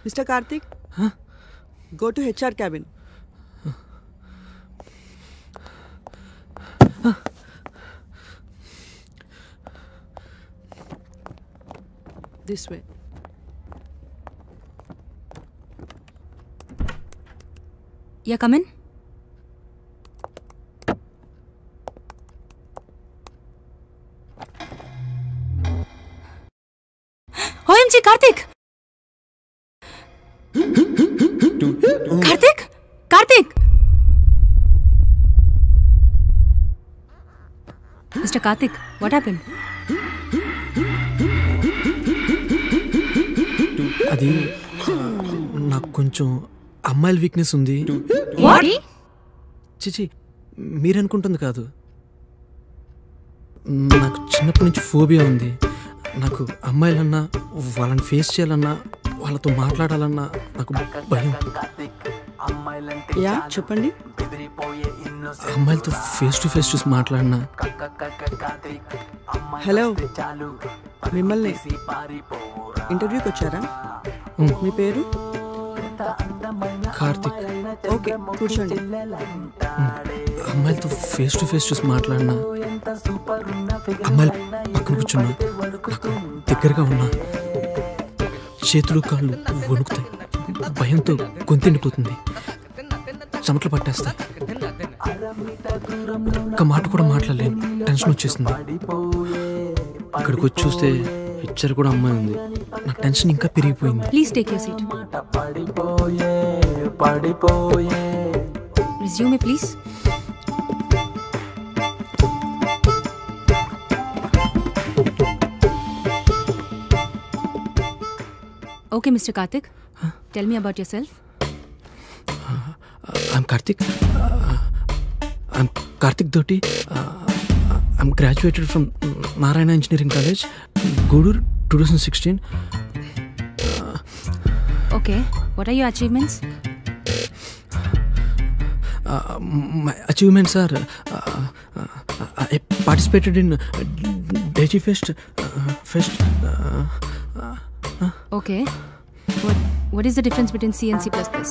Mr. Karthik? Go to HR cabin. This way. Yeah, come in. OMG, Karthik! Karthik? Karthik! Mr. Karthik, what happened? అది ఆ, నాకు కొంచెం అమ్మాయిల weakness ఉంది What? చిచి మీరనుకుంటుంది కాదు నాకు చిన్నప్పటి నుంచి ఫోబియా ఉంది నాకు అమ్మాయిలన్నా వాళ్ళని ఫేస్ చేయాలన్నా వాళ్ళతో మాట్లాడాలన్నా నాకు భయం యా చెప్పండి అమ్మాయిలతో ఫేస్ టు ఫేస్ చూసి మాట్లాడినా హలో మిమ్మల్ని ఇంటర్వ్యూకి వచ్చారా మీ పేరు కార్తిక్ ఓకే కూర్చోండి అమ్మాయిలతో ఫేస్ టు ఫేస్ చూసి మాట్లాడినా అమ్మాయిలు పక్కన కూర్చున్నా నాకు దగ్గరగా ఉన్నా చేతులు కాళ్ళు వణుకుతాయి భయంతో గొంతెండిపోతుంది చెమటలు పట్టేస్తాయి ఒక్క మాట కూడా మాట్లాడలేను టెన్షన్ వచ్చేస్తుంది ఇక్కడికి వచ్చి చూస్తే హెచ్చర్ కూడా అమ్మాయి ఉంది నా టెన్షన్ ఇంకా పెరిగిపోయింది Please take your seat. Resume, please. Okay, Mr. Karthik. Tell me about yourself. I'm Karthik. Uh, I'm Karthik Dhoti. Uh, I'm graduated from Narayana Engineering College, Gudur, 2016. Okay. What are your achievements? Uh, my achievements are uh, uh, I participated in Deji Fest. Uh, Fest. Uh, Okay. What What is the difference between C and C++?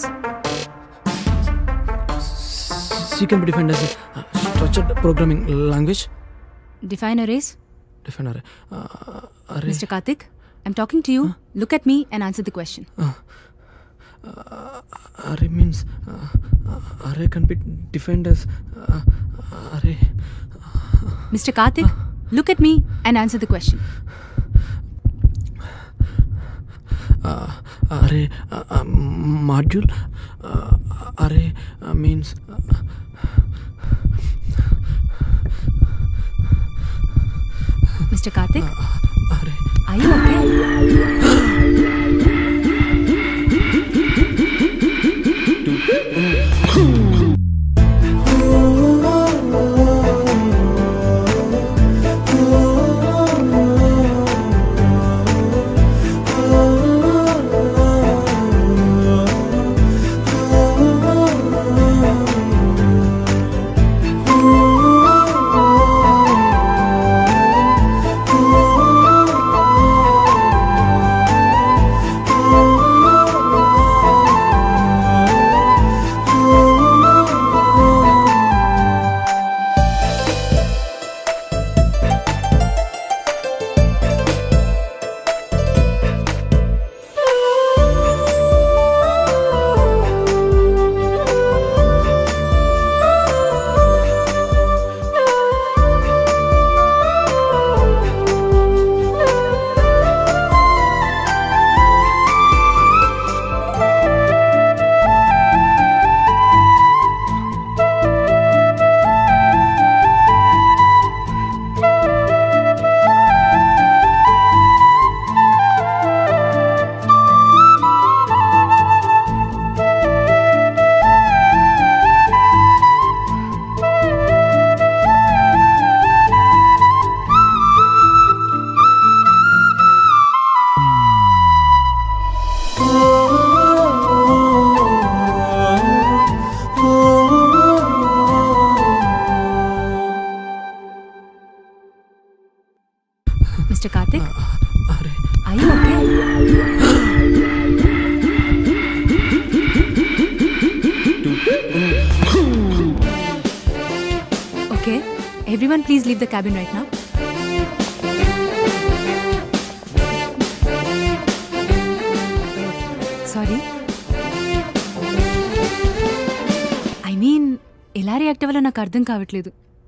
C can be defined as a uh, structured programming language. Define arrays. Define array. Uh, array. Mr. Karthik, I'm talking to you. Look at me and answer the question. array means uh, uh, array can be defined as uh, array. Mr. Karthik, look at me and answer the question. uh, array uh, uh, module uh, array uh, means uh, Mr. Karthik, array are you okay? Mr. Karthik, array are you okay? Everyone please leave the cabin right నా sorry I mean ఎలా react అవ్వాలో నాకు అర్థం కావట్లేదు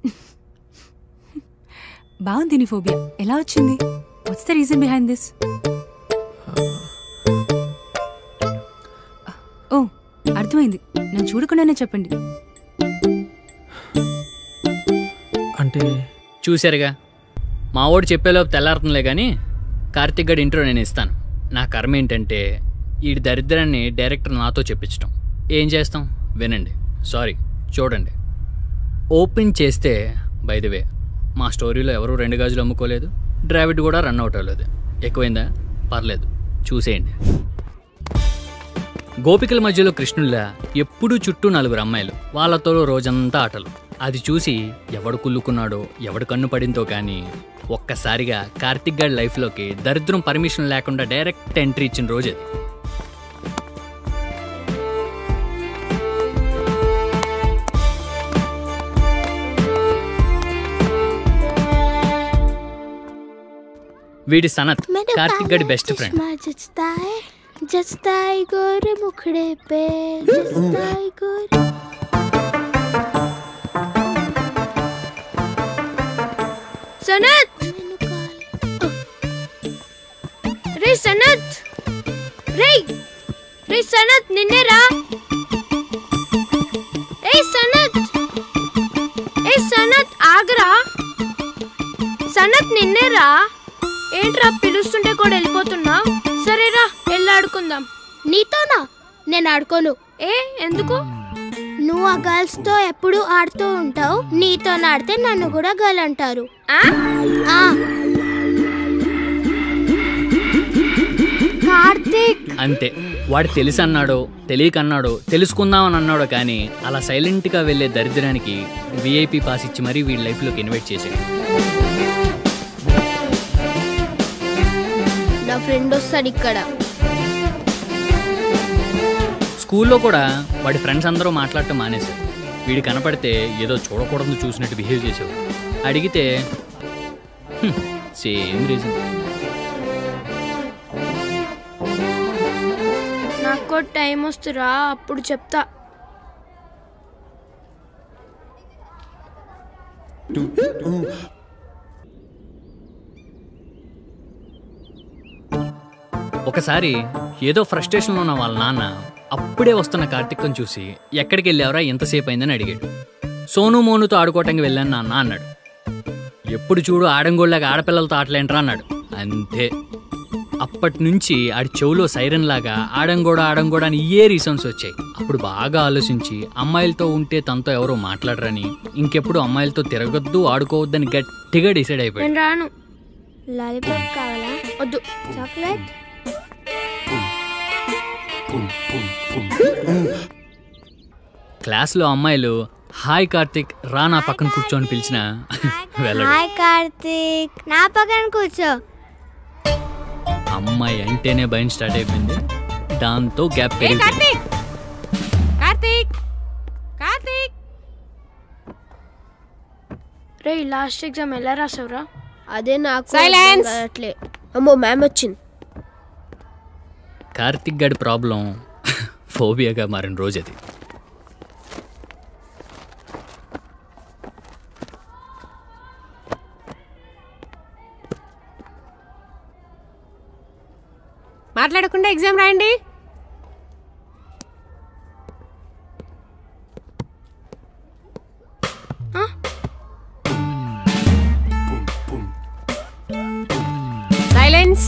బాగుంది నీ phobia ఎలా వచ్చింది what's the reason behind this ఓ అర్థమైంది నన్ను చూడకుండానే చెప్పండి అంటే చూశారుగా మా వాడు చెప్పేలోపు తెల్లారుతుందిలే కానీ కార్తిక్ గడి ఇంట్రో నేను ఇస్తాను నా కర్మ ఏంటంటే ఈ దరిద్రాన్ని డైరెక్టర్ నాతో చెప్పించడం ఏం చేస్తాం వినండి సారీ చూడండి ఓపెన్ చేస్తే బై ది వే మా స్టోరీలో ఎవరు రెండు గాజులు అమ్ముకోలేదు డ్రావిడ్ కూడా రన్ అవుట్ అవ్వలేదు ఎక్కువైందా పర్లేదు చూసేయండి గోపికల మధ్యలో కృష్ణుల్లా ఎప్పుడూ చుట్టూ నలుగురు అమ్మాయిలు వాళ్ళతో రోజంతా ఆటలు అది చూసి ఎవడు కుళ్ళుకున్నాడో ఎవడు కన్ను పడిందో కానీ ఒక్కసారిగా కార్తిక్ గారి లైఫ్లోకి దరిద్రం పర్మిషన్ లేకుండా డైరెక్ట్ ఎంట్రీ ఇచ్చిన రోజు అది వీడి సనత్ मेरे కార్తిక్ గడి బెస్ట్ ఫ్రెండ్ चश्मा जचता है जचता है गोरे मुखड़े पे जचता है गोरे సనత్ मैंने काल రే సనత్ రే రే సనత్ నిన్నే రా ఏ సనత్ ఏ సనత్ ఆగరా సనత్ నిన్నే రా ఏంట్రా పిలుస్తుంటే కూడా వెళ్ళిపోతున్నా సరేరా వెళ్ళి ఆడుకుందాం నీతోనా నేను ఆడుకోను ఏ ఎందుకు నువ్వు ఆ గర్ల్స్ తో ఎప్పుడు ఆడుతూ ఉంటావు నీతో ఆడితే నన్ను కూడా గర్ల్ అంటారు ఆ? ఆ కార్తీక్ అంతే వాడు తెలిసి అన్నాడో తెలియక అన్నాడో తెలుసుకుందామని అన్నాడో కానీ అలా సైలెంట్గా వెళ్ళే దరిద్రానికి విఐపి పాస్ ఇచ్చి మరీ వీడి లైఫ్లోకి ఇన్వైట్ చేశాడు నా ఫ్రెండ్ వస్తాడు ఇక్కడ స్కూల్లో కూడా వాడి ఫ్రెండ్స్ అందరూ మాట్లాడటం మానేశారు వీడు కనపడితే ఏదో చూడకూడదు చూసినట్టు బిహేవ్ చేసేవాడు అడిగితే సేమ్ రీజన్ నాకు టైం వస్తురా అప్పుడు చెప్తా ఒకసారి ఏదో ఫ్రస్ట్రేషన్లో ఉన్న వాళ్ళ నాన్న అప్పుడే వస్తున్న కార్తిక్ని చూసి ఎక్కడికి వెళ్ళావరా ఎంతసేపు అయిందని అడిగాడు సోను మోనుతో ఆడుకోవటానికి వెళ్ళాను నాన్న అన్నాడు ఎప్పుడు చూడు ఆడంగోళ్ళగా ఆడపిల్లలతో ఆటలేంట్రా అన్నాడు అంతే అప్పటి నుంచి ఆడి చెవులో సైరన్ లాగా ఆడంగోడ ఆడంగోడ అని ఇయే రీజన్స్ వచ్చాయి అప్పుడు బాగా ఆలోచించి అమ్మాయిలతో ఉంటే తనతో ఎవరో మాట్లాడరని ఇంకెప్పుడు అమ్మాయిలతో తిరగొద్దు ఆడుకోవద్దని గట్టిగా డిసైడ్ అయిపోయాడు నేను రాను లాలీపాప్ కావాలా వద్దు చాక్లెట్ క్లాస్లో అమ్మాయిలు హాయ్ కార్తిక్ రా నా పక్కన కూర్చొని పిలిచిన వెళ్ళడు హాయ్ కార్తీక్ నా పక్కన కూర్చో అమ్మాయి అంటేనే భయం స్టార్ట్ అయిపోయింది దాంతో గ్యాప్ పెరిగింది కార్తీక్ కార్తీక్ రే లాస్ట్ ఎగ్జామ్ ఎలా రాసావురా అదే నాకు Silence! అట్లే అమ్మో మ్యామ్ వచ్చింది కార్తిక్ గడి ప్రాబ్లం ఫోబియాగా మారిన రోజు అది మాట్లాడకుండా ఎగ్జామ్ రాయండి సైలెన్స్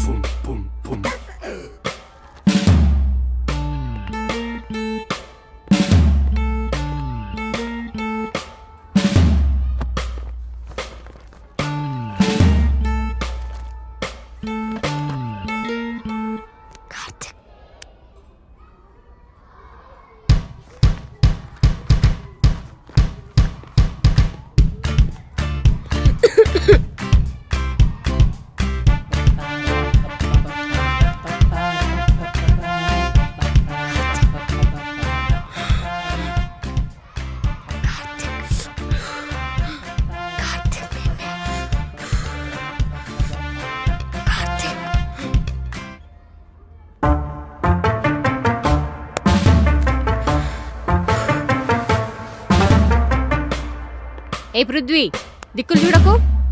ఏ పృథ్వీ దిక్కులు చూడకు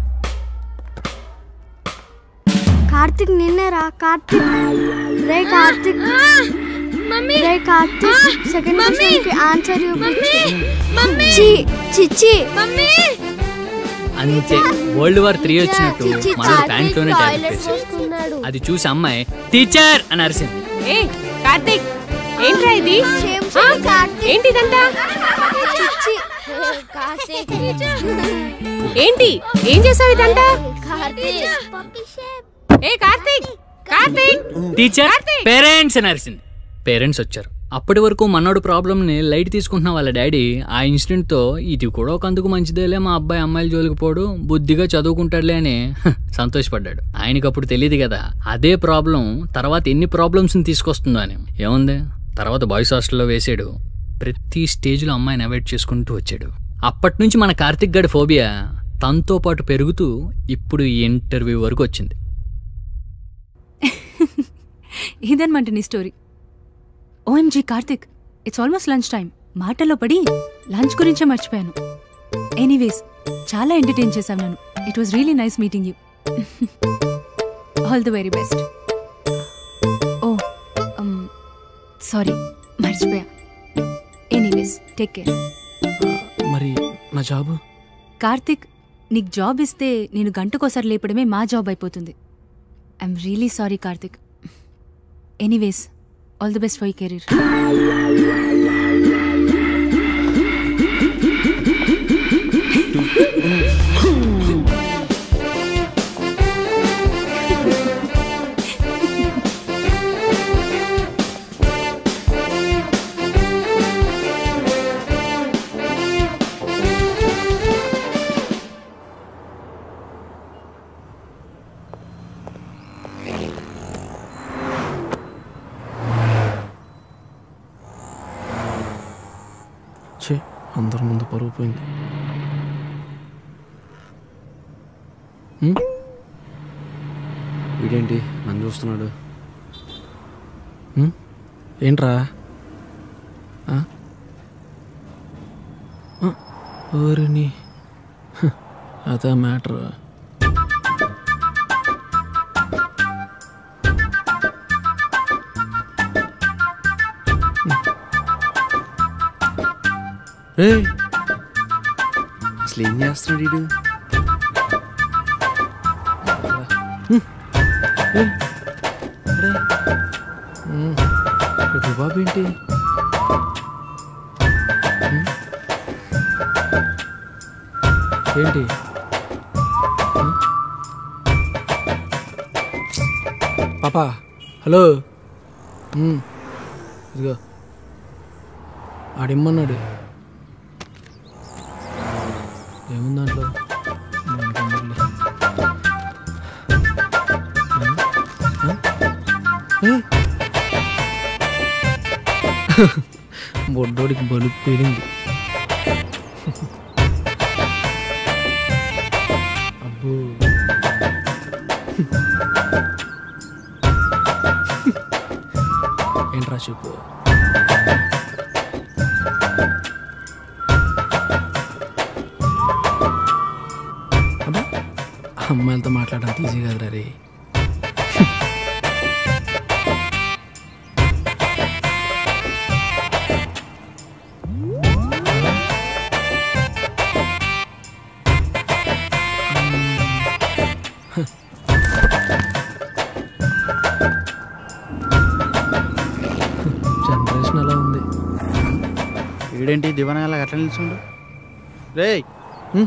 కార్తిక్ నిన్నేరా కార్తిక్ రే కార్తిక్ మమ్మీ రే కార్తిక్ సెకండ్ క్వశ్చన్ కి ఆన్సర్ చూపించు మమ్మీ చిచ్చి మమ్మీ అంతే వరల్డ్ వార్ త్రీ వచ్చినట్టు మనోడు ప్యాంట్ లోనే టాబ్లెట్ వేసాడు అది చూసి అమ్మాయి టీచర్ అని అరిసింది ఏ కార్తీక్ ఏంట్రా ఇది ఆ? ఏంటిదంతా ఏంటి ఏం చేసావు ఇదంతా ఏ కార్తీక్ కార్తీక్ టీచర్ కార్తీక్! పేరెంట్స్ అని అరిసింది పేరెంట్స్ వచ్చారు అప్పటి వరకు మనోడు ప్రాబ్లమ్ని లైట్ తీసుకుంటున్న వాళ్ళ డాడీ ఆ ఇన్సిడెంట్తో ఇది కూడా ఒక అందుకు మంచిదేలే మా అబ్బాయి అమ్మాయిలు జోలికి పోడు బుద్ధిగా చదువుకుంటాడులే అని హ, సంతోషపడ్డాడు ఆయనకి అప్పుడు తెలియదు కదా అదే ప్రాబ్లం తర్వాత ఎన్ని ప్రాబ్లమ్స్ని తీసుకొస్తుందో అని ఏముంది తర్వాత బాయ్స్ హాస్టల్లో వేసాడు ప్రతి స్టేజ్లో అమ్మాయిని అవాయిడ్ చేసుకుంటూ వచ్చాడు అప్పటి నుంచి మన కార్తిక్ గడి ఫోబియా తనతో పాటు పెరుగుతూ ఇప్పుడు ఈ ఇంటర్వ్యూ వరకు వచ్చింది ఇదనమాట నీ story OMG Karthik it's almost lunch time మాటల్లో పడి లంచ్ గురించే మర్చిపోయాను ఎనీవేస్ చాలా ఎంటర్టైన్ చేశాను నన్ను it was really nice meeting you all the very best ఓ సారీ మర్చిపోయా ఎనీవేస్ టేక్ కేర్ మరి నా జాబు కార్తిక్ నీకు జాబ్ ఇస్తే నేను గంటకోసారి లేపడమే మా జాబ్ అయిపోతుంది I'm really sorry Karthik anyways all the best for you career చే అందరి ముందు పరుగు పోయింది హ్మ్? వీడేంటి నన్ను చూస్తున్నాడు హ్మ్? ఏంట్రా ఆ? ఆ, ఓరిని హ, అదే మ్యాటర్ రే అసలు ఏం చేస్తున్నాడు వీడు బాబు ఏంటి హ్మ్? ఏంటి హ్మ్? పాపా హలో హ్మ్. ఇదిగో ఆడిమ్మన్నాడు ఏముంది దాంట్లో మనకెందుకులే. ఆ? ఆ? ఏ? బొడ్డోడికి బలుపు పేలింది అబ్బో ఏంట్రా చెప్పు అబ్బా అమ్మాయిలతో మాట్లాడడం ఈజీ కదరా రే జనరేషన్ ఎలా ఉంది వీడేంటి దివానా అట్లా నిల్చుండు రే హ్మ్.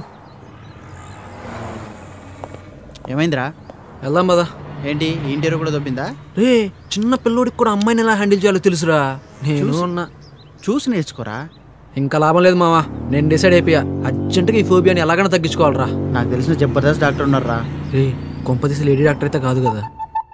ఏమైందిరా వెళ్దాం పదా ఏంటి ఈ ఇంటీరియర్ కూడా దొబ్బిందా రే చిన్న పిల్లోడికి కూడా అమ్మాయిని ఎలా హ్యాండిల్ చేయాలో తెలుసురా నేను చూసి- ఉన్నా చూసి నేర్చుకోరా ఇంకా లాభం లేదు మావా నేను డిసైడ్ అయిపోయా అర్జెంటుగా ఈ ఫోబియాని ఎలాగైనా తగ్గించుకోవాలరా నాకు తెలిసిన జబర్దస్త్ డాక్టర్ ఉన్నారా రే కొంపదీసి లేడీ డాక్టర్ అయితే కాదు కదా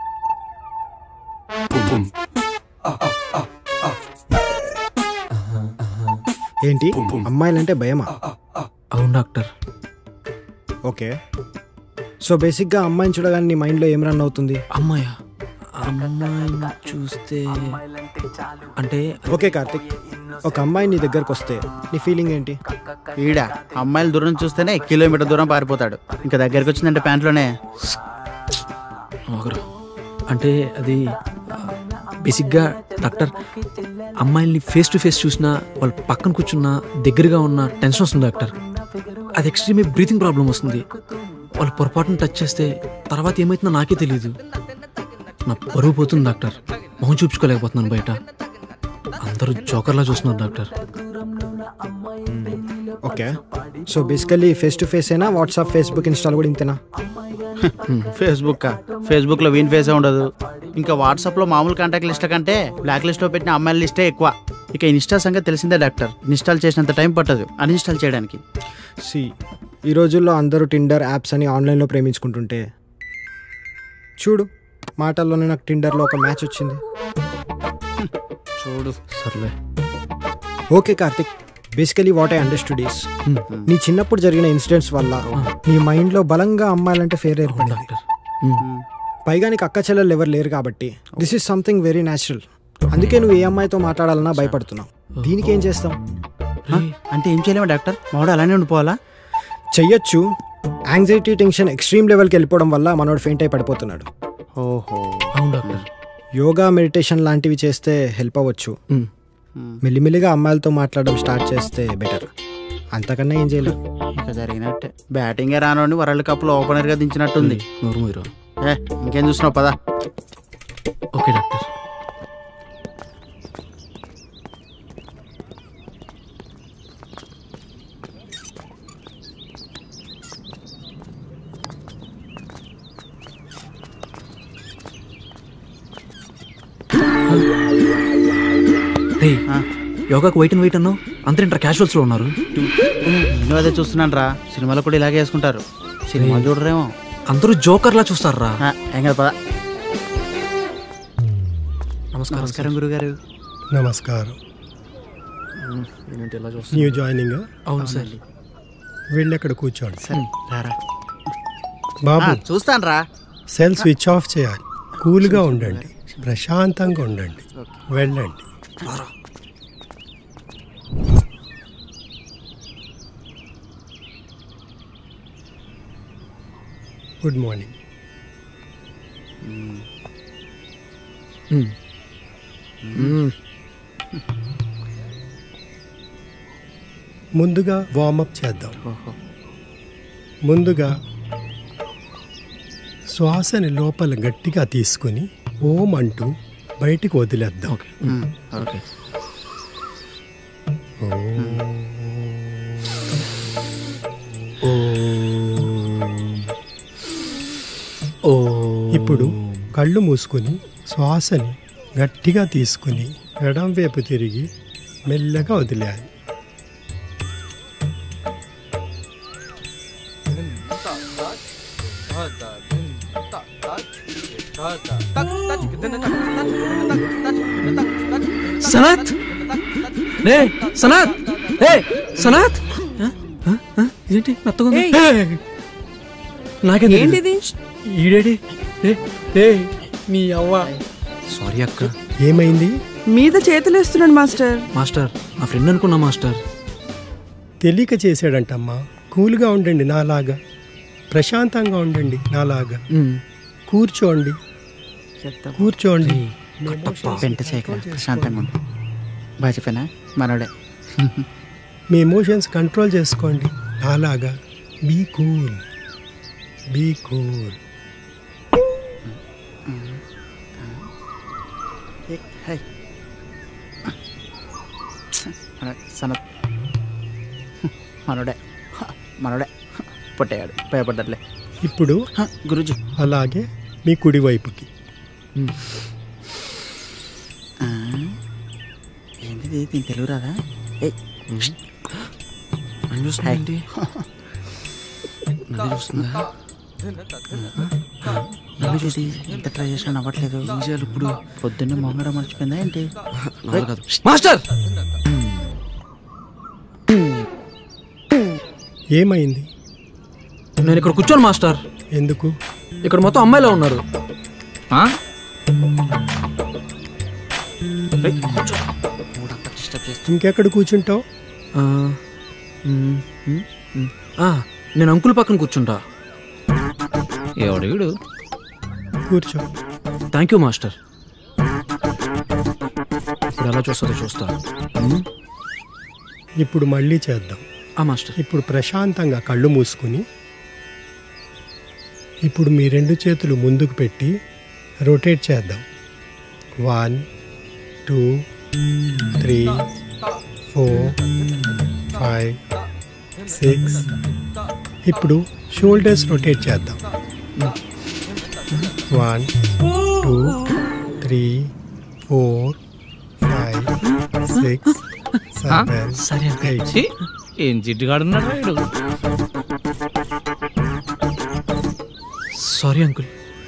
ఏంటి అమ్మాయిలంటే భయమా అవును డాక్టర్ ఓకే సో బేసిక్గా అమ్మాయిని చూడగానే నీ మైండ్లో ఏం రన్ అవుతుంది అమ్మాయ అమ్మాయిని చూస్తే అంటే ఓకే కార్తిక్ ఒక అమ్మాయి నీ దగ్గరకు వస్తే నీ ఫీలింగ్ ఏంటి ఈడ అమ్మాయిల దూరం చూస్తేనే కిలోమీటర్ దూరం పారిపోతాడు ఇంకా దగ్గరికి వచ్చిందంటే ప్యాంట్లోనే ఒకరు అంటే అది ఆ, బేసిక్గా డాక్టర్ అమ్మాయిల్ని ఫేస్ టు ఫేస్ చూసినా వాళ్ళ పక్కన కూర్చున్నా దగ్గరగా ఉన్న టెన్షన్ వస్తుంది డాక్టర్ అది ఎక్స్ట్రీమ్ బ్రీతింగ్ ప్రాబ్లం వస్తుంది వాళ్ళు పొరపాటున టచ్ చేస్తే తర్వాత ఏమవుతుందో నాకే తెలియదు నా పరువు పోతుంది డాక్టర్ మొహం చూపించుకోలేకపోతున్నాను బయట అందరూ జోకర్లా చూస్తున్నారు doctor okay so basically face to face అయినా వాట్సాప్ ఫేస్బుక్ ఇన్స్టాల్ కూడా ఇంతేనా ఫేస్బుక్ ఫేస్బుక్లో వీన్ ఫేసే ఉండదు ఇంకా వాట్సాప్లో మామూలు కాంటాక్ట్ లిస్ట్ కంటే బ్లాక్ లిస్ట్లో పెట్టిన అమ్మాయిల లిస్టే ఎక్కువ ఇక ఇన్స్టా సంగతి తెలిసిందే డాక్టర్ ఇన్స్టాల్ చేసినంత టైం పట్టదు అన్ఇన్స్టాల్ చేయడానికి సి ఈ రోజుల్లో అందరూ టిండర్ యాప్స్ అని ఆన్లైన్లో ప్రేమించుకుంటుంటే చూడు మాటల్లోనే నాకు టిండర్లో ఒక మ్యాచ్ వచ్చింది చూడు సర్లే okay Karthik basically what I understood is నీ చిన్నప్పుడు జరిగిన ఇన్సిడెంట్స్ వల్ల నీ మైండ్లో బలంగా అమ్మాయిలంటే ఫేర్ ఏర్పడింది డాక్టర్ పైగా నీకు అక్క చెల్లెలు ఎవరు లేరు కాబట్టి this is something very natural అందుకే నువ్వు ఏ అమ్మాయితో మాట్లాడాలన్నా భయపడుతున్నావు దీనికి ఏం చేస్తాం ఆ, అంటే ఏం చేయలేము డాక్టర్ మావాడు అలానే ఉండిపోవాలా చెయ్యొచ్చు యాంగ్జైటీ టెన్షన్ ఎక్స్ట్రీమ్ లెవెల్కి వెళ్ళిపోవడం వల్ల మనోడు ఫెయింట్ అయి పడిపోతున్నాడు ఓహో అవును డాక్టర్ యోగా మెడిటేషన్ లాంటివి చేస్తే హెల్ప్ అవ్వచ్చు ఉమ్. మెల్లిమెల్లిగా అమ్మాయిలతో మాట్లాడడం స్టార్ట్ చేస్తే బెటర్ అంతకన్నా ఏం చేయలేం ఇక జరిగినట్టే బ్యాటింగే రానోని వరల్డ్ కప్లో ఓపెనర్గా దించినట్టుంది నోరు మూయరా. ఏ ఇంకేం చూస్తున్నావు పదా ఓకే డాక్టర్ రేయ్, యోగాకు వెయిట్ అండ్ వెయిట్ అన్నావు అంతేంటారా క్యాజువల్స్లో ఉన్నారు నేను అదే చూస్తున్నాను రా సినిమాలో కూడా ఇలాగే వేసుకుంటారు సినిమా చూడరేమో అందరూ జోకర్లా చూస్తారా ఆ, ఏం కదా పదా నమస్కారం నమస్కారం గురుగారు నమస్కారం ఏంటి ఎలా చూస్తున్నారు? న్యూ జాయినింగ్ అవును సార్ వెళ్ళి అక్కడ కూర్చోండి సరే రారా బాబు చూస్తాను రా సెల్ స్విచ్ ఆఫ్ చేయాలి కూల్గా ఉండండి ప్రశాంతంగా ఉండండి వెళ్ళండి గుడ్ మార్నింగ్ ముందుగా వార్మప్ చేద్దాం ముందుగా శ్వాసని లోపల గట్టిగా తీసుకుని ఓం అంటూ బయటికి వదిలేద్దాం ఓకే ఓకే ఓ ఇప్పుడు కళ్ళు మూసుకుని శ్వాసని గట్టిగా తీసుకుని ఎడం వైపు తిరిగి మెల్లగా వదిలేయాలి సనత్ రే సనత్ రే సనత్ ఆ? ఆ? ఆ? ఇదేంటి మెత్తగా ఉంది? ఏయ్. ఏయ్. నాకేం తెలీదు. ఏంటిది ఈడేడి రే రే నీ అవ్వ సారీ అక్క ఏమైంది మీద చేతులేస్తున్నాడు మాస్టర్ మాస్టర్ మా ఫ్రెండ్ అనుకున్నా మాస్టర్ తెలియక చేశాడంటమ్మా కూల్గా ఉండండి నాలాగా ప్రశాంతంగా ఉండండి నాలాగా ఉమ్. కూర్చోండి కూర్చోండి పెంట చేయక ప్రశాంతంగా ఉండు బాగా చెప్పానా మనోడే మీ ఎమోషన్స్ కంట్రోల్ చేసుకోండి నాలాగా be cool be cool hi Sanath మనోడే మనోడే పొట్టేయాడు భయపడ్డట్లే ఇప్పుడు గురుజీ అలాగే మీ కుడి వైపుకి ఏంటిది దీని తెలుగు రాదా ఏయ్ నన్ను చూస్తుందా ఏంటి? నన్ను చూస్తుందా ఏంటిది ఎంత ట్రై చేసినా అవ్వట్లేదు ఏం చేయాలి ఇప్పుడు పొద్దున్నే మొంగడ మర్చిపోయిందా ఏంటి నాది కాదు. మాస్టర్ ఏమైంది నేను ఇక్కడ కూర్చోను మాస్టర్ ఎందుకు ఇక్కడ మొత్తం అమ్మాయిలో ఉన్నారు ఆ? మూడప్ప ఇంకెక్కడ కూర్చుంటావు ఆ, మ్, మ్, మ్. ఆ, నేను అంకుల్ పక్కన కూర్చుంటా ఎవడు వీడు కూర్చో థ్యాంక్ యూ మాస్టర్ ఇప్పుడు ఎలా చూస్తుందో చూస్తా మ్, ఇప్పుడు మళ్ళీ చేద్దాం ఆ మాస్టర్ ఇప్పుడు ప్రశాంతంగా కళ్ళు మూసుకుని ఇప్పుడు మీ రెండు చేతులు ముందుకు పెట్టి రొటేట్ చేద్దాం one two three four five six ఇప్పుడు షోల్డర్స్ రొటేట్ చేద్దాం one two three four five six seven సరే ఎయిట్ ఛీ, ఏం జిడ్డుగాడున్నాడు వీడు సారీ అంకుల్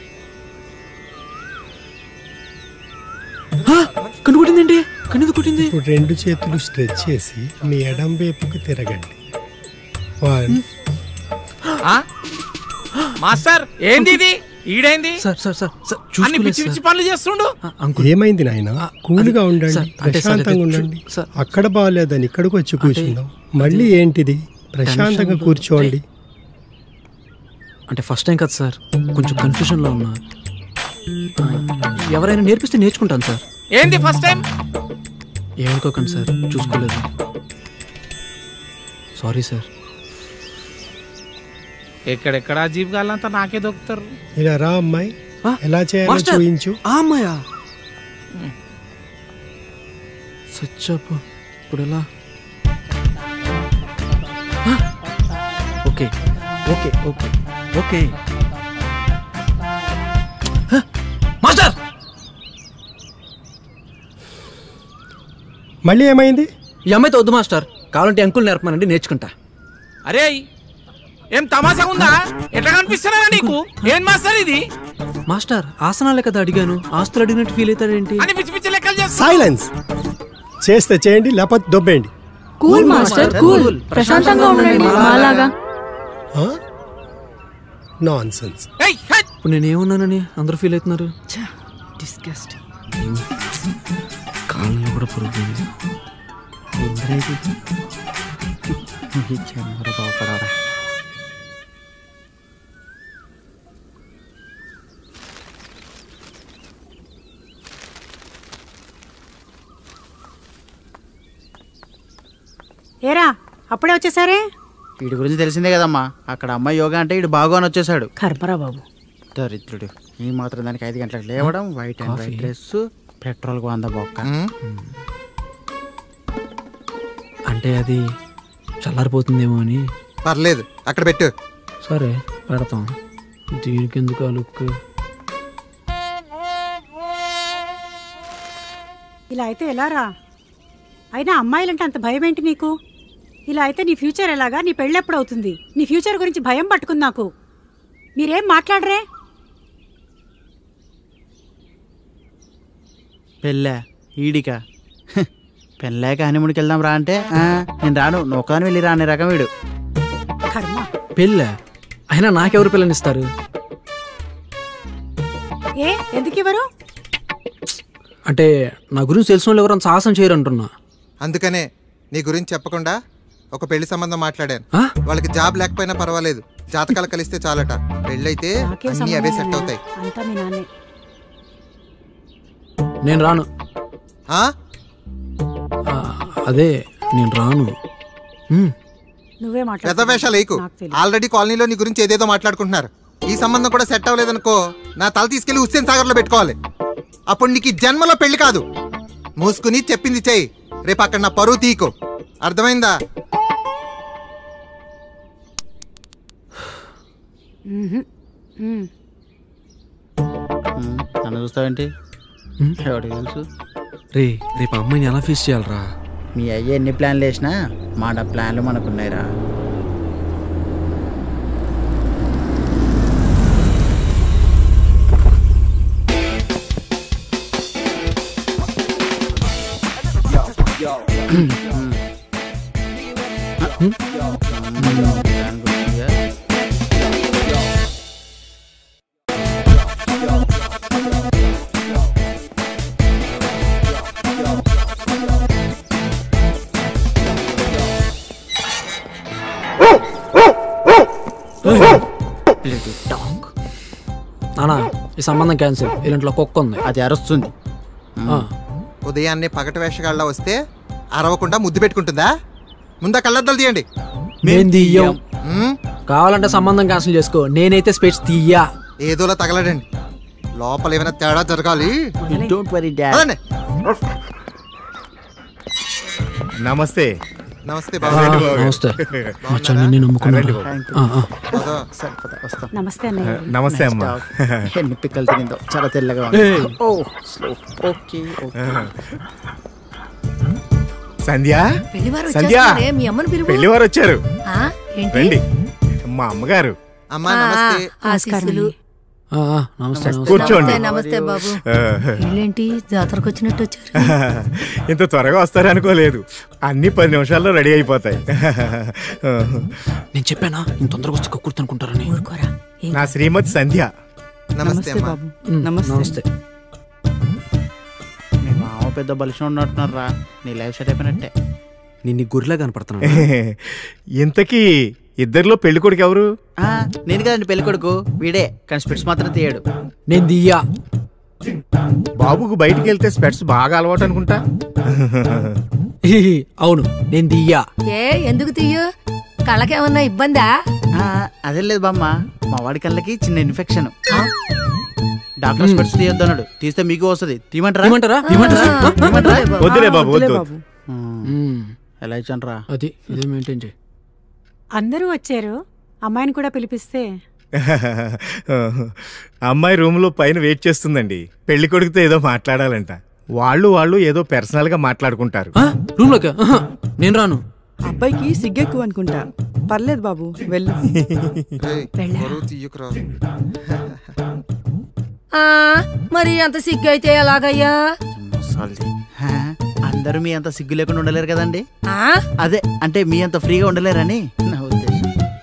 కన్ను కొట్టిందేంటి కన్ను ఎందుకు కొట్టింది ఇప్పుడు రెండు చేతులు స్ట్రెచ్ చేసి మీ ఎడం వైపుకి తిరగండి వన్ ఆ? మాస్టర్ ఏంది ఇది ఈడైంది సార్ సార్ సార్ సార్ అన్ని పిచ్చి పిచ్చి పనులు చేస్తుండు అంకుల్ ఏమైంది నాయన ఆ, కూల్గా అది- ఉండండి సార్, అంటే సార్, ప్రశాంతంగా అది చూ- ఉండండి సార్. అక్కడ బాగాలేదని ఇక్కడికి వచ్చి కూర్చుందాం మళ్ళీ ఏంటిది ప్రశాంతంగా టెన్షన్లో- కూర్చోండి అంటే ఫస్ట్ టైం కదా సార్ కొంచెం కన్ఫ్యూజన్లో ఉన్నా ఆ, ఎవరైనా నేర్పిస్తే నేర్చుకుంటాను సార్ ఏంది ఫస్ట్ టైం ఏమనుకోకండి సార్ చూసుకోలేదు సారీ సార్ ఎక్కడెక్కడ అజీబ్ గాలంతా నాకే దొక్కుతారు ఇలా రా అమ్మాయి ఆ, ఎలా చేయాలో మాస్టర్. చూయించు ఆ అమ్మాయా సచ్చప్ప ఇప్పుడు ఎలా ఆ, ఓకే ఓకే ఓకే ఓకే ఆ, మాస్టర్ మళ్ళీ ఏమైంది ఈ అమ్మాయితో వద్దు మాస్టర్ కావాలంటే అంకుల్ నేర్పమానండి నేర్చుకుంటా అరే ఏం తమాషా ఉందా ఎట్లా కనిపిస్తున్నా నీకు ఏం మాస్టర్ ఇది మాస్టర్ ఆసనాలే కదా అడిగాను ఆస్తులు అడిగినట్టు ఫీల్ అవుతాడేంటి అని పిచ్చి పిచ్చి లెక్కలు చేస్తా సైలెన్స్ చేస్తే చేయండి లేకపోతే దొబ్బేయండి కూల్ మాస్టర్ కూల్ ప్రశాంతంగా ఉండండి మాలాగా నాన్ సెన్స్ ఏయ్, హే! ఇప్పుడు నేను ఏమన్నానని అందరూ ఫీల్ అవుతున్నారు డిస్గస్ట్ కాళ్ళలో కూడా పురుగు ఉంది. ఈ చెమ్మర బాగుపడారా ఏరా అప్పుడే వచ్చేసారే వీడి గురించి తెలిసిందే కదమ్మా అక్కడ అమ్మాయి యోగా అంటే వీడు బాగు అని వచ్చేసాడు కర్మరా బాబు దరిద్రుడు ఈ మాత్రం దానికి ఐదు గంటలకు లేవడం white and white dress petrol వంద బొక్క అంటే అది చల్లారిపోతుందేమో అని పర్లేదు అక్కడ పెట్టు సరే పెడతాం దీనికి ఎందుకు ఆ లుక్ ఇలా అయితే ఎలారా అయినా అమ్మాయిలంటే అంత భయం ఏంటి నీకు ఇలా అయితే నీ ఫ్యూచర్ ఎలాగా నీ పెళ్ళెప్పుడు అవుతుంది నీ ఫ్యూచర్ గురించి భయం పట్టుకుంది నాకు మీరేం మాట్లాడరే పెళ్ళా ఈడిక పెళ్ళాక హనీమూన్కి వెళ్దాం రా అంటే "ఆ, నేను రాను నొక్కని వెళ్ళి రా అనే రకం వీడు కర్మ పెళ్ళ అయినా నాకెవరు పిల్లనిస్తారు ఏ ఎందుకు ఇవ్వరు అంటే నా గురించి తెలిసిన వాళ్ళు ఎవరైనా సాహసం చేయరు అంటున్నా అందుకనే నీ గురించి చెప్పకుండా ఒక పెళ్లి సంబంధం మాట్లాడాను ఆ? వాళ్ళకి జాబ్ లేకపోయినా పర్వాలేదు జాతకాలు కలిస్తే చాలట పెళ్ళైతే నాకేం అన్నీ అవే సెట్ సంబంధం అవుతాయి అంతా మీ నాన్నే నేను రాను ఆ? ఆ, అదే నేను రాను హ్మ్. నువ్వే పెద్ద మాట్లాడు వేషాలు వేయకు నాకు తెలియదు. ఆల్రెడీ కాలనీలో నీ గురించి ఏదేదో మాట్లాడుకుంటున్నారు ఈ సంబంధం కూడా సెట్ అవ్వలేదనుకో నా తల తీసుకెళ్లి హుస్సేన్ సాగర్ లో పెట్టుకోవాలి అప్పుడు నీకు ఈ జన్మలో పెళ్లి కాదు మూసుకుని చెప్పింది చెయ్యి రేపు అక్కడ నా పరువు తీకు అర్థమైందా మ్మ్హ్. మ్మ్. ఉమ్, నన్ను చూస్తావేంటి ఉమ్. ఎవరికి తెలుసు రే రేపు ఆ అమ్మాయిని ఎలా ఫేస్ చేయాలరా మీ అయ్య ఎన్ని ప్లాన్లు వేసినా మన ప్లాన్లు మనకున్నాయిరా ప్లాన్ గుర్తుందా? ఈ సంబంధం క్యాన్సిల్ ఇలాంట్లో కుక్క ఉంది అది అరుస్తుంది ఆ, ఉదయాన్నే పగటి వేషగాళ్ళ వస్తే అరవకుండా ముద్దు పెట్టుకుంటుందా ముందా కళ్ళద్దాలు తీయండి నేను తీయం మ్మ్? కావాలంటే సంబంధం క్యాన్సిల్ చేసుకో నేనైతే స్పెట్స్ తీయా ఏదోలా తగలడండి లోపల ఏమైనా తేడా జరగాలి డోంట్ వరీ డాడ్ పదండి. నమస్తే నమస్తే ఆ, బాబు నమస్తే మా చెల్లిని నమ్ముకున్నాడు ఆ, ఆ. పద. సరిపోతా వస్తాం నమస్తే అన్నయ్య నమస్తే అమ్మా ఎన్ని పిక్కలు తినిందో చాలా తెల్లగా ఉంది ఏయ్. ఓ స్లో ఓకే ఓకే సంధ్య పెళ్లివారు సంధ్య వచ్చేస్తున్నారే, మీ అమ్మని పిలువు. పెళ్లివారు వచ్చారు ఆ, ఏంటి రండి మా అమ్మగారు అమ్మా నమస్తే ఆశీస్సులు ఆ, ఆ, నమస్తే నమస్తే కూర్చోండి నమస్తే, నమస్తే బాబు ఆ, వీళ్ళేంటి జాతరకు వచ్చినట్టు వచ్చారు ఇంత త్వరగా వస్తారనుకోలేదు అన్ని పది నిమిషాల్లో రెడీ అయిపోతాయి నేను చెప్పానా ఇంత తొందరగా వచ్చి కక్కుర్తి అనుకుంటారని ఊరుకోరా ఏం నా శ్రీమతి సంధ్య నమస్తే అమ్మా ఉమ్, నమస్తే. నమస్తే మీ మామ పెద్ద బలిసిన ఉన్నట్టున్నారా నీ లైఫ్ సెట్ అయిపోయినట్టే నిన్ను గురిలా కనపడుతున్నా ఇంతకీ ఇద్దరిలో పెళ్లి కొడుకు ఎవరు ఆ, నేను కదండి పెళ్లి కొడుకు వీడే కానీ స్పిట్స్ మాత్రం తీయడు నేను దియ్యా బాబుకు బయటికి వెళ్తే స్పెట్స్ బాగా అలవాటు అనుకుంటా హిహి, అవును నేను దియ్యా ఏ ఎందుకు తీయు కళ్ళకేమన్నా ఇబ్బందా ఆ, అదేం లేదు బామ్మ మా వాడి కళ్ళకి చిన్న ఇన్ఫెక్షన్ డాక్టర్ స్పెట్స్ తీయొద్దు అన్నాడు తీస్తే మీకు వస్తుంది తీయమంటారా తీయమంటారా? తీయమంటారా? ఆ, తీయమంటారా? వద్దులే బాబు. వద్దులే బాబు వద్దులే వద్దు బాబు ఉమ్, ఎలా ఇచ్చానరా అది ఇదే మెయింటైన్ చేయి అందరూ వచ్చారు అమ్మాయిని కూడా పిలిపిస్తే అమ్మాయి రూమ్ లో పైన వెయిట్ చేస్తుందండి పెళ్లి కొడుకుతో ఏదో మాట్లాడాలంట వాళ్ళు వాళ్ళు ఏదో పర్సనల్ గా మాట్లాడుకుంటారు ఆ, రూమ్ లోకి ఆహా, నేను రాను అబ్బాయికి సిగ్గెక్కువ అనుకుంటా పర్లేదు బాబు వెళ్ళు ఏయ్, బరువు తీయకురా ఆ, మరి అంత సిగ్గు అయితే ఎలాగయ్యా హా, అందరూ మీ అంత సిగ్గు లేకుండా ఉండలేరు కదండి ఆ? అదే అంటే మీ అంత ఫ్రీగా ఉండలేరని నా ఉద్దేశం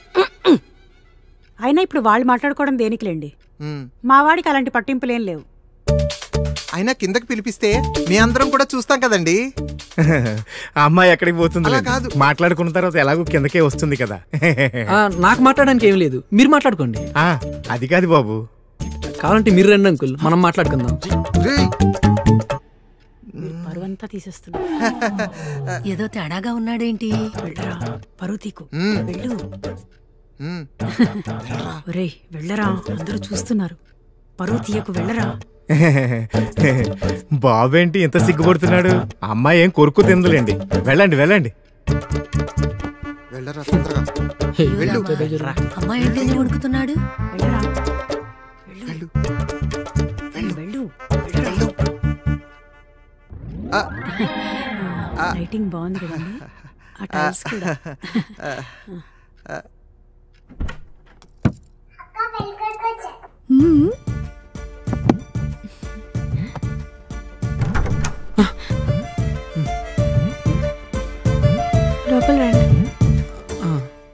అయినా ఇప్పుడు వాళ్ళు మాట్లాడుకోవడం దేనికిలేండి మ్మ్. మా వాడికి అలాంటి పట్టింపులేం లేవు అయినా కిందకి పిలిపిస్తే మీ అందరం కూడా చూస్తాం కదండి ఆ అమ్మాయి ఎక్కడికి పోతుంది అలా కాదు. మాట్లాడుకున్న తర్వాత ఎలాగో కిందకే వస్తుంది కదా ఆ, నాకు మాట్లాడడానికి ఏం లేదు మీరు మాట్లాడుకోండి ఆ, అది కాదు బాబు కావాలంటే మీరు రండి అంకుల్ మనం మాట్లాడుకుందాం రేయ్, పరువంతా తీసేస్తున్నా ఏదో తేడాగా ఉన్నాడేంటి వెళ్ళరా పరువు తీకు మ్మ్. వెళ్ళు మ్మ్. ఒరేయ్ వెళ్ళరా అందరూ చూస్తున్నారు పరువు తీయకు వెళ్ళరా బాబేంటి ఎంత సిగ్గుపడుతున్నాడు ఆ అమ్మాయి ఏం కొరుకు తిందులేండి వెళ్ళండి వెళ్ళండి వెళ్ళరా తొందరగా హే, వెళ్ళు. రా. అమ్మాయి ఏంటి ఉడుకుతున్నాడు వెళ్ళరా వెళ్ళు వెళ్ళు వెళ్ళు వెళ్ళు ఆ, ఆ. లైటింగ్ బాగుంది కదండి ఆ టైల్స్ కూడా మ్మ్. లోపల రండి ఆ.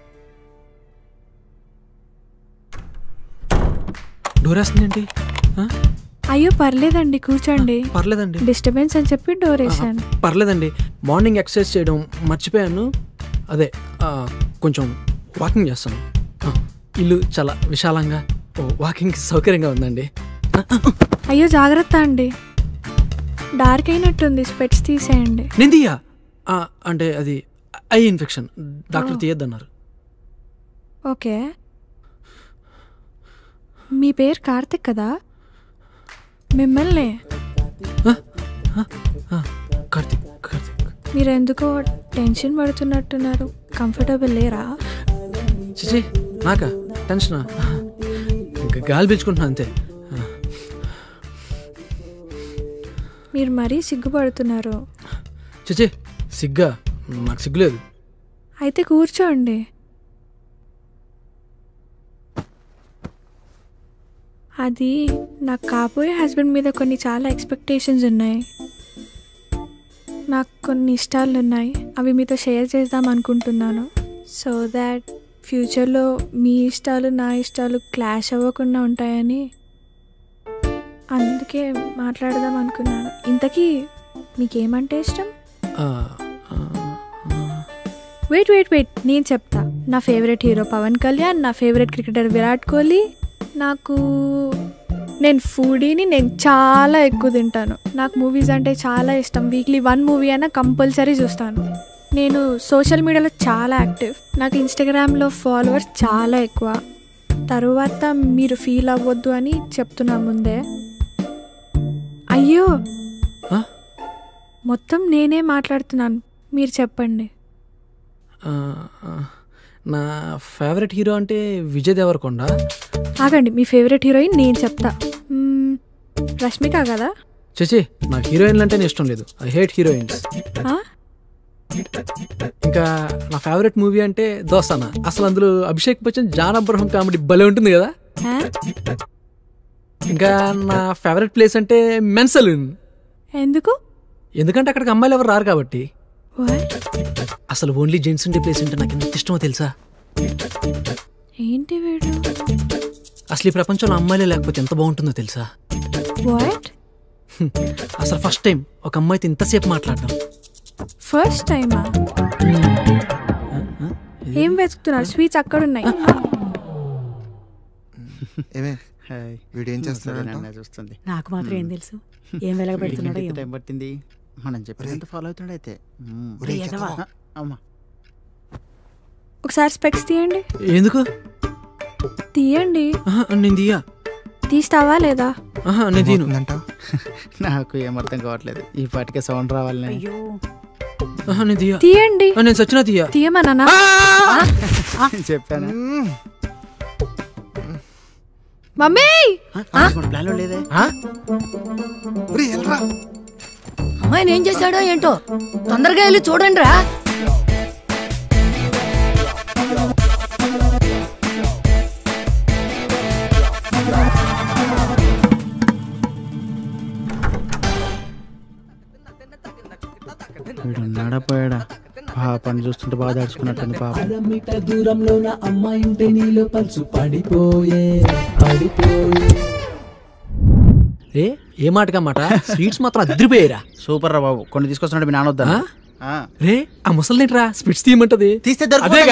డోర్ వేస్తుందేంటి ఆ? అయ్యో పర్లేదండి కూర్చోండి పర్లేదండి డిస్టర్బెన్స్ అని చెప్పి డోర్ ఆహా, వేసాను పర్లేదండి మార్నింగ్ ఎక్సర్సైజ్ చేయడం మర్చిపోయాను అదే ఆ, కొంచెం వాకింగ్ చేస్తాను ఆ, ఇల్లు చాలా విశాలంగా ఓ, వాకింగ్ సౌకర్యంగా ఉందండి అయ్యో జాగ్రత్త అండి డార్క్ అయినట్టుంది స్పెట్స్ తీసేయండి నేను తీయా ఆ, అంటే అది ఐ ఇన్ఫెక్షన్ డాక్టర్ ఓ. తీయద్దన్నారు ఓకే మీ పేరు కార్తిక్ కదా మిమ్మల్ని కార్తిక్ కార్తిక్ మీరు ఎందుకో టెన్షన్ పడుతున్నట్టున్నారు కంఫర్టబుల్ లేరా చిచి నాకా టెన్షనా ఇంకా గాలి పీల్చుకుంటున్నా అంతే ఆ, మీరు మరీ సిగ్గుపడుతున్నారు చిచి సిగ్గా నాకు సిగ్గులేదు అయితే కూర్చోండి అది నాకు కాబోయే హస్బెండ్ మీద కొన్ని చాలా ఎక్స్పెక్టేషన్స్ ఉన్నాయి నాకు కొన్ని ఇష్టాలు ఉన్నాయి అవి మీతో షేర్ చేద్దాం అనుకుంటున్నాను సో దాట్ ఫ్యూచర్లో మీ ఇష్టాలు నా ఇష్టాలు క్లాష్ అవ్వకుండా ఉంటాయని అందుకే మాట్లాడదాం అనుకున్నాను ఇంతకీ మీకేమంటే ఇష్టం ఆ, ఆ, వెయిట్ వెయిట్ వెయిట్ నేను చెప్తా నా ఫేవరెట్ హీరో పవన్ కళ్యాణ్ నా ఫేవరెట్ క్రికెటర్ విరాట్ కోహ్లీ నాకు నేను ఫుడీని నేను చాలా ఎక్కువ తింటాను నాకు మూవీస్ అంటే చాలా ఇష్టం వీక్లీ వన్ మూవీ అయినా కంపల్సరీ చూస్తాను నేను సోషల్ మీడియాలో చాలా యాక్టివ్ నాకు ఇన్స్టాగ్రామ్లో ఫాలోవర్స్ చాలా ఎక్కువ తరువాత మీరు ఫీల్ అవ్వద్దు అని చెప్తున్నా ముందే అయ్యో ఆ? మొత్తం నేనే మాట్లాడుతున్నాను మీరు చెప్పండి ఆ, ఆ, నా ఫేవరెట్ హీరో అంటే విజయ్ దేవరకొండ ఆగండి మీ ఫేవరెట్ హీరోయిన్ నేను చెప్తా మ్మ్, రష్మిక కదా చచి నాకు హీరోయిన్లు అంటేనే ఇష్టం లేదు ఐ హేట్ హీరోయిన్స్ ఆ? ఇంకా నా ఫేవరెట్ మూవీ అంటే దోస్తానా అసలు అందులో Abhishek Bachchan John Abraham comedy భలే ఉంటుంది కదా ఆ? ఇంకా నా ఫేవరెట్ ప్లేస్ అంటే మెన్ సలూన్ ఎందుకు ఎందుకంటే అక్కడికి అమ్మాయిలు ఎవరు రారు కాబట్టి What? అసలు ఓన్లీ జెంట్స్ ఉండే ప్లేస్ అంటే నాకు ఎంత ఇష్టమో తెలుసా ఏంటి వీడు అసలు ఈ ప్రపంచంలో అమ్మాయిలే లేకపోతే ఎంత బాగుంటుందో తెలుసా వాట్ హ్మ్. అసలు ఫస్ట్ టైం ఒక అమ్మాయితో ఇంతసేపు మాట్లాడడం ఫస్ట్ టైమా ఏం వెతుకుతున్నారు స్వీట్స్ అక్కడ ఉన్నాయి ఏమే వీడు ఏం చేస్తున్నాడు నాన్న చూస్తుంది నాకు మాత్రం ఏం తెలుసు ఏం వెలగబెడుతున్నాడో ఎంత ఏమో. టైం పట్టింది మనం చెప్పినంత ఫాలో అవుతున్నాడు అయితే మ్మ్. ఒరేయ్, ఎదవా. ఆ, అమ్మా ఒకసారి స్పెక్స్ తీయండి ఎందుకు తీయండి ఆహా, నేను తీయా తీస్తావా లేదా ఆహా, నేను తీను నాకు ఏం అర్థం కావట్లేదు ఈ పాటికే సౌండ్ రావాలని ఆహా, నేను తీయా తీయండి ఆ, నేను సచ్చినా తీయా తీయమన్నా చెప్పాను మమ్మీ ప్లాన్ లేదే అమ్మాయిని ఏం చేశాడో ఏంటో తొందరగా వెళ్ళి చూడండి రా వీడు ఉన్నాడా పోయాడా పాపని చూస్తుంటే బాగా దాచుకున్నట్టుంది పాప మీటర్ దూరంలో నా అమ్మాయి ఉంటే నీలో పల్సు పడిపోయే పడిపోయే ఏ ఏ మాటగా మాట స్వీట్స్ మాత్రం అదిరిపోయారా సూపర్ రా బాబు కొన్ని తీసుకొస్తున్నాడు మీ నాన్న వద్దా ఆ? రే ఆ ముసలినేట్రా స్పిట్స్ తీయమంటది తీస్తే అదేగా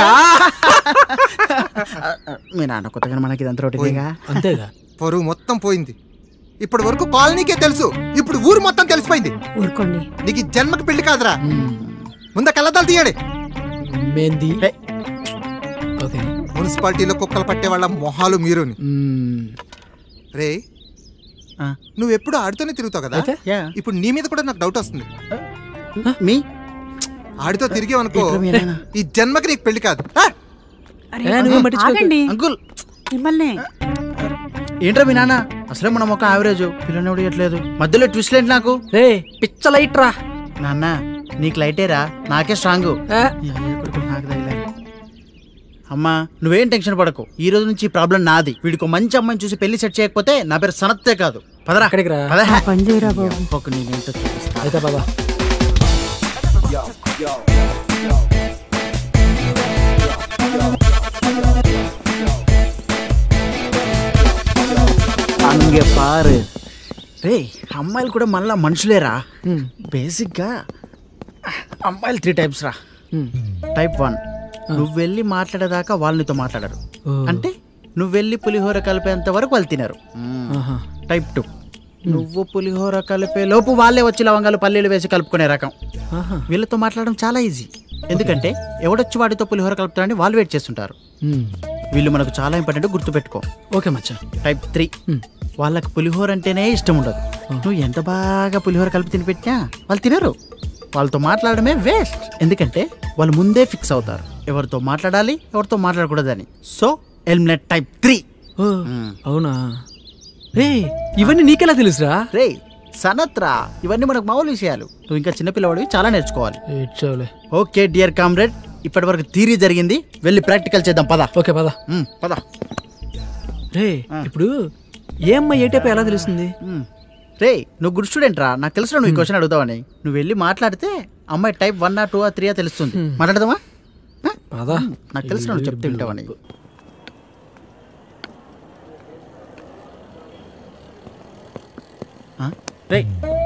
మీ నాన్న కొత్తగా మనకి ఇదంతా ఒకటిగా అంతేగా పరువు మొత్తం పోయింది ఇప్పటి వరకు కాలనీకే తెలుసు ఇప్పుడు ఊరు మొత్తం తెలిసిపోయింది ఊరుకోండి నీకు ఈ జన్మకి పెళ్లి కాదురా ముంద కళ్ళద్దాలు తీయండి మేంది ఓకే మున్సిపాలిటీలో కుక్కలు పట్టే వాళ్ళ మొహాలు మీరుని రే నువ్వు ఎప్పుడు ఆడితోనే తిరుగుతావు కదా అయితే? యా. ఇప్పుడు నీ మీద కూడా నాకు డౌట్ వస్తుంది మీ ఆడితో తిరిగావనుకో ఎప్పుడు మీ నాన్న? ఈ జన్మకి నీకు పెళ్లి కాదు ఆ! అరే, ఏ, నువ్వేం పట్టించుకోకు. ఆగండి అంకుల్ మిమ్మల్ని ఏంట్రా మీ నాన్న అసలే మన మొక్క యావరేజ్ పిల్లని ఎవడు ఇవ్వట్లేదు మధ్యలో ట్విస్ట్ ఏంటి నాకు రే పిచ్చ లైట్ రా నాన్న నీకు లైటేరా నాకే స్ట్రాంగ్ ఏ, నాకు తగిలారు అమ్మా నువ్వేం టెన్షన్ పడకు ఈ రోజు నుంచి ఈ ప్రాబ్లం నాది వీడికి ఒక మంచి అమ్మాయిని చూసి పెళ్లి సెట్ చేయకపోతే నా పేరు సనత్తే కాదు పదరా అక్కడికి రా పద ఆ పని చేయరా బాబు ఒక నేనేంటో చూపిస్తా అయితే బాబా అంగే పారు రే అమ్మాయిలు కూడా మళ్ళా మనుషులేరా బేసిక్గా అమ్మాయిలు త్రీ టైప్స్ రా టైప్ వన్ నువ్వు వెళ్ళి మాట్లాడేదాకా వాళ్ళు నీతో మాట్లాడరు ఓ. అంటే నువ్వు వెళ్ళి పులిహోర కలిపేంత వరకు వాళ్ళు తినరు ఆహా. టైప్ టూ నువ్వు పులిహోర కలిపే లోపు వాళ్ళే వచ్చి లవంగాలు పల్లీలు వేసి కలుపుకునే రకం ఆహా. వీళ్ళతో మాట్లాడడం చాలా ఈజీ ఎందుకంటే ఎవడొచ్చి వాడితో పులిహోర కలుపుతారని వాళ్ళు వెయిట్ చేస్తుంటారు మ్మ్. వీళ్ళు మనకు చాలా ఇంపార్టెంట్ గుర్తుపెట్టుకో ఓకే మచ్చా టైప్ త్రీ వాళ్ళకి పులిహోర అంటేనే ఇష్టం ఉండదు నువ్వు ఎంత బాగా పులిహోర కలిపి తినిపెట్టినా వాళ్ళు తినరు వాళ్ళతో మాట్లాడమే వేస్ట్ ఎందుకంటే వాళ్ళు ముందే ఫిక్స్ అవుతారు ఎవరితో మాట్లాడాలి ఎవరితో మాట్లాడకూడదని సో ఎలిమినేట్ టైప్ త్రీ ఓ అవునా రే ఇవన్నీ నీకెలా తెలుసురా రే సనత్రా ఇవన్నీ మనకు మామూలు విషయాలు నువ్వు ఇంకా చిన్నపిల్లవాడివి చాలా నేర్చుకోవాలి ఇచ్చావులే ఓకే డియర్ కామ్రేడ్ ఇప్పటి వరకు థీరీ జరిగింది వెళ్ళి ప్రాక్టికల్ చేద్దాం పద ఓకే పద మ్, పద రే ఇప్పుడు ఏ అమ్మాయి ఏ టైప్ ఎలా తెలుస్తుంది మ్. రే నువ్వు గుడ్ స్టూడెంట్ రా నాకు తెలుసు నువ్వు ఈ క్వశ్చన్ అడుగుతావని నువ్వు వెళ్ళి మాట్లాడితే అమ్మాయి టైప్ వన్ టూ ఆ త్రీ తెలుస్తుంది మాట్లాడదామా పద నాకు తెలుసు నువ్వు చెప్తే వింటావని ఆ? రే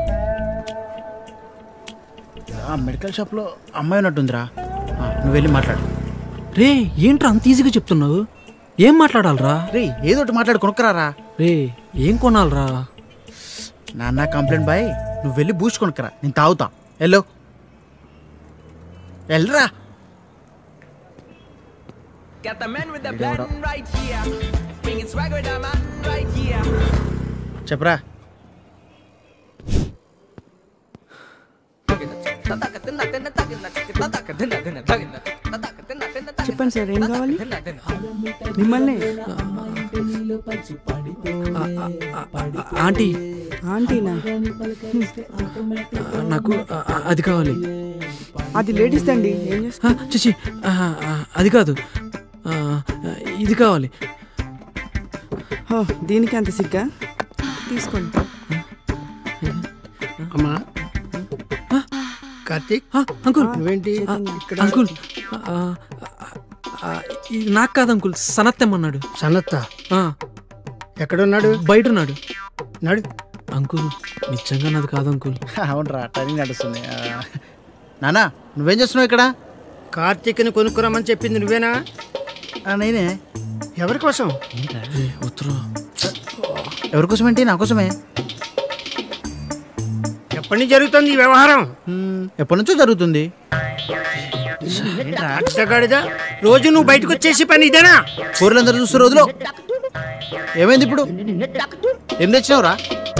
ఆ మెడికల్ షాప్లో అమ్మాయి ఉన్నట్టుందిరా ఆ, నువ్వు వెళ్ళి మాట్లాడు రే ఏంట్రా అంత ఈజీగా చెప్తున్నావు ఏం మాట్లాడాలరా రే ఏదో ఒకటి మాట్లాడు కొనుక్కరారా రే ఏం కొనాలరా నాన్న కంప్లైంట్ బాయ్ నువ్వు వెళ్ళి బూస్ట్ కొనుక్కరా నేను తాగుతా ఎల్లో వెళ్ళరా Got the man with the plan right here. Bringing swag with the man right here. చెప్పరా చెప్పండి సార్ ఏం కావాలి మిమ్మల్ని ఆంటీ ఆంటీనా ఆ, నాకు ఆ, ఆ, అది కావాలి అది లేడీస్ అండి ఏం చేస్తా ఆ, చిచి ఆ, ఆ, అది కాదు ఆ, ఇది కావాలి హో, దీనికి అంత సిగ్గా తీసుకోండి అమ్మా కార్తీక్ అంకుల్ నువ్వేంటి ఆ, ఇక్కడ అంకుల్ ఆ, ఆ, ఇది నాకు కాదు అంకుల్ సనత్ తెమ్మన్నాడు సనత్త ఆ, ఎక్కడున్నాడు బయట ఉన్నాడు నాడు అంకుల్ నిజంగా నాది కాదు అంకుల్ అవునరా టైమింగ్ నడుస్తుంది ఆ, నానా నువ్వేం చేస్తున్నావు ఇక్కడ కార్తీక్ని కొనుక్కురమ్మని చెప్పింది నువ్వేనా ఆ, నేనే ఎవరి కోసం ఉత్తరం ఎవరి కోసం ఏంటి నా కోసమే ఎప్పటి నుంచి జరుగుతుంది ఈ వ్యవహారం ఎప్పటి నుంచో జరుగుతుంది అట్టగాడిదా రోజు నువ్వు బయటకు వచ్చేసి పని ఇదేనా కూరలందరూ చూస్తే రోజులో ఏమైంది ఇప్పుడు ఏం తెచ్చినావురా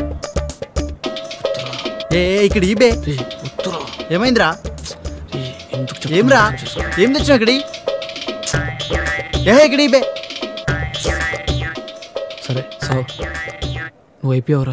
ఏ ఏ, ఇక్కడ ఈ బే ఏమైందిరా ఏమ్రా ఏం తెచ్చినావు ఇక్కడ ఏ ఇక్కడ ఈ బే సరే సావు నువ్వు అయిపోయావురా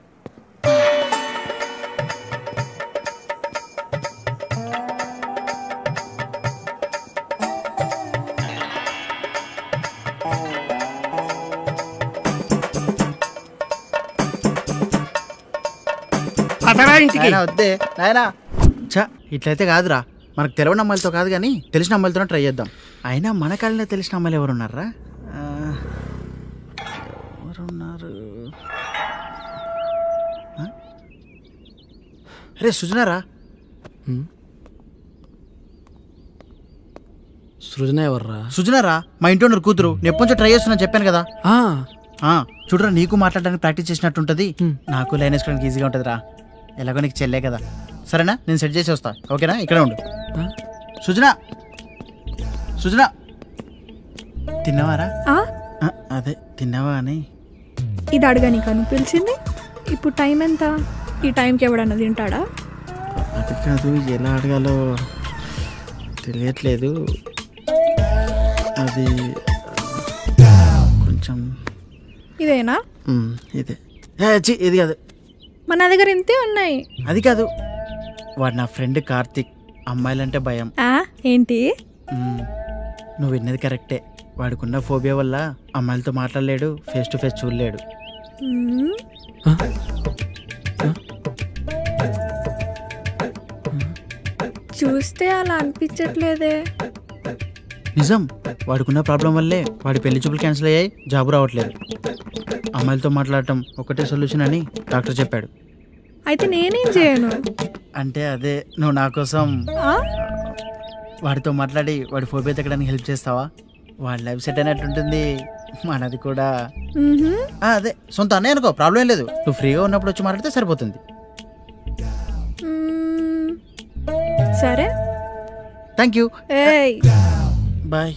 పదరా ఇంటికి నాయనా వద్దే నాయనా చ ఇట్లయితే కాదురా మనకు తెలియని అమ్మాయిలతో కాదు కానీ తెలిసిన అమ్మాయిలతో ట్రై చేద్దాం అయినా మన కాలంలో తెలిసిన అమ్మాయిలు ఎవరు ఉన్నారా ఆ, ఎవరున్నారు ఆ? అరే సుజనారా సృజన ఎవర్రా సుజనారా మా ఇంటి ఉన్నారు కూతురు నేను ఎప్పటి నుంచో ట్రై చేస్తున్నా చెప్పాను కదా ఆ, ఆ, చూడరా నీకు మాట్లాడడానికి ప్రాక్టీస్ చేసినట్టుంటది నాకు లైన్ వేసుకోవడానికి ఈజీగా ఉంటుందిరా ఎలాగో నీకు చెల్లే కదా సరేనా నేను సెట్ చేసి వస్తా ఓకేనా ఇక్కడే ఉండు సుజనా సుజనా తిన్నావారా ఆ? ఆ, అదే తిన్నావా అని ఇది అడగా నీకు అని పిలిచింది ఇప్పుడు టైం ఎంత ఈ టైంకి ఎవడన్నా తింటాడా అది కాదు ఎలా అడగాలో తెలియట్లేదు అది కొంచెం ఇదేనా మ్, ఇదే ఏ, ఛీ, ఇది కాదు మన దగ్గర ఇంతే ఉన్నాయి అది కాదు వాడు నా ఫ్రెండ్ కార్తిక్ అమ్మాయిలంటే భయం ఆ ఏంటి మ్, నువ్వు విన్నది కరెక్టే వాడికున్న ఫోబియా వల్ల అమ్మాయిలతో మాట్లాడలేడు ఫేస్ టు ఫేస్ చూడలేడు మ్మ్. చూస్తే అలా అనిపించట్లేదే నిజం వాడికున్న ప్రాబ్లం వల్లే వాడి పెళ్లి చూపులు క్యాన్సిల్ అయ్యాయి జాబు రావట్లేదు అమ్మాయిలతో మాట్లాడటం ఒకటే సొల్యూషన్ అని డాక్టర్ చెప్పాడు అయితే నేనేం చేయను అంటే అదే నువ్వు నా కోసం ఆ? వాడితో మాట్లాడి వాడి ఫోబియా తగ్గడానికి హెల్ప్ చేస్తావా వాడి లైఫ్ సెట్ అయినట్టుంటుంది మనది కూడా మ్హూ. ఆ, అదే సొంత అన్నయ్య అనుకో ప్రాబ్లం ఏం లేదు నువ్వు ఫ్రీగా ఉన్నప్పుడు వచ్చి మాట్లాడితే సరిపోతుంది మ్మ్. సరే థ్యాంక్ యూ ఏయ్ బాయ్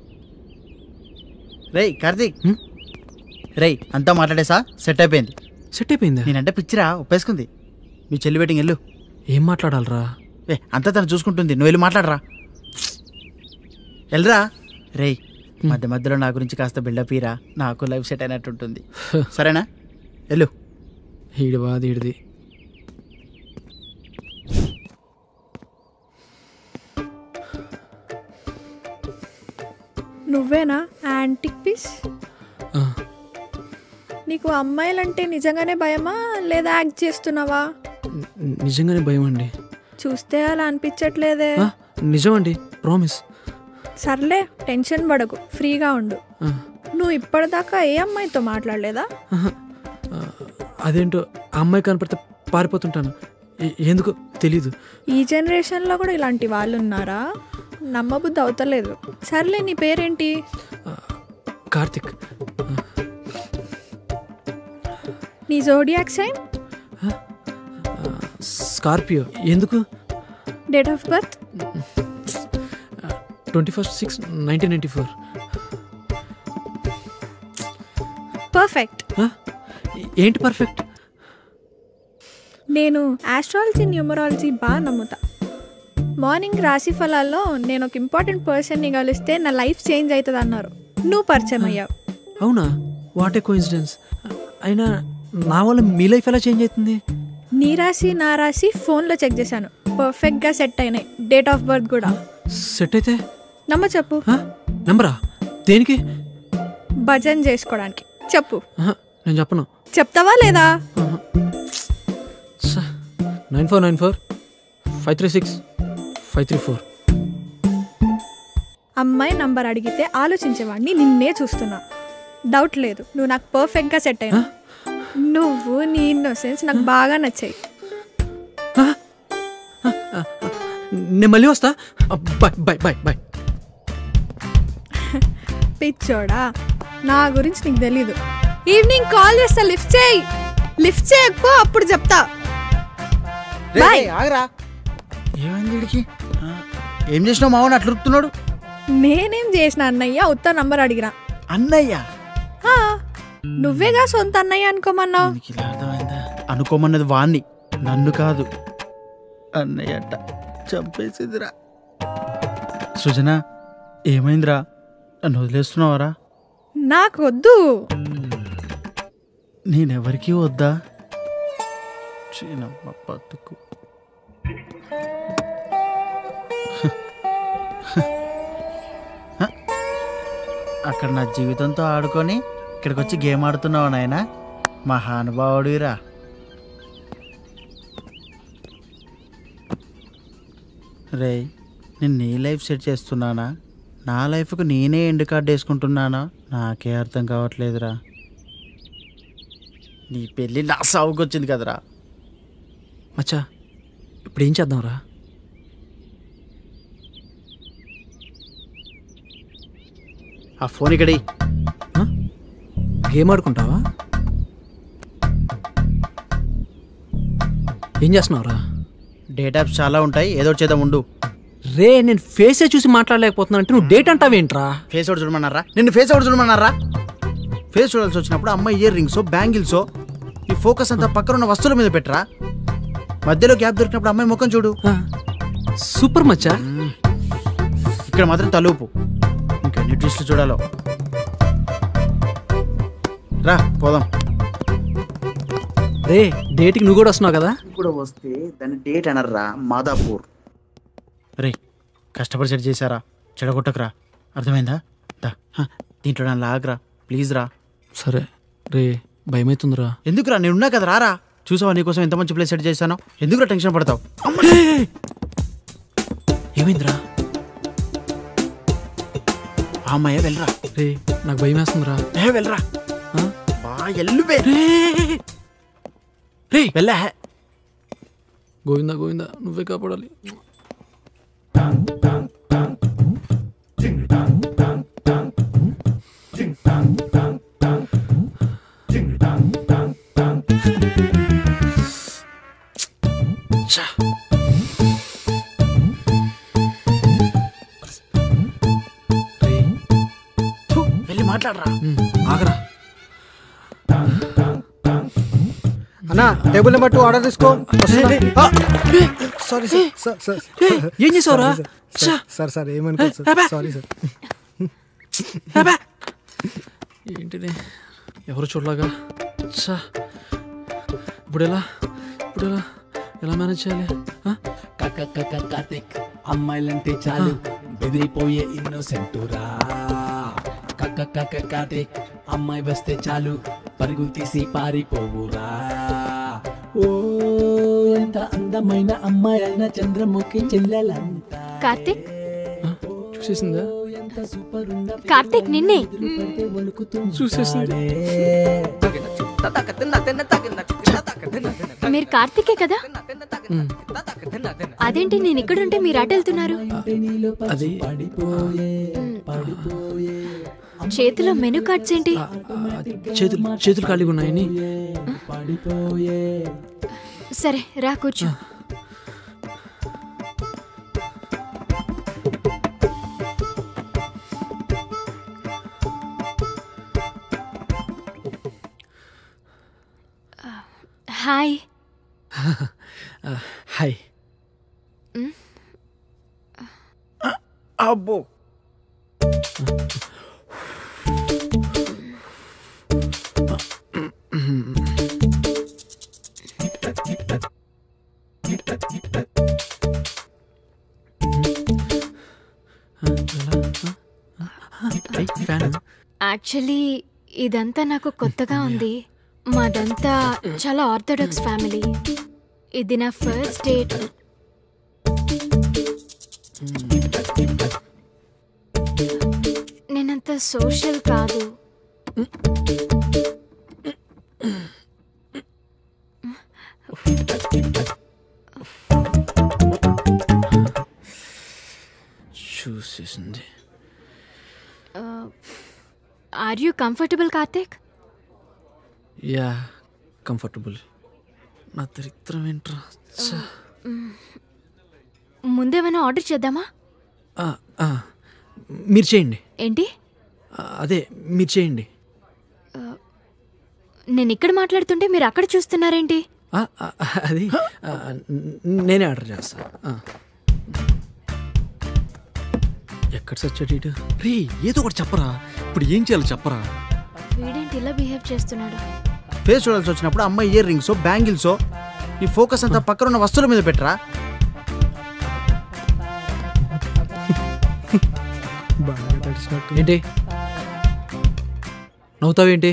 రేయ్ కార్తీక్ రేయ్ అంతా మాట్లాడేసా సెట్ అయిపోయింది సెట్ అయిపోయిందా నేనంటే పిచ్చిరా ఒప్పేసుకుంది మీ చెల్లి వెయిటింగ్ వెళ్ళు ఏం మాట్లాడాలరా ఏ అంతా తను చూసుకుంటుంది నువ్వు వెళ్ళి మాట్లాడరా వెళ్ళరా రేయ్ మధ్య మధ్యలో నా గురించి కాస్త బిల్డప్ ఇరా నాకు లైఫ్ సెట్ అయినట్టుంటుంది సరేనా వెళ్ళు ఈడి బాధ ఈడిది నువ్వేనా యాంటిక్ పీస్ ఆ. నీకు అమ్మాయిలంటే నిజంగానే భయమా లేదా యాక్ట్ చేస్తున్నావా ని- నిజంగానే భయం అండి చూస్తే అలా అనిపించట్లేదే ఆ, నిజం అండి ప్రామిస్ సర్లే టెన్షన్ పడకు ఫ్రీగా ఉండు ఆ. నువ్వు ఇప్పటిదాకా ఏ అమ్మాయితో మాట్లాడలేదా ఆహా. ఆ, అదేంటో ఆ అమ్మాయి కనపడితే పారిపోతుంటాను ఎ- ఎందుకో తెలీదు ఈ జనరేషన్లో కూడా ఇలాంటి వాళ్ళు ఉన్నారా నమ్మబుద్ధి అవుతలేదు సర్లే నీ పేరేంటి కార్తిక్ నీ జోడియాక్ సైన్ స్కార్పియో ఎందుకు date of birth twenty first six nineteen ninety four perfect ఏంటి పర్ఫెక్ట్ నేను ఆస్ట్రాలజీ న్యూమరాలజీ బాగా నమ్ముతా మార్నింగ్ రాశి ఫలాల్లో నేను ఒక ఇంపార్టెంట్ పర్సన్ని కలిస్తే నా లైఫ్ చేంజ్ అవుతుంది అన్నారు నువ్వు పరిచయం అయ్యావు అవునా వాట్ ఏ కోఇన్సిడెన్స్ అయినా నా వల్ల మీ లైఫ్ ఎలా చేంజ్ అవుతుంది నీ రాశి నా రాశి ఫోన్లో చెక్ చేశాను పర్ఫెక్ట్గా సెట్ అయినాయి డేట్ ఆఫ్ బర్త్ కూడా సెట్ అయితే నమ్మ చెప్పు నంబరా దేనికి భజన్ చేసుకోవడానికి చెప్పు ఆహా, నేను చెప్పను చెప్తావా లేదా nine four nine four five three six five three four అమ్మాయి నంబర్ అడిగితే ఆలోచించేవాడిని నిన్నే చూస్తున్నా డౌట్ లేదు నువ్వు నాకు పర్ఫెక్ట్గా సెట్ అయినా నువ్వు నీ ఇన్నోసెన్స్ నాకు బాగా నచ్చాయి నేను మళ్ళీ వస్తా బాయ్ బాయ్ బాయ్ బాయ్ పిచ్చోడా నా గురించి నీకు తెలీదు ఈవినింగ్ కాల్ చేస్తా లిఫ్ట్ చేయి లిఫ్ట్ చేయకపో అప్పుడు చెప్తా బాయ్ ఆగరా ఏమైంది వీడికి ఆ, ఏం చేసినావు మావని అట్లా ఉరుకుతున్నాడు నేనేం చేసిన అన్నయ్య ఉత్త నంబర్ అడిగినా అన్నయ్య ఆ, నువ్వేగా సొంత అన్నయ్య అనుకోమన్నావు అనుకోమన్నది వాణ్ణి నన్ను కాదు అన్నయ్య అట్ట చంపేసిందిరా సృజన ఏమైందిరా నన్ను వదిలేస్తున్నావారా నాకు వద్దు నేనెవరికీ వద్దా చీనమ్మ బతుకు హ. అక్కడ నా జీవితంతో ఆడుకొని ఇక్కడికి వచ్చి గేమ్ ఆడుతున్నావు నాయన మహానుభావుడిరా రే నేను నీ లైఫ్ సెట్ చేస్తున్నానా నా లైఫ్కు నేనే ఎండ్ కార్డ్ వేసుకుంటున్నానా నాకే అర్థం కావట్లేదురా నీ పెళ్ళి నా సాగుకు వచ్చింది కదరా మచ్చా ఇప్పుడు ఏం చేద్దాంరా ఆ ఫోన్ ఇక్కడి గేమ్ ఆడుకుంటావా ఏం చేస్తున్నావురా డేట్ యాప్స్ చాలా ఉంటాయి ఏదో ఒకటి చేద్దాం ఉండు రే నేను ఫేసే చూసి మాట్లాడలేకపోతున్నా అంటే నువ్వు డేట్ అంటావేంట్రా ఫేస్ ఒకటి చూడమన్నారా నిన్ను ఫేస్ ఒకటి చూడమన్నారా ఫేస్ చూడాల్సి వచ్చినప్పుడు అమ్మాయి ఇయర్ రింగ్సో బ్యాంగిల్సో ఈ ఫోకస్ అంతా పక్కన ఉన్న వస్తువుల మీద పెట్టరా మధ్యలో గ్యాప్ దొరికినప్పుడు అమ్మాయి ముఖం చూడు సూపర్ మచ్చా ఇక్కడ మాత్రం తలుపు ఇంకెన్ని ట్విస్ట్లు చూడాలో రా పోదాం రే డేట్కి నువ్వు కూడా వస్తున్నావు కదా కూడా వస్తే దాన్ని డేట్ అనర్రా మాదాపూర్ రే కష్టపడి సెట్ చేశారా చెడగొట్టకురా అర్థమైందా దా హ, దీంట్లో నన్ను లాగరా ప్లీజ్ రా సరే రే భయమవుతుందిరా ఎందుకురా నేను ఉన్నా కదా రారా చూసావా నీకోసం ఎంత మంచి ప్లేస్ సెట్ చేశాను ఎందుకురా టెన్షన్ పడతావు ఏమైందిరా ఆ అమ్మాయి వెళ్ళరా రే నాకు భయం వేస్తుందిరా ఏ వెళ్ళరా బా ఎల్లు బే రే వెళ్ళా గోవిందా గోవిందా నువ్వే కాపాడాలి వెళ్ళి మాట్లాడరా ఆగరా అన్నా టేబుల్ నెంబర్ టూ ఆర్డర్ తీసుకో సారీ సార్ సార్ సార్ ఏం చేసావురా? సార్ సార్ ఏమనుకో సార్ సారీ సార్ ఏంటిది ఎవరు చూడలాగా ఛా ఇప్పుడు ఎలా ఇప్పుడు ఎలా ఎలా మేనేజ్ చేయాలి ఆ? కార్తిక్ అమ్మాయిలంటే చాలు బెదిరిపోయే ఇన్నోసెంట్ రా కక్క కక్క కార్తిక్ అమ్మాయి వస్తే చాలు పరుగు తీసి పారిపోవురా ఓ ఎంత అందమైన అమ్మాయి అయిన చంద్రముఖి చెల్లెలంతా కార్తిక్ చూసేసిందా కార్తిక్ నిన్నే చూసేసింది మీరు కార్తికే కదా అదేంటి నేను ఇక్కడుంటే మీరు అటు వెళ్తున్నారు అది చేతిలో మెనూ కార్డ్స్ ఏంటి చేతులు చేతులు ఖాళీగా ఉన్నాయని సరే రా కూర్చో హాయ్ హాయ్ అబ్బో ఫ్యాన్ యాక్చువల్లీ ఇదంతా నాకు కొత్తగా ఉంది మాదంతా చాలా ఆర్థోడాక్స్ ఫ్యామిలీ ఇది నా ఫస్ట్ డేట్ నేనంత సోషల్ కాదు చూసేసింది are you comfortable Karthik ya comfortable నా దరిద్రం ఏంట్రా చ్చ. ముందేమైనా ఆర్డర్ చేద్దామా ఆ, ఆ, మీరు చేయండి ఏంటి ఆ, అదే మీరు చేయండి నేను ఇక్కడ మాట్లాడుతుంటే మీరు అక్కడ చూస్తున్నారేంటి ఆ, ఆ, అది ఆ, న- నేనే ఆర్డర్ చేస్తా ఆ. ఎక్కడ సచ్చాడు ఇటు రే ఏదో ఒకటి చెప్పరా ఇప్పుడు ఏం చేయాలి చెప్పరా వీడేంటి ఇలా బిహేవ్ చేస్తున్నాడు ఫేస్ చూడాల్సి వచ్చినప్పుడు అమ్మాయి ఇయర్ రింగ్స్ బ్యాంగిల్స్ నీ ఫోకస్ అంతా పక్కన ఉన్న వస్తువుల మీద పెట్టరా ఏంటి నవ్వుతావేంటి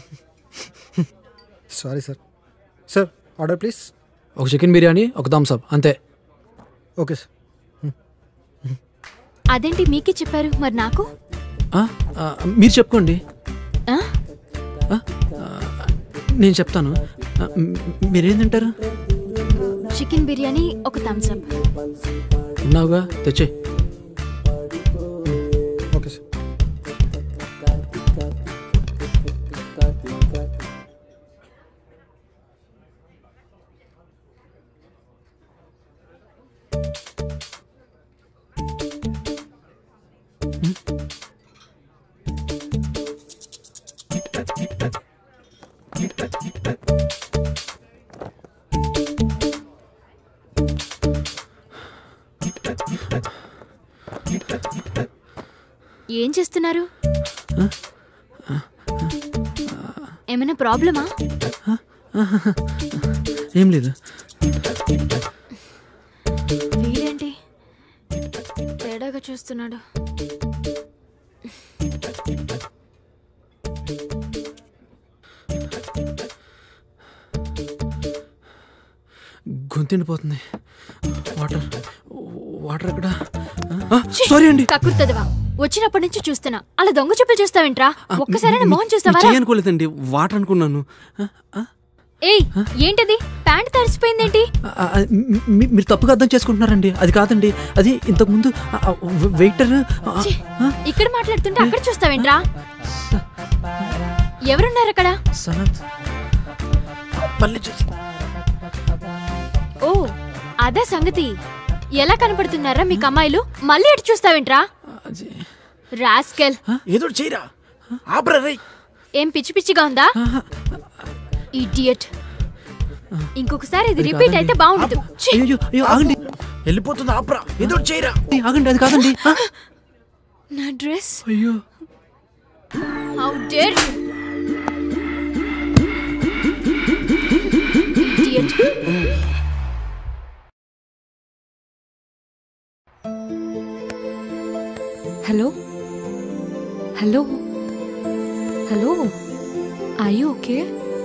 sorry sir sir order please ఒక చికెన్ బిర్యానీ ఒక థమ్స్ అప్ అంతే ఓకే సార్ అదేంటి మీకే చెప్పారు మరి నాకు ఆ, ఆ, మీరు చెప్పుకోండి ఆ? ఆ, ఆ, నేను చెప్తాను ఆ, మ్- మీరేం తింటారు చికెన్ బిర్యానీ ఒక థమ్స్ అప్ ఉన్నావుగా తెచ్చే ఓకే సార్ ఏం చేస్తున్నారు ఏమైనా ప్రాబ్లమా ఏం లేదు వీడేంటి తేడాగా చూస్తున్నాడు గొంతుండిపోతుంది వాటర్ వాటర్ ఎక్కడ సారీ అండి కక్కుర్తదివా వచ్చినప్పటి నుంచి చూస్తున్నా అలా దొంగ చూపులు చూస్తావేంట్రా ఒక్కసారైనా మొహం చూస్తావా చేయనుకోలేదండి వాటర్ అనుకున్నాను ఆ, ఆ, ఏయ్ ఏంటది ప్యాంట్ తడిసిపోయిందేంటి ఆ, ఆ, మీ- మీ- మీరు తప్పుగా అర్థం చేసుకుంటున్నారండి అది కాదండి అది ఇంతకుముందు వెయిటర్ ఛీ, ఇక్కడ మాట్లాడుతుంటే అక్కడ చూస్తావేంట్రా ఎవరున్నారు అక్కడ సనత్ మళ్ళీ చూసి ఓ అదే సంగతి ఎలా కనపడుతున్నారా మీకు అమ్మాయిలు మళ్ళీ అటు చూస్తావేంట్రా రాస్కెల్ ఏదో చేయరా ఆపరా రేయ్ ఏం పిచ్చి పిచ్చిగా ఉందా ఇడియట్ ఇంకొకసారి ఇది అది రిపీట్ కాదండి. అయితే బాగుండదు ఛీ! అయ్యో అయ్యో ఆగండి వెళ్ళిపోతుంది ఆపరా ఏదో చేయరా ఆగండి అది కాదండి ఆ, నా డ్రెస్ అయ్యో how dare idiot hello hello hello are you okay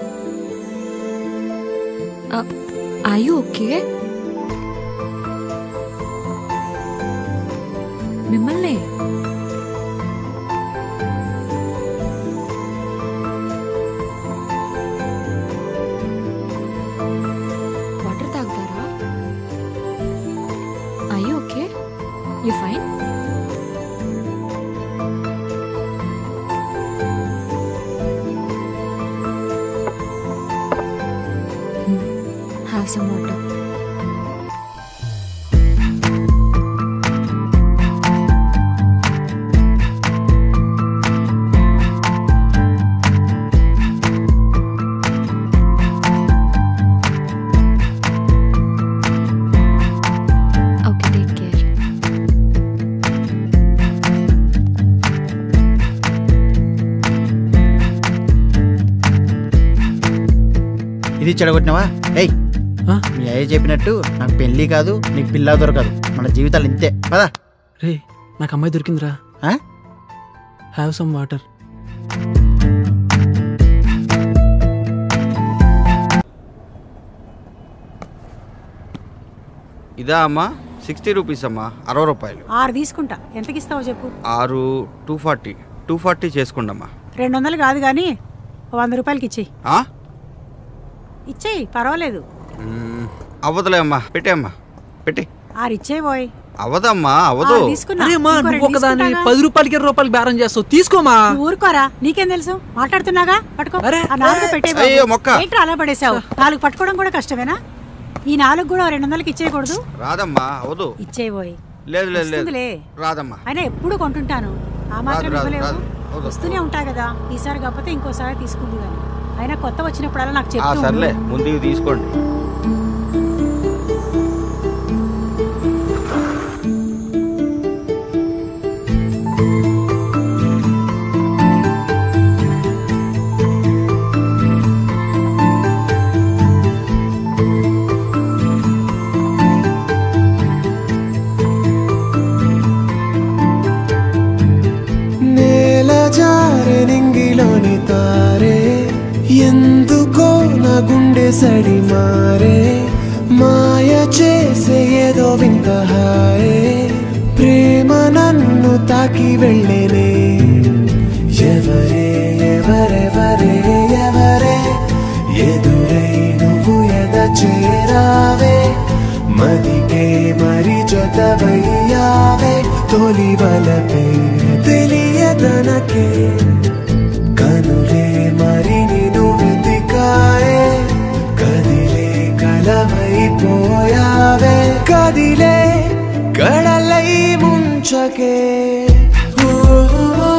are you okay మిమ్మల్ని వాటర్ తాగుతారా are you okay you fine have some water okay take care ఇది చెడగొట్టినావా ఏయ్ మీ అయ్య చెప్పినట్టు నాకు పెళ్లి కాదు నీకు పిల్ల దొరకదు మన జీవితాలు ఇంతే పదా రే నాకు అమ్మాయి దొరికిందిరా హ్యావ్ సమ్ వాటర్ ఇదా అమ్మా సిక్స్టీ రూపీస్ అమ్మా అరవై రూపాయలు ఆరు తీసుకుంటా ఎంతకి ఇస్తావో చెప్పు ఆరు టూ ఫార్టీ టూ ఫార్టీ చేసుకోండమ్మా రెండు వందలు కాదు కానీ ఓ వంద రూపాయలకి ఇచ్చేయి ఆ? ఇచ్చేయి పర్వాలేదు మ్మ్, అవ్వదులే అమ్మా పెట్టే అమ్మా పెట్టి ఆరు ఇచ్చేయి పోయ్ అవ్వదమ్మా అవ్వదు ఆ, తీసుకున్నా. అరే అమ్మా ఇంకో నువ్వు రెండు ఒకదాని తీసుకుంటాగా? పది రూపాయలకి ఇరవై రూపాయలకి బేరం చేస్తావు తీసుకోమా నువ్వు ఊరుకోరా నీకేం తెలుసు మాట్లాడుతున్నాగా పట్టుకో ఆ నాలుగు పెట్టే బాబు. అయ్యో, మొక్క. ఏంట్రా అలా పడేసావు నాలుగు పట్టుకోవడం కూడా కష్టమేనా ఈ నాలుగు కూడా ఓ రెండు వందలకి ఇచ్చేయకూడదు రాదమ్మా అవ్వదు ఇచ్చేయబోయ్ లేదు లేదు లేదు వస్తుందిలే. రాదమ్మా అయినా ఎప్పుడు కొంటుంటాను ఆ మాత్రం రాదు, ఇవ్వలేవు రాదు. అవును. వస్తూనే ఉంటా కదా ఈసారి కాకపోతే ఇంకోసారి తీసుకుంది కానీ అయినా కొత్త వచ్చినప్పుడల్లా నాకు ఆ, చెప్తూ సర్లే ఉండు. ముందు ఇవి తీసుకోండి నేల జారే నింగిలోని తారే ఎందుకో నా గుండె సడి మారే మాయ చేసే ఏదో వింత హాయే ప్రేమ నన్ను తాకి వెళ్ళేనే ఎవరే ఎవరెవరే ఎవరే ఎదురై నువ్వు ఎద చేరావే మదికే మరి జతవయ్యావే తొలి వలపే తెలియదనకే కనులే మరి నిన్ను వెతికాయే కదిలే కలవైపోయావే కదిలే కడలై ముంచకే ఓ, ఓ,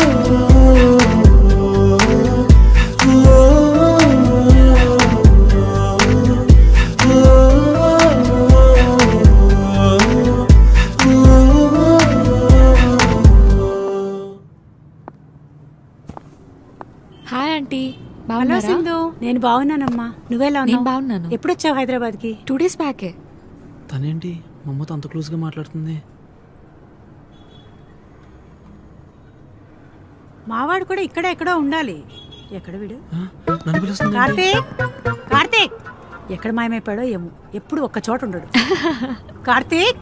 హాయ్ ఆంటీ హలో బాగున్నారా సింధు నేను బాగున్నానమ్మా నువ్వెలా నేను ఉన్నావు బాగున్నాను ఎప్పుడు వచ్చావు హైదరాబాద్ కి టూ డేస్ బ్యాకే తనేంటి మా అమ్మతో అంత క్లోజ్గా మాట్లాడుతుంది మావాడు కూడా ఇక్కడే ఎక్కడో ఉండాలి ఎక్కడ వీడు నన్ను పిలుస్తుంది కార్తీక్ కార్తీక్ ఎక్కడ మాయమైపోయాడో ఏమో ఎప్పుడు ఒక్క చోట ఉండడు కార్తీక్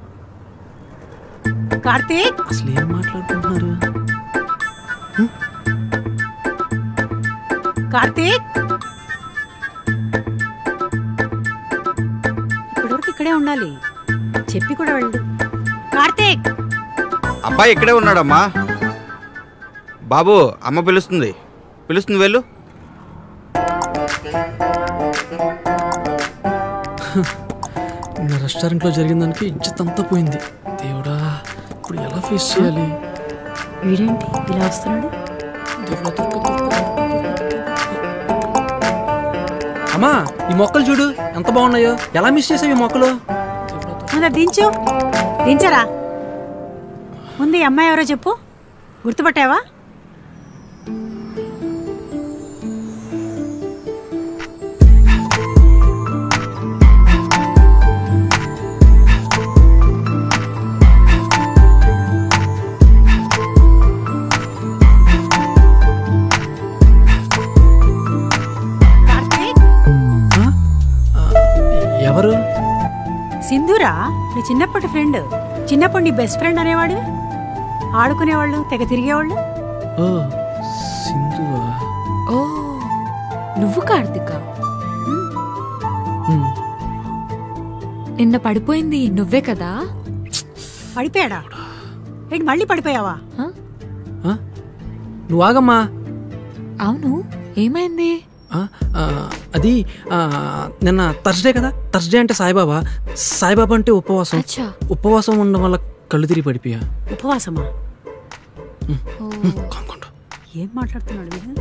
కార్తీక్ అసలు ఏం మాట్లాడుకుంటున్నారు కార్తీక్ ఇప్పటివరకు ఇక్కడే ఉండాలి చెప్పి కూడా వెళ్ళు కార్తీక్ అబ్బాయి ఇక్కడే ఉన్నాడమ్మా బాబు అమ్మ పిలుస్తుంది పిలుస్తుంది వెళ్ళు నా రెస్టారెంట్లో జరిగిన దానికి ఇజ్జత్ అంతా పోయింది దేవుడా ఇప్పుడు ఎలా ఫేస్ చేయాలి వీడేంటి ఇలా వస్తున్నాడు అమ్మా ఈ మొక్కలు చూడు ఎంత బాగున్నాయో ఎలా మిస్ చేసావు ఈ మొక్కలు ముందు అది దించు దించరా ముందు ఈ అమ్మాయి ఎవరో చెప్పు గుర్తుపట్టావా ఎవరు సింధురా నీ చిన్నప్పటి ఫ్రెండ్ చిన్నప్పుడు నీ బెస్ట్ ఫ్రెండ్ అనేవాడు ఆడుకునేవాళ్ళు తెగ తిరిగేవాళ్ళు ఓ సింధువా ఓ నువ్వు కార్తిక హ్మ్. నిన్న పడిపోయింది నువ్వే కదా పడిపోయాడా ఏంటి మళ్ళీ పడిపోయావా నువ్వు ఆగమ్మా అవును ఏమైంది ఆ, ఆ, అది ఆ, నిన్న థర్స్డే కదా థర్స్డే అంటే సాయిబాబా సాయిబాబా అంటే ఉపవాసం ఉపవాసం ఉండడం వల్ల కళ్ళు తిరిగి పడిపోయా ఉపవాసమా ఏం మాట్లాడుతున్నాడు వీడు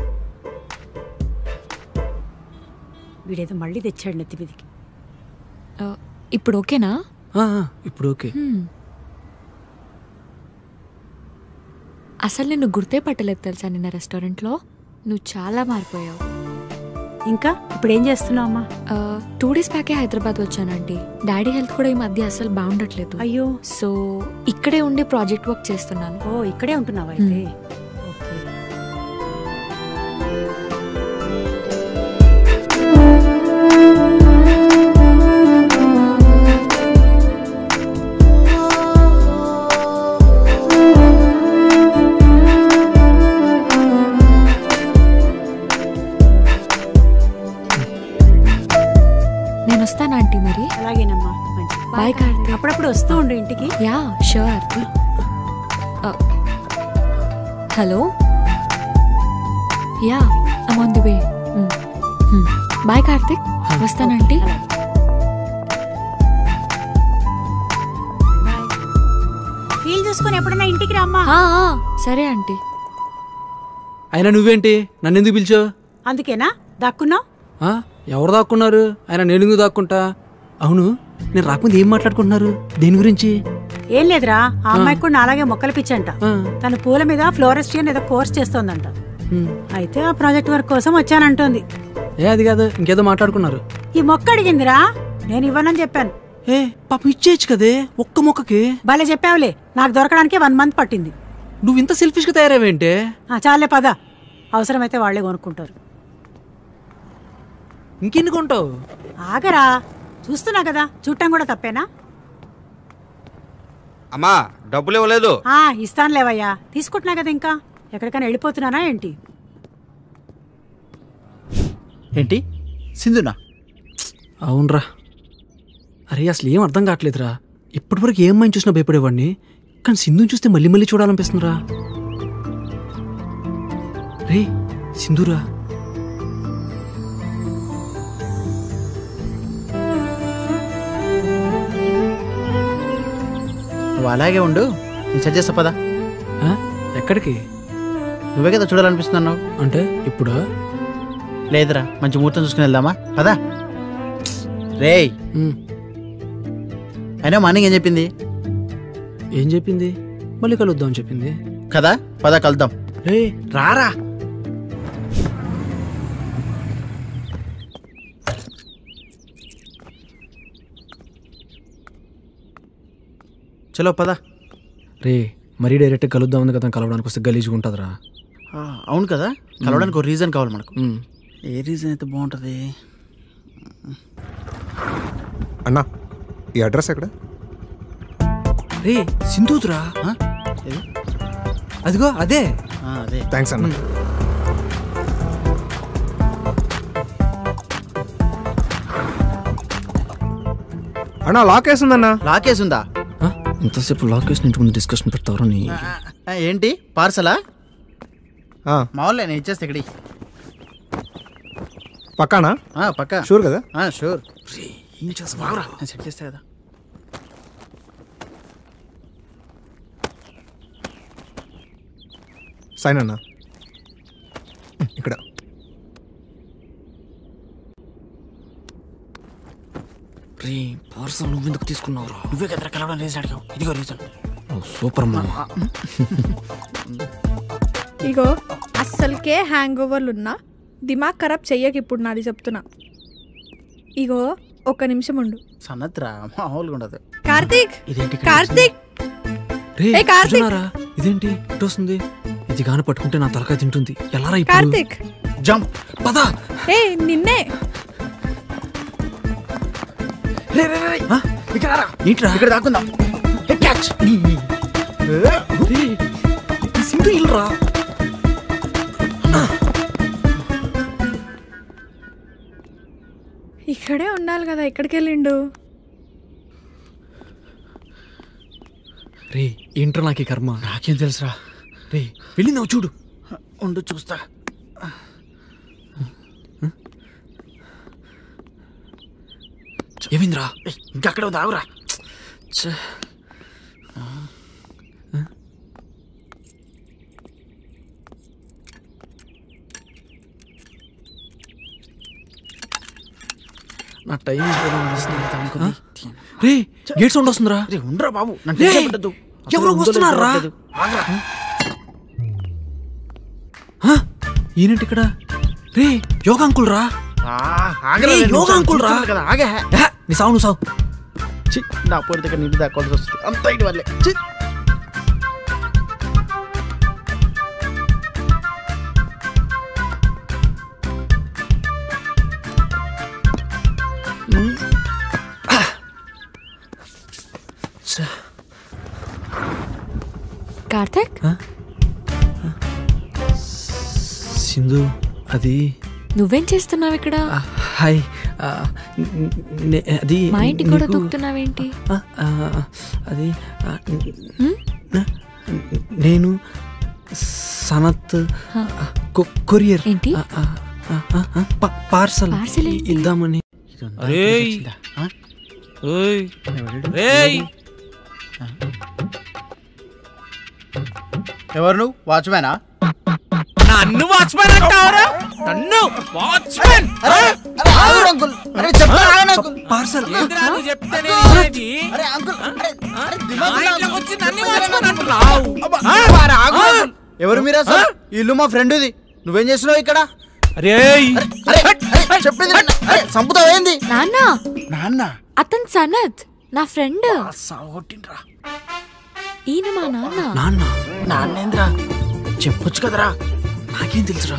వీడేదో మళ్ళీ తెచ్చాడు నెత్తి మీదకి ఇప్పుడు ఓకేనా ఆ, ఆ, ఇప్పుడు ఓకే హ్మ్. అసలు నిన్ను గుర్తే పట్టలేదు తెలుసా నిన్న రెస్టారెంట్లో నువ్వు చాలా మారిపోయావు ఇంకా ఇప్పుడు ఏం చేస్తున్నావు అమ్మా టూ డేస్ బ్యాకే హైదరాబాద్ వచ్చానండి డాడీ హెల్త్ కూడా ఈ మధ్య అసలు బాగుండట్లేదు అయ్యో సో ఇక్కడే ఉండి ప్రాజెక్ట్ వర్క్ చేస్తున్నాను ఓ ఇక్కడే ఉంటున్నావా అయితే ఓకే నేను వస్తాను ఆంటీ మరి అలాగేనమ్మా మంచి బాయ్ కార్తీక్ అప్పుడప్పుడు వస్తూ ఉండు ఇంటికి ya sure hello ya I'm on the way bye Karthik వస్తానంటీ ఫీల్ చూసుకొని ఎప్పుడైనా ఇంటికి రామ్మా ఆ, ఆ, సరే ఆంటీ అయినా నువ్వేంటి నన్ను ఎందుకు పిలిచావు అందుకేనా దక్కున్నావు ఆ, ఎవరు దాక్కున్నారు ఆయన నేను ఎందుకు దాక్కుంటా అవును నేను రాకముందు ఏం మాట్లాడుకుంటున్నారు దేని గురించి ఏం లేదురా ఆ అమ్మాయికి కూడా అలాగే మొక్కలు పిచ్చంట తన పూల మీద ఫ్లోరెస్ట్రియన్ ఏదో కోర్స్ చేస్తోందంట హ్మ్. అయితే ఆ ప్రాజెక్ట్ వర్క్ కోసం వచ్చానంటోంది ఏ అది కాదు ఇంకేదో మాట్లాడుకున్నారు ఈ మొక్క అడిగిందిరా నేను ఇవ్వనని చెప్పాను ఏ పాపం ఇచ్చేయచ్చు కదే ఒక్క మొక్కకి భలే చెప్పావులే నాకు దొరకడానికి వన్ మంత్ పట్టింది నువ్వు ఇంత సెల్ఫిష్ గా తయారావేంటే ఆ, చాలే పద అవసరమైతే వాళ్ళే కొనుక్కుంటారు ఇంకెన్ని కొంటావు ఆగరా చూస్తున్నా కదా చూడటం కూడా తప్పేనా అమ్మా డబ్బులు ఇవ్వలేదు ఆ ఇస్తానులేవయ్యా తీసుకుంటున్నా కదా ఇంకా ఎక్కడికైనా వెళ్ళిపోతున్నానా ఏంటి ఏంటి సింధునా అవునరా అరే అసలు ఏం అర్థం కావట్లేదురా ఇప్పటివరకు ఏం మైండ్ చూసినా భయపడేవాడిని కానీ సింధుని చూస్తే మళ్ళీ మళ్ళీ చూడాలనిపిస్తుందిరా రే సింధురా నువ్వు అలాగే ఉండు నేను సెట్ చేస్తా పదా ఆ? ఎక్కడికి నువ్వే కదా చూడాలనిపిస్తున్నావు అంటే ఇప్పుడా లేదురా మంచి ముహూర్తం చూసుకుని వెళ్దామా పదా రేయ్ అయినా మార్నింగ్ ఏం చెప్పింది ఏం చెప్పింది మళ్ళీ కలుద్దాం అని చెప్పింది కదా పదా కలుద్దాం రే రారా చలో పదా రే మరీ డైరెక్ట్ కలుద్దాం ఉంది కదా కలవడానికి వస్తే గలీజ్గా ఉంటుందిరా ఆ, అవును కదా కలవడానికి ఒక రీజన్ కావాలి మనకు మ్. ఏ రీజన్ అయితే బాగుంటుంది అన్నా ఈ అడ్రస్ ఎక్కడ రే సింధూతురా అదిగో అదే అదే థ్యాంక్స్ అన్న అన్నా లాక్ వేసిందన్నా లాక్ వేసిందా ఇంతసేపు లాక్ వేసిన ఇంటి ముందు డిస్కషన్ పెడతారు నీ ఆ, ఏంటి పార్సలా మామూలే నేను ఇచ్చేస్తా ఇక్కడి పక్కానా పక్క షూర్ కదా షూర్ ఏం చేస్తావా నేను సెట్ చేస్తా కదా సైన్ అన్నా ఇక్కడ రే పార్సల్ నువ్వు ఎందుకు తీసుకున్నావురా నువ్వే కదా కలవడం రీజన్ అడిగావు ఇదిగో రీజన్ సూపర్ మా ఇగో అస్సలకే హ్యాంగ్ ఓవర్లు ఉన్నా దిమాగ్ ఖరాబ్ చెయ్యక ఇప్పుడు నాది చెప్తున్నా ఇగో ఒక్క నిమిషం ఉండు సన్నత్రా మామూలుగా ఉండదు కార్తీక్ ఇదేంటి కార్తీక్ రే ఏ, కార్తీక్! కూర్చున్నారా? ఇదేంటి ఇటు వస్తుంది ఇది గాన పట్టుకుంటే నా తలకాయ తింటుంది ఎలా ఇప్పుడు కార్తీక్ జంప్ పదా ఏ నిన్నే రే రే రే ఆ, ఇక్కడ రా. ఏంట్రా ఇక్కడ దాక్కుందాం క్యాచ్ సింధు ఇల్రా ఇక్కడే ఉండాలి కదా ఎక్కడికి వెళ్ళిండు రే ఏంట్రా నాకు ఈ కర్మ నాకేం తెలుసురా రే వెళ్ళిందావు చూడు ఉండు చూస్తా ఏమిందిరా ఇంకా అక్కడ ఉంది ఆగురా నా టైం రే గేట్ సౌండ్ వస్తుందిరా రే ఉండరా బాబు నన్ను రేయ్, టెన్షన్ పెట్టొద్దు. అసలు ఎవరో ఉందో లేదో వస్తున్నారా తెలియదు. ఆగురా. ఈయనంటి ఇక్కడ రే యోగా అంకుల్ రా ఆ, ఆగరా, రే, రెండు యోగా నిమిషాలు అంకుల్ రా చూస్తున్నాను కదా, ఆగే. ఏ, నీ సావు నువ్వు సావు ఛీ, నా పోరి దగ్గర నీళ్ళు దాక్కోవాల్సి వస్తుంది అంత ఇటు వల్లే ఛీ. కార్తీక్ సింధు అది నువ్వేం చేస్తున్నావు ఇక్కడ హాయ్ ఆ, న- నే- అది మా ఇంటికి కూడా నీకు- దూకుతున్నావేంటి ఆ, ఆ, అది ఆ, న- నేను సనత్ హ. కొ- కొరియర్ ఏంటి? ఆ, ఆ, ఆ, ఆ, ఆ, ప- పార్సల్ పార్సల్ ఏంటి? ఇద్దామని రేయ్ ఓయ్ రేయ్ ఎవరు నువ్వు వాచ్మ్యానా నన్ను వాచ్మెన్ అంటావరా నన్ను వాచ్మెన్ పార్సల్ ఏందిరా నువ్వు చెప్తేనే వినేది? ఆ? నా ఇంట్లోకి వచ్చి నన్ను వాచ్మెన్ అంటున్నావు ఆ? ఎవరు మీరు అసలు ఈ ఇల్లు మా ఫ్రెండ్ ఇది నువ్వేం చేస్తున్నావు ఇక్కడ రేయ్ అరే, అరే, చెప్పింది విన్న. అరే, చంపుతావేంది నాన్న నాన్న అతను సనత్ నా ఫ్రెండ్ సాగొట్టిండ్రా ఈయన మా నాన్న నాన్న నాన్నేంద్రా చెప్పొచ్చు కదరా నాకేం తెలుసురా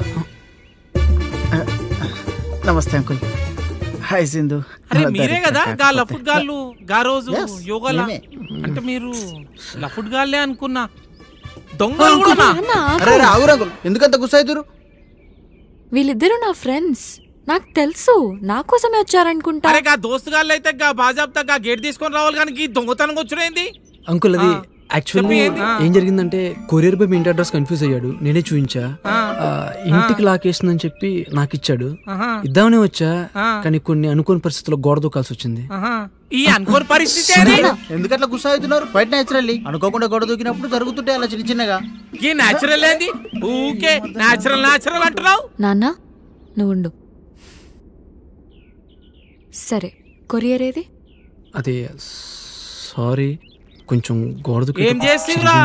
నమస్తే అంకుల్ హాయ్ సింధు అరే మీరే కదా గా లఫుట్ గాళ్ళు గా రోజు Yes, యోగాలా మేమే. అంటే మీరు లఫుట్ గాళ్ళే అనుకున్నా దొంగలు కూడా నాన్న అరే అరే, ఆగురు అంకుల్ ఎందుకంత గుస్స అవుతురు వీళ్ళిద్దరు నా ఫ్రెండ్స్ నాకు తెలుసు నా కోసమే వచ్చారనుకుంటా అరే గా దోస్తు గాళ్ళు అయితే గా బాజాబ్తా గా గేట్ తీసుకొని రావాలి కానీ ఈ దొంగతనం వచ్చుడేంది అంకుల్ అది ఆ. యాక్చువల్లీ చెప్పు ఏంది? ఆ. ఏం జరిగిందంటే కొరియర్ బాయ్ మీ ఇంటి అడ్రస్ కన్ఫ్యూజ్ అయ్యాడు నేనే చూపించా ఆ. ఆ, ఇంటికి లాకేస్తుందని చెప్పి నాకు ఇచ్చాడు ఆహా. ఇద్దామని వచ్చా ఆ. కానీ కొన్ని అనుకోని పరిస్థితుల్లో గోడ దూకాల్సి వచ్చింది ఆహా. ఈ అనుకోని పరిస్థితి ఏది? ఎందుకట్లా గుస్స అవుతున్నారు బయట నేచురల్లీ అనుకోకుండా గొడవ దూకినప్పుడు జరుగుతుంటే అలా చిన్న చిన్నగా ఈ నేచురల్ ఏంది ఊకే నేచురల్ నేచురల్ అంటున్నావు నాన్న నువ్వు ఉండు సరే కొరియర్ ఏది అదే సారీ కొంచెం గోడ దూకి ఏం చేసిండ్రా?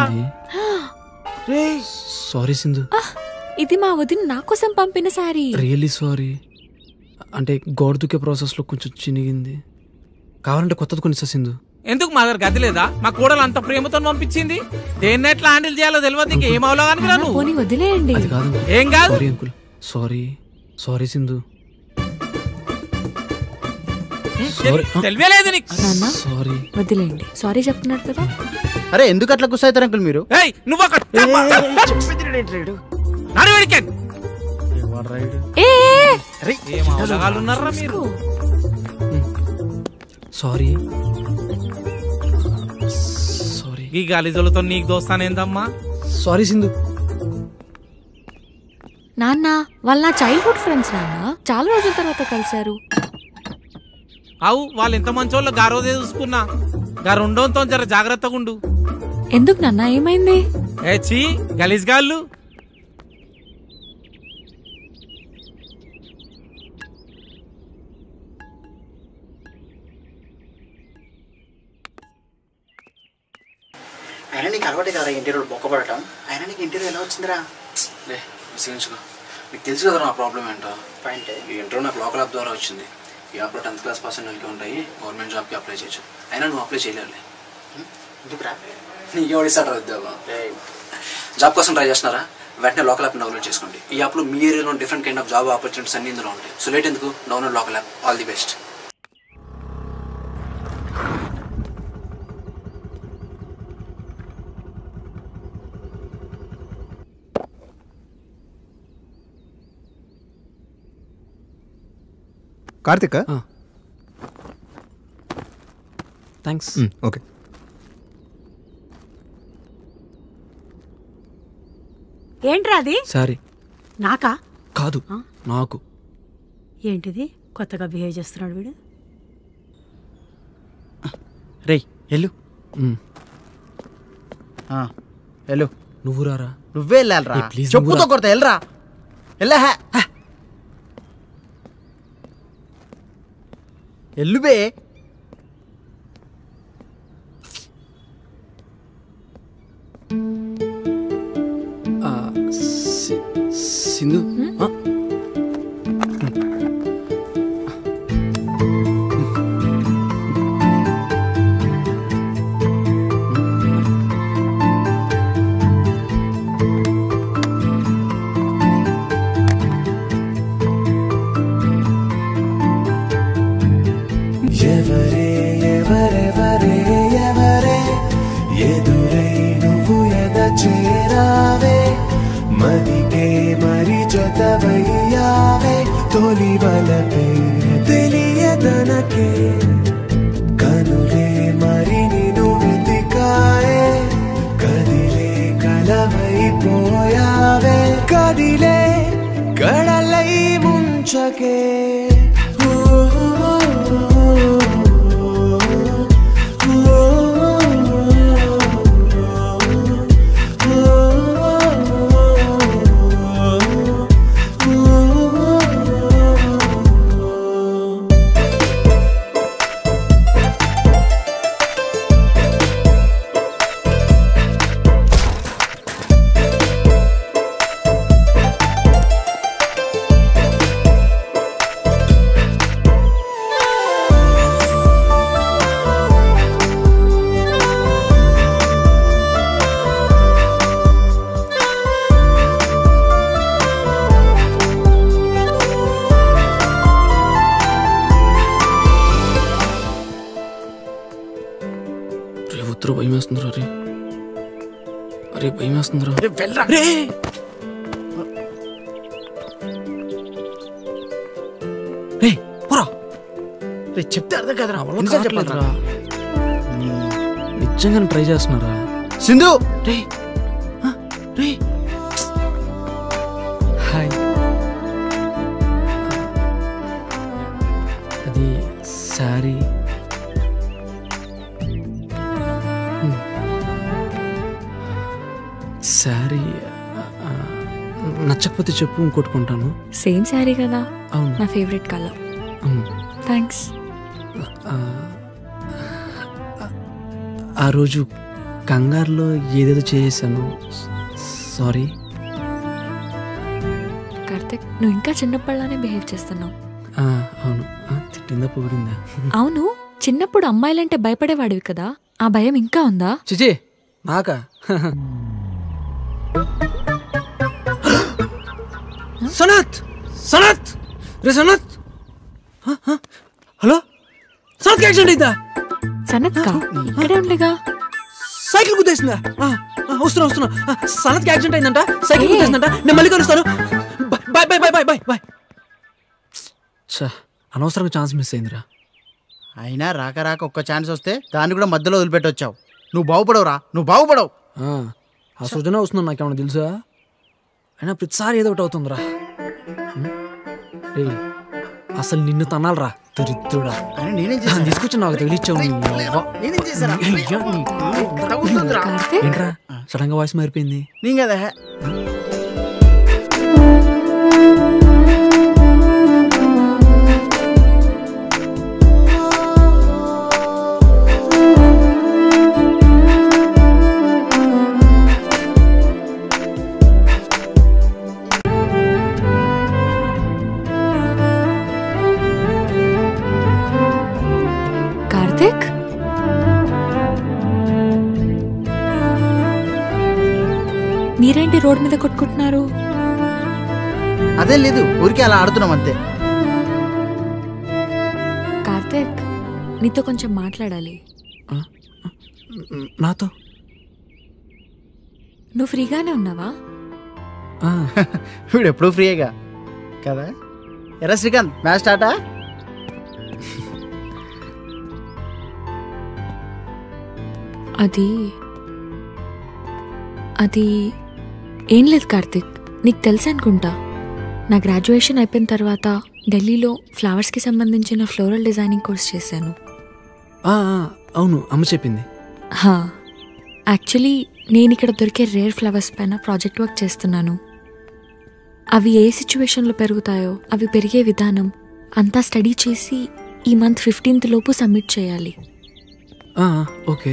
సారీ సింధు ఇది మా వదిన నా కోసం పంపిన సారీ రియల్లీ సారీ అంటే గోడ దూకే ప్రాసెస్లో కొంచెం చినిగింది కావాలంటే కొత్తది కొనిస్తా సింధు ఎందుకు మా దగ్గర గది లేదా మా కూడలు అంత ప్రేమతో పంపించింది దేన్ని ఎట్లా హ్యాండిల్ చేయాలో తెలియదు నీకు ఏం అవలాగానికి రాను పోనీ వదిలేయండి అది కాదు ఏం కాదు sorry uncle sorry sorry Sindhu sorry తెలియలేదు నీకు నాన్న సారీ వదిలేయండి సారీ చెప్తున్నారు కదా అరే ఎందుకు అట్లా గుస్స అవుతారు అంకుల్ మీరు ఏయ్ నువ్వు అక్కడ నడు వెడికెన్ ఏ ఏ, ఏ, ఏం అవలగాలు ఉన్నారా మీరు సారీ సారీ ఈ గాలిజోలతో నీకు దోస్తానేందమ్మా సారీ సింధు నాన్న వాళ్ళ నా చైల్డ్హుడ్ ఫ్రెండ్స్ నాన్న చాలా రోజుల తర్వాత కలిశారు అవు వాళ్ళు ఎంత మంచోళ్ళు గా రోజే చూసుకున్నా గా రెండోతో జర జాగ్రత్తగా ఉండు ఎందుకు నాన్న ఏమైంది ఏ చీ గలీజ్ గాళ్ళు అయినా నీకు అలవాటే కదా ఇంటీరియర్ బొక్కపడటం అయినా నీకు ఇంటీరియర్ ఎలా వచ్చిందిరా లే విసిగించుకో నీకు తెలుసు కదా నా ప్రాబ్లం ఏంటో పాయింట్ ఈ ఇంటర్వ్యూ నాకు లోకల్ యాప్ ద్వారా వచ్చింది ఈ యాప్లో టెన్త్ క్లాస్ పాస్ అయిన వాళ్ళకి ఉంటాయి గవర్నమెంట్ జాబ్కి అప్లై చేయొచ్చు అయినా నువ్వు అప్లై చేయలేవులే ఎందుకురా నీకు ఎవడిస్తాడు ఉద్యోగం జాబ్ కోసం ట్రై చేస్తున్నారా వెంటనే లోకల్ యాప్ డౌన్లోడ్ చేసుకోండి ఈ యాప్లో మీ ఏరియాలో different kind of job opportunities అన్ని ఇందులో ఉంటాయి సో లేట్ ఎందుకు download local app all the best Karthik thanks okay ఏంట్రా అది సారీ నాకా కాదు నాకు ఏంటిది కొత్తగా బిహేవ్ చేస్తున్నాడు వీడు రేయ్ వెళ్ళు ఆ, వెళ్ళు నువ్వు రారా నువ్వే వెళ్ళాలిరా ఏ, please చెప్పుతో నువ్వు రా. కొడతా వెళ్ళరా వెళ్ళా ఎల్లు బే ఆ, సి- సింధు ఆ, ఎవరే ఎవరెవరే ఎవరే ఎదురై నువ్వు ఎద చేరావే మదికే మరి జతవయ్యావే తొలి వలపే తెలియదనకే కనులే మరి నిన్ను వెతికాయే కదిలే కలవైపోయావే కదిలే కడలై ముంచకే రే ఉత్తరు భయం వేస్తుందిరా రే అరే భయం వేస్తుందిరా వెళ్ళరా రే రే పోరా రే చెప్తే అర్థం కదరా వల్ల ఎన్నిసార్లు చెప్పాలిరా? కావట్లేదురా. నిజంగానే ట్రై చేస్తున్నారా సింధు రే ఆ, రే హాయ్ అది శారీ హ్మ్. శారీ ఆ, ఆ, నచ్చకపోతే చెప్పు ఇంకోటి కొంటాను సేమ్ శారీ కదా అవును. నా ఫేవరెట్ కలర్ అవును. థ్యాంక్స్ ఆ, ఆ రోజు కంగారులో ఏదేదో చేసాను సారీ కార్తిక్ నువ్వు ఇంకా చిన్నప్పటిలానే బిహేవ్ చేస్తున్నావు అవును ఆ, తిట్టిందా పొగిడిందా అవును చిన్నప్పుడు అమ్మాయిలంటే భయపడేవాడివి కదా ఆ భయం ఇంకా ఉందా చిచి నాకా సనత్ సనత్ రే సనత్ హ, హ. హలో సనత్ యాక్సిడెంట్ అయిందా సనత్ కా ఇక్కడే ఉండగా సైకిల్ గుద్దేసిందా ఆ, ఆ, వస్తున్నా వస్తున్నా ఆ, సనత్కి యాక్సిడెంట్ అయిందంట సైకిల్ గుద్దేసిందంట నేను మళ్ళీ కలుస్తాను bye bye bye bye bye bye ఛా అనవసరంగా ఛాన్స్ మిస్ అయిందిరా అయినా రాక రాక ఒక్క ఛాన్స్ వస్తే దాన్ని కూడా మధ్యలో వదిలిపెట్టొచ్చావు నువ్వు బాగుపడవురా నువ్వు బాగుపడవు ఆ, ఆ సృజన వస్తుందో నాకేమన్నా తెలుసా అయినా ప్రతిసారి ఏదో ఒకటి అవుతుందిరా హ్మ్? రేయ్, అసలు నిన్ను తనాలరా దరిద్రుడా అని నేనేం దాన్ని తీసుకొచ్చి నాకు తగిలిచ్చావు నీ యవ్వ. నేనేం చేశారా అయ్యో, నీ- తగులుతుందిరా. ఏంట్రా సడన్ గా వాయిస్ మారిపోయింది నీ కదా కార్తిక్ మీరేంటి రోడ్ మీద కొట్టుకుంటున్నారు అదేం లేదు ఊరికే అలా ఆడుతున్నాం అంతే కార్తిక్ నీతో కొంచెం మాట్లాడాలి నాతో నువ్వు ఫ్రీగానే ఉన్నావా వీడు ఎప్పుడు ఫ్రీయేగా కదా ఎరా శ్రీకాంత్ మ్యాచ్ స్టార్టా అది అది ఏం లేదు కార్తిక్ నీకు తెలుసు అనుకుంటా నా గ్రాడ్యుయేషన్ అయిపోయిన తర్వాత ఢిల్లీలో ఫ్లవర్స్కి సంబంధించిన ఫ్లోరల్ డిజైనింగ్ కోర్స్ చేశాను ఆ, ఆ, అవును అమ్మ చెప్పింది హా యాక్చువల్లీ నేను ఇక్కడ దొరికే రేర్ ఫ్లవర్స్ పైన ప్రాజెక్ట్ వర్క్ చేస్తున్నాను అవి ఏ సిచ్యువేషన్లో పెరుగుతాయో అవి పెరిగే విధానం అంతా స్టడీ చేసి ఈ మంత్ ఫిఫ్టీన్త్ లోపు సబ్మిట్ చేయాలి ఆ, ఓకే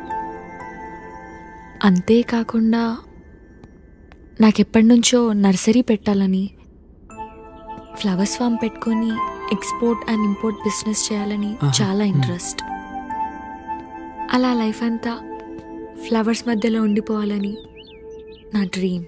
అంతేకాకుండా నాకెప్పటి నుంచో నర్సరీ పెట్టాలని ఫ్లవర్స్ ఫామ్ పెట్టుకొని ఎక్స్పోర్ట్ అండ్ ఇంపోర్ట్ బిజినెస్ చేయాలని ఆహా, చాలా మ్. ఇంట్రెస్ట్ అలా లైఫ్ అంతా ఫ్లవర్స్ మధ్యలో ఉండిపోవాలని నా డ్రీమ్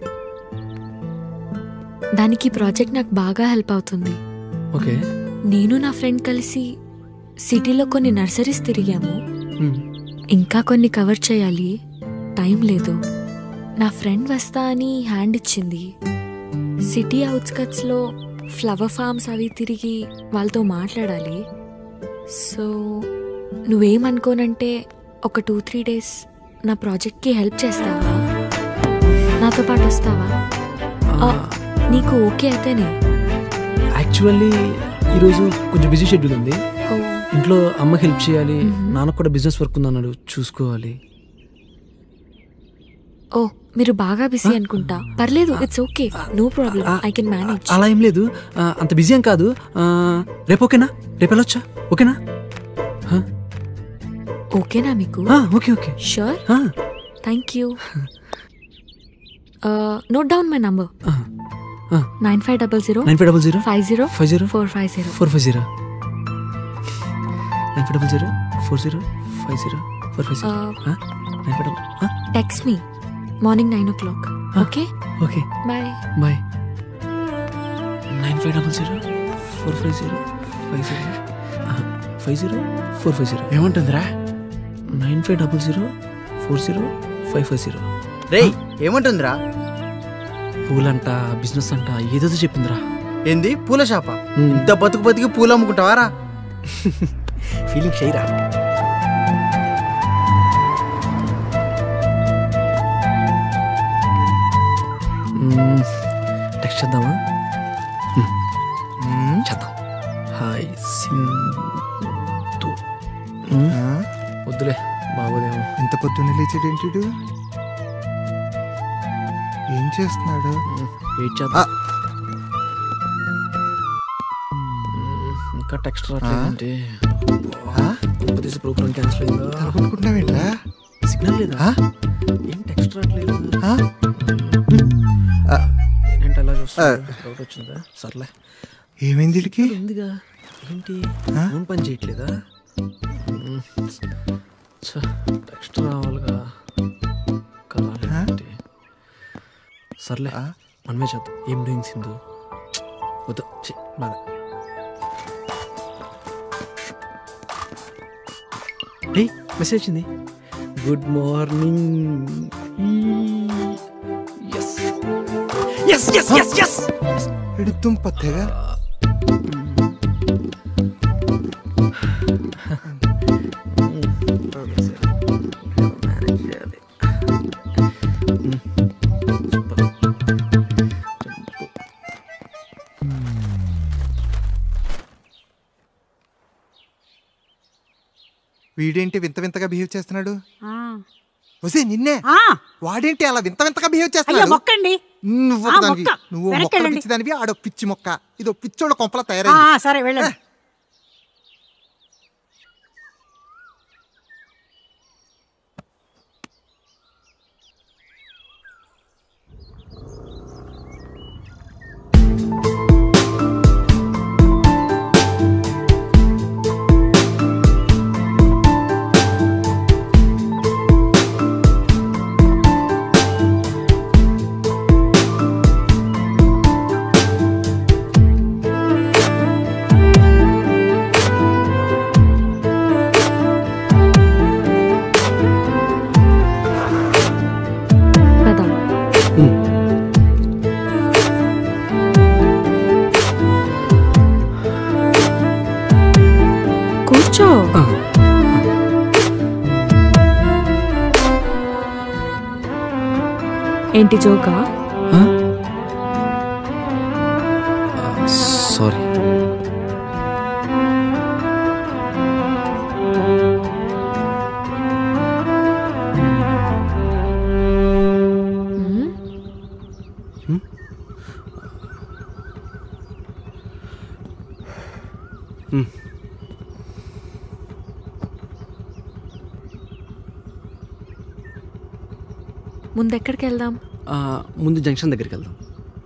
దానికి ఈ ప్రాజెక్ట్ నాకు బాగా హెల్ప్ అవుతుంది ఓకే నేను నా ఫ్రెండ్ కలిసి సిటీలో కొన్ని నర్సరీస్ తిరిగాము మ్. ఇంకా కొన్ని కవర్ చేయాలి టైం లేదు నా ఫ్రెండ్ వస్తా అని హ్యాండ్ ఇచ్చింది సిటీ అవుట్స్కట్స్లో ఫ్లవర్ ఫార్మ్స్ అవి తిరిగి వాళ్ళతో మాట్లాడాలి సో నువ్వేమనుకోనంటే ఒక టూ త్రీ డేస్ నా ప్రాజెక్ట్కి హెల్ప్ చేస్తావా నాతో పాటు వస్తావా ఆ, నీకు ఓకే అయితేనే యాక్చువల్లీ ఈరోజు కొంచెం బిజీ షెడ్యూల్ ఉంది ఓ. ఇంట్లో అమ్మకి హెల్ప్ చేయాలి నాన్నకు కూడా బిజినెస్ వర్క్ ఉందన్నాడు చూసుకోవాలి ఓ మీరు బాగా బిజీ అనుకుంటా పర్లేదు it's okay no problem I can manage అలా ఏం లేదు ఆ, అంత బిజీ ఏం కాదు ఆ, రేపు ఓకేనా రేపు వెళ్ళొచ్చా ఓకేనా ఓకేనా మీకు ఆ, okay okay sure thank you note down my number nine five double zero nine five double zero five zero five zero four five zero four five zero nine five double zero four zero five zero four five zero nine five double text me morning nine o'clock okay okay bye bye nine five double zero four five zero five zero five zero four five zero ఏముంటుందిరా nine five double zero four zero five five zero రేయ్ ఏముంటుందిరా పూలంట business అంట ఏదేదో చెప్పిందిరా ఏంది పూల షాప ఇంత బతుకు బతికి పూలు అమ్ముకుంటావారా ఫీలింగ్ షైరా టెక్స్ట్ చేద్దామా మ్మ్. చేద్దాం హాయ్ సింధు మ్మ్. వద్దులే బాగోదేమో ఇంత పొద్దున్నే లేచాడేంటి వీడు? ఏం చేస్తున్నాడు వెయిట్ చేద్దాం మ్మ్. ఇంకా టెక్స్ట్ రావట్లేదంటే తీసి ప్రోగ్రామ్ క్యాన్సిల్ అయిందా అనుకుంటున్నావేంట్రా సిగ్నల్ లేదా ఏం టెక్స్ట్ రావట్లేదు ఏంటి అలా చూస్తా డౌట్ వచ్చిందా సర్లే ఏమైంది వీడికి ఉందిగా ఏంటి ఫోన్ పని చేయట్లేదా మ్మ్. ఛ, టెక్స్ట్ రావాలిగా కరాలి సర్లే మనమే చేద్దాం ఏం డూయింగ్ సింధు వద్దు ఛీ, బాధ హే మెసేజ్ వచ్చింది good morning yes yes yes yes yes ఎడుతుం పత్తేగా వీడేంటి వింత వింతగా బిహేవ్ చేస్తున్నాడు ఆ. వసే నిన్నే ఆ. వాడేంటి అలా వింత వింతగా బిహేవ్ అయ్యో చేస్తున్నాడు మొక్కండి నువ్వు ఆ, ఒకదానివి. మొక్క. నువ్వు వెనక్కి మొక్కలు వెళ్ళండి. పిచ్చిదానివి ఆడో పిచ్చి మొక్క ఇదో పిచ్చోళ్ళ కొంపల ఆ, తయారైంది ఆ, సరే వెళ్ళండి పదం కూర్చో ఏంటి జోకా సారీ ముందు ఎక్కడికి వెళ్దాం ఆ, ముందు జంక్షన్ దగ్గరికి వెళ్దాం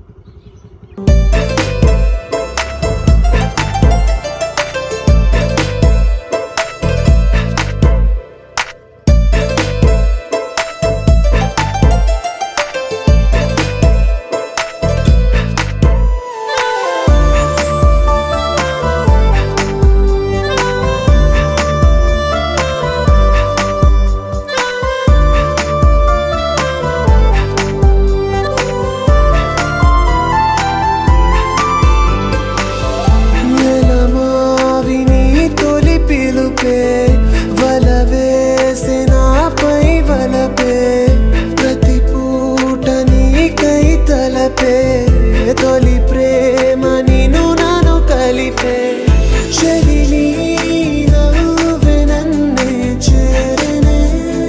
ఎలమావి నీ తొలి పిలుపే వల వేసినాపై వలపే ప్రతి పూట నీకై తలపే తొలి ప్రేమ నిను నన్ను కలిపే చెలిని నవ్వె నన్నే చేరనే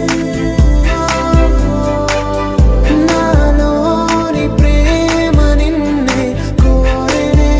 నాలోని ప్రేమ నిన్నే కోరనే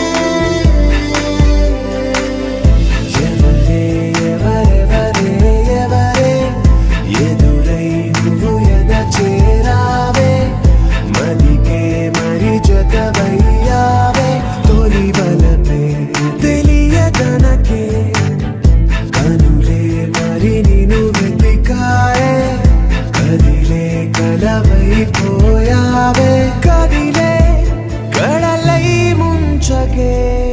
ఎవరే ఎవరెవరే ఎవరే ఎదురై నువ్వు ఎద చేరావే మదికే మరి జతవయ్యావే తొలి వలపే తెలియదనకే కనులే మరి నిన్ను వెతికాయే కదిలే కలవైపోయావే కదిలే కడలై ముంచకే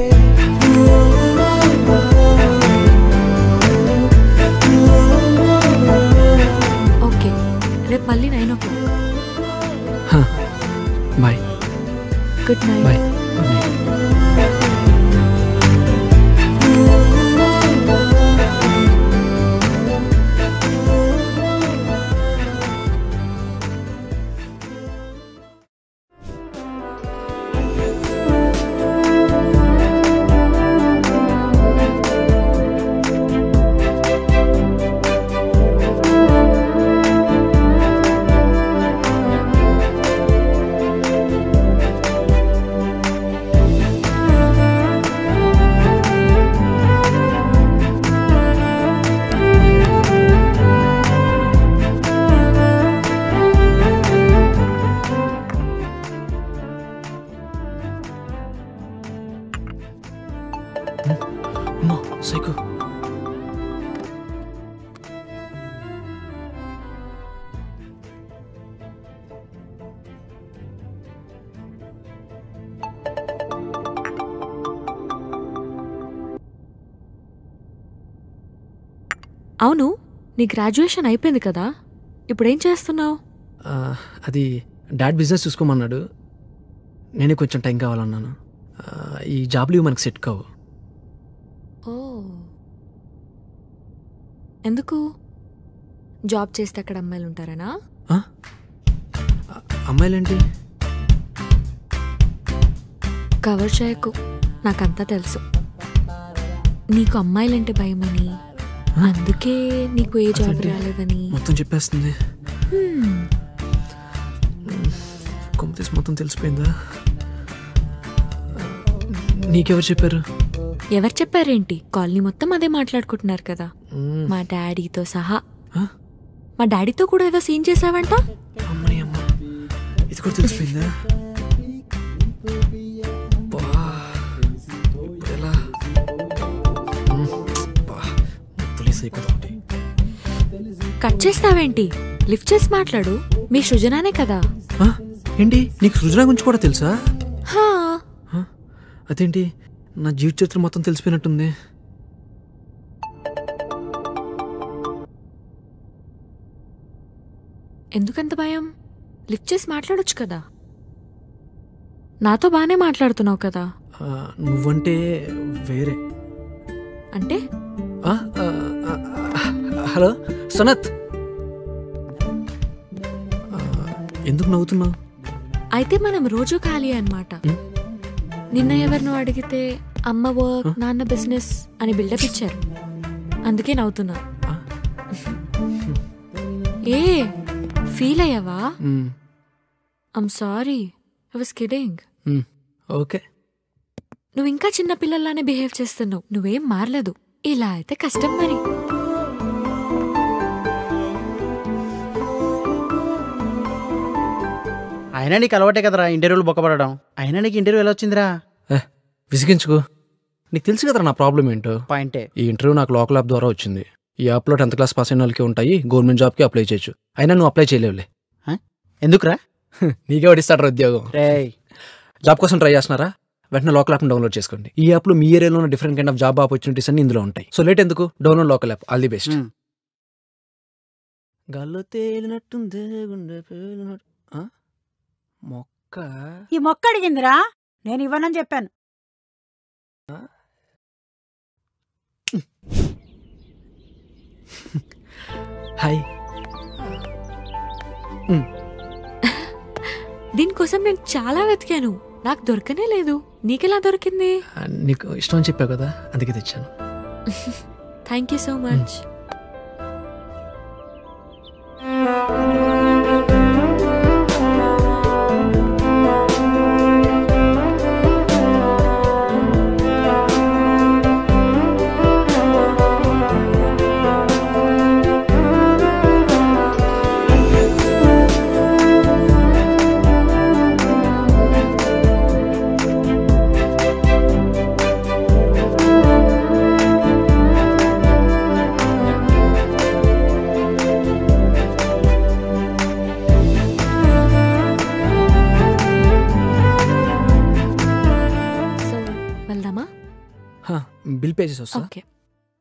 ఓకే రేపు మళ్ళీ nine o'clock bye good night bye good night అమ్మో సైకో అవును నీ గ్రాడ్యుయేషన్ అయిపోయింది కదా ఇప్పుడు ఏం చేస్తున్నావు ఆ, అది డాడ్ బిజినెస్ చూసుకోమన్నాడు నేనే కొంచెం టైం కావాలన్నాను ఆ, ఈ జాబ్లు ఇవి మనకు సెట్ కావు ఓ ఎందుకు జాబ్ చేస్తే అక్కడ అమ్మాయిలు ఉంటారనా అమ్మాయిలేంటి కవర్ చేయకు నాకంతా తెలుసు నీకు అమ్మాయిలంటే భయమని అందుకే నీకు ఏ జాబ్ అదేంటి? రాలేదని మొత్తం చెప్పేస్తుంది హ్మ్. కొమ్మతీసి మొత్తం తెలిసిపోయిందా నీకెవరు చెప్పారు ఎవరు చెప్పారేంటి కాలనీ మొత్తం అదే మాట్లాడుకుంటున్నారు కదా మ్మ్. మా డాడీతో సహా మా డాడీతో కూడా ఏదో సీన్ చేసావంట అమ్మని అమ్మ ఇది కూడా తెలిసిపోయిందా బా, ఇప్పుడు ఎలా మ్మ్. బా, పోలీస్ అయిపోతా ఒకటి. కట్ చేస్తావేంటి లిఫ్ట్ చేసి మాట్లాడు మీ సృజనానే కదా ఆ, ఏంటి నీకు సృజన గురించి కూడా తెలుసా హా అదేంటి నా జీవిత చరిత్ర మొత్తం తెలిసిపోయినట్టుంది ఎందుకంత భయం లిఫ్ట్ చేసి మాట్లాడొచ్చు కదా నాతో బాగానే మాట్లాడుతున్నావు కదా ఆ, నువ్వంటే వేరే అంటే ఆ, ఆ, ఆ, ఆ, హలో సనత్ ఆ, ఎందుకు నవ్వుతున్నావు అయితే మనం రోజు ఖాళీ అన్నమాట నిన్న ఎవరినో అడిగితే అమ్మ వర్క్ నాన్న బిజినెస్ అని బిల్డప్ ఇచ్చారు అందుకే నవ్వుతున్నా ఏ ఫీల్ అయ్యావా మ్మ్. I'm sorry I was kidding మ్మ్. ఓకే నువ్వు ఇంకా చిన్న పిల్లల్లానే బిహేవ్ చేస్తున్నావు నువ్వేం మారలేదు ఇలా అయితే కష్టం మరి అయినా నీకు అలవాటే కదరా ఇంటర్వ్యూలు బొక్కపడడం అయినా నీకు ఇంటర్వ్యూ ఎలా వచ్చిందిరా ఏ విసిగించుకో నీకు తెలుసు కదా నా ప్రాబ్లం ఏంటో పాయింటే ఈ ఇంటర్వ్యూ నాకు లోకల్ యాప్ ద్వారా వచ్చింది ఈ యాప్లో టెన్త్ క్లాస్ పాస్ అయిన వాళ్ళకి ఉంటాయి గవర్నమెంట్ జాబ్కి అప్లై చేయొచ్చు అయినా నువ్వు అప్లై చేయలేవులే ఎందుకురా నీకే వడిస్తాడు ఉద్యోగం రేయ్ జాబ్ కోసం ట్రై చేస్తున్నారా వెంటనే లోకల్ యాప్ని డౌన్లోడ్ చేసుకోండి ఈ యాప్లో మీ ఏరియాలో ఉన్న different kind of job opportunities అన్ని ఇందులో ఉంటాయి సో లేట్ ఎందుకు download local app all the best గాల్లో తేలినట్టుంది గుండె పేలినట్టు ఆ? మొక్క ఈ మొక్క అడిగిందిరా నేను ఇవ్వనని చెప్పాను హాయ్ దీనికోసం నేను చాలా వెతికాను నాకు దొరకనే లేదు నీకెలా దొరికింది ఆ, నీకు ఇష్టం అని చెప్పావు కదా అందుకే తెచ్చాను thank you so much so వెళ్దామా హా, బిల్ పే చేసి వస్తా ఓకే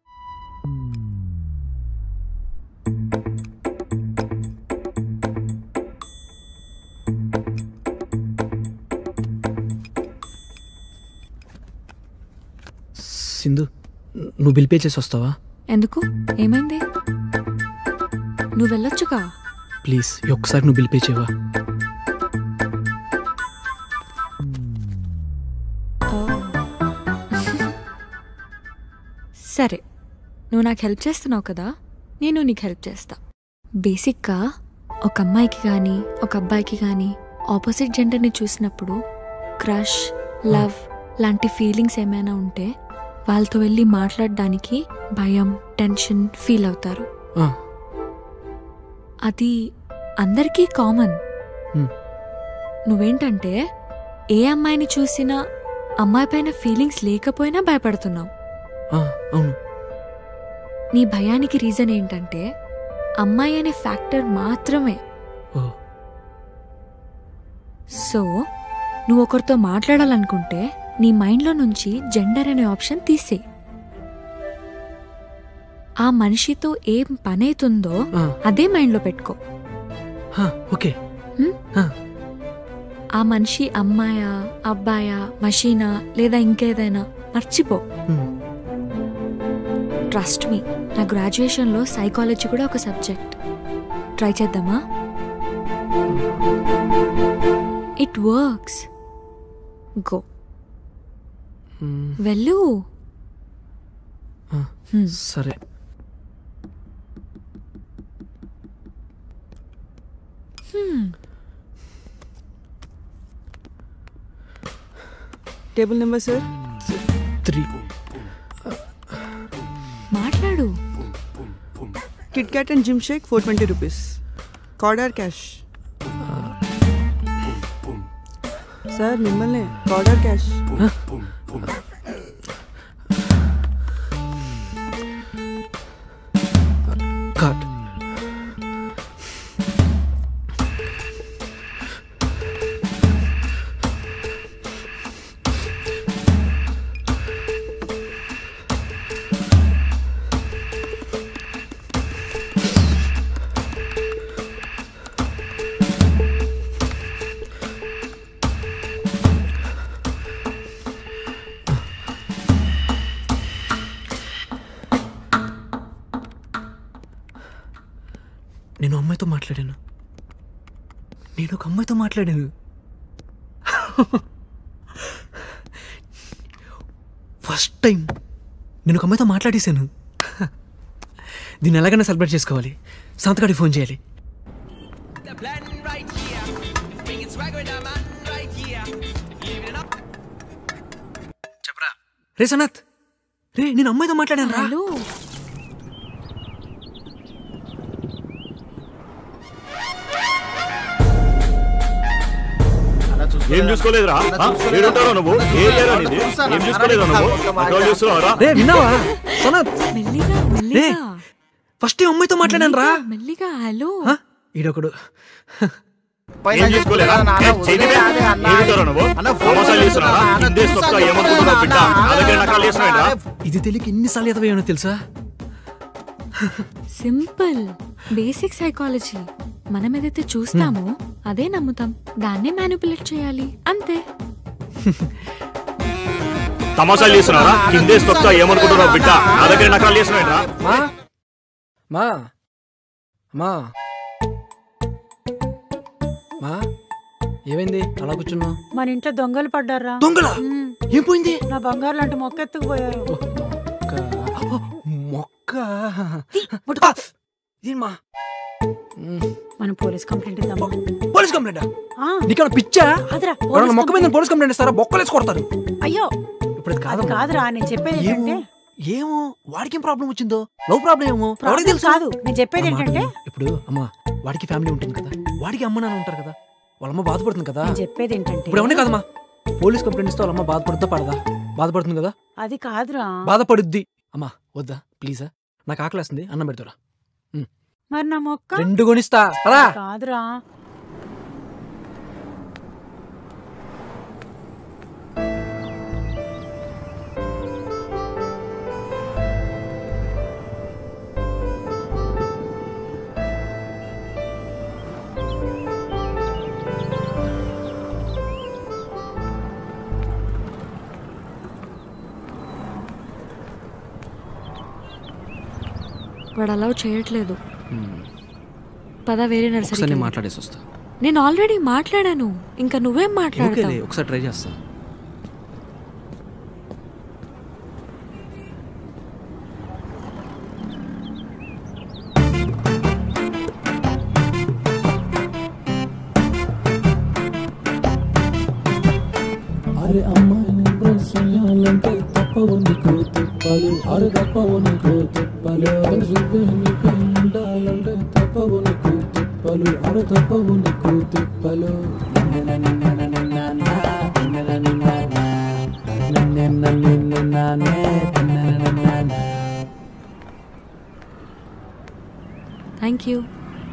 సింధు నువ్వు బిల్ పే చేసి వస్తావా ఎందుకు ఏమైంది నువ్వు వెళ్ళొచ్చుగా ప్లీజ్ ఈ ఒక్కసారి నువ్వు బిల్ పే చేయవా సరే నువ్వు నాకు హెల్ప్ చేస్తున్నావు కదా నేను నీకు హెల్ప్ చేస్తా బేసిక్గా ఒక అమ్మాయికి కానీ ఒక అబ్బాయికి కానీ ఆపోజిట్ జెండర్ని చూసినప్పుడు క్రష్ లవ్ లాంటి ఫీలింగ్స్ ఏమైనా ఉంటే వాళ్ళతో వెళ్ళి మాట్లాడడానికి భయం టెన్షన్ ఫీల్ అవుతారు ఆ. అది అందరికీ కామన్ Hmm. నువ్వేంటంటే ఏ అమ్మాయిని చూసినా అమ్మాయి పైన ఫీలింగ్స్ లేకపోయినా భయపడుతున్నావు ఆ, అవును నీ భయానికి రీజన్ ఏంటంటే అమ్మాయి అనే ఫ్యాక్టర్ మాత్రమే ఓ. సో నువ్వు ఒకరితో మాట్లాడాలనుకుంటే నీ మైండ్లో నుంచి జెండర్ అనే ఆప్షన్ తీసే ఆ మనిషితో ఏం పని అవుతుందో ఆ. అదే మైండ్లో పెట్టుకో హా, ఓకే హ్మ్? హా. ఆ మనిషి అమ్మాయా అబ్బాయా మషీనా లేదా ఇంకేదైనా మర్చిపో హ్మ్. ట్రస్ట్ మీ నా గ్రాడ్యుయేషన్లో సైకాలజీ కూడా ఒక సబ్జెక్ట్ ట్రై చేద్దామా ఇట్ వర్క్స్ గో మ్మ్. వెళ్ళు ఆ, హ్మ్. సరే హ్మ్. టేబుల్ నెంబర్ సార్ త్రీ మాట్లాడు Kit Kat and gym shake four twenty rupees card or cash sir మిమ్మల్ని కార్డ్ ఆర్ క్యాష్ కార్డ్ నేను అమ్మాయితో మాట్లాడాను నేను ఒక అమ్మాయితో మాట్లాడాను ఫస్ట్ టైం నేను ఒక అమ్మాయితో మాట్లాడేశాను దీన్ని ఎలాగైనా సెలబ్రేట్ చేసుకోవాలి సంతకాడికి ఫోన్ చేయాలి The plan right here. Bringing swag with the man right here. Living it up. రే సనత్ రే నేను అమ్మాయితో మాట్లాడాను రా హలో ఏం చూసుకోలేదురా ఆ? ఏడుంటారో నువ్వు ఏ ఏరియా నీది ఏం చూసుకోలేదా నువ్వు అక్కడ చూస్తున్నావరా రే విన్నావా సనత్ మెల్లిగా రే మెల్లిగా ఫస్ట్ అమ్మాయితో మాట్లాడాను రా మెల్లిగా హలో ఈడొకడు ఏం చూసుకోలేదా ఏ, చేయనివే? ఏడుంటారో నువ్వు తమాషాలు చేస్తున్నావా హిందీ సొక్క ఏమనుకుంటున్నావు బిడ్డ నా దగ్గర నకాలు చేస్తున్నాడా ఇది తెలియక ఎన్నిసార్లు ఎదవయ్యానో తెలుసా సింపుల్ బేసిక్ సైకాలజీ మనం ఏదైతే చూస్తామో అదే నమ్ముతాం దాన్నే మ్యానిపులేట్ చేయాలి అంతే తమాషాలు చేస్తున్నావా హిందీ సొక్క ఏమనుకుంటున్నావు బిడ్డ నా దగ్గర నకాలు చేస్తున్నాడా మా మా మా మా ఏమైంది అలా కూర్చున్నావు మన ఇంట్లో దొంగలు పడ్డారా దొంగలా? ఏం పోయింది నా బంగారు లాంటి మొక్క ఎత్తుకుపోయారు మొక్క ఏమా మనం పోలీస్ కంప్లైంట్ ఇద్దామా పోలీస్ కంప్లైంట్ ఆ, నీకేమైనా పిచ్చా కాదురా ఎవరైనా పోలీస్ మొక్క మీద పోలీస్ కంప్లైంట్ ఇస్తారా బొక్కలేసి కొడతారు కంప్లైంట్. అయ్యో ఇప్పుడు అది అది కాదమ్మా. కాదురా నేను చెప్పేది ఏమో ఏంటంటే ఏమో వాడికి ఏం ప్రాబ్లం వచ్చిందో లవ్ ప్రాబ్లం ఏమో ఎవరికి ప్రాబ్లం తెలుసు కాదు నేను చెప్పేది అమ్మా, ఏంటంటే ఇప్పుడు అమ్మా వాడికి ఫ్యామిలీ ఉంటుంది కదా వాడికి అమ్మ నాన్న ఉంటారు కదా వాళ్ళ అమ్మ బాధపడుతుంది కదా నేను చెప్పేది ఏంటంటే ఇప్పుడు ఎవరిని కాదమ్మా పోలీస్ కంప్లైంట్ ఇస్తే వాళ్ళ అమ్మ బాధపడుతుందా పడదా బాధపడుతుంది కదా అది కాదురా బాధపడుద్ది అమ్మా వద్దా ప్లీజా నాకు ఆకలేస్తుంది అన్నం పెడతారా మరి నా మొక్క రెండు కొనిస్తా పదా అది కాదురా వాడు అలౌ చేయట్లేదు పద వేరే ఒకసారి నర్సరీ నేను మాట్లాడేసి వస్తా నేను ఆల్రెడీ మాట్లాడాను ఇంకా నువ్వేం ఓకేలే మాట్లాడతావు ఒకసారి ట్రై చేస్తా అరే అమ్మాయిని ఇంప్రెస్ చేయాలంటే తప్పవు నీకు తిప్పలు అరే తప్పవు నీకు తిప్పలు సుబ్బే నీకు ఉండాలంటే తప్పవు నీకు తిప్పలు అరే తప్పవు నీకు తిప్పలు నిన్న నిన్న నిన్న నిన్న నిన్న నిన్న నిన్న నిన్న నిన్న thank you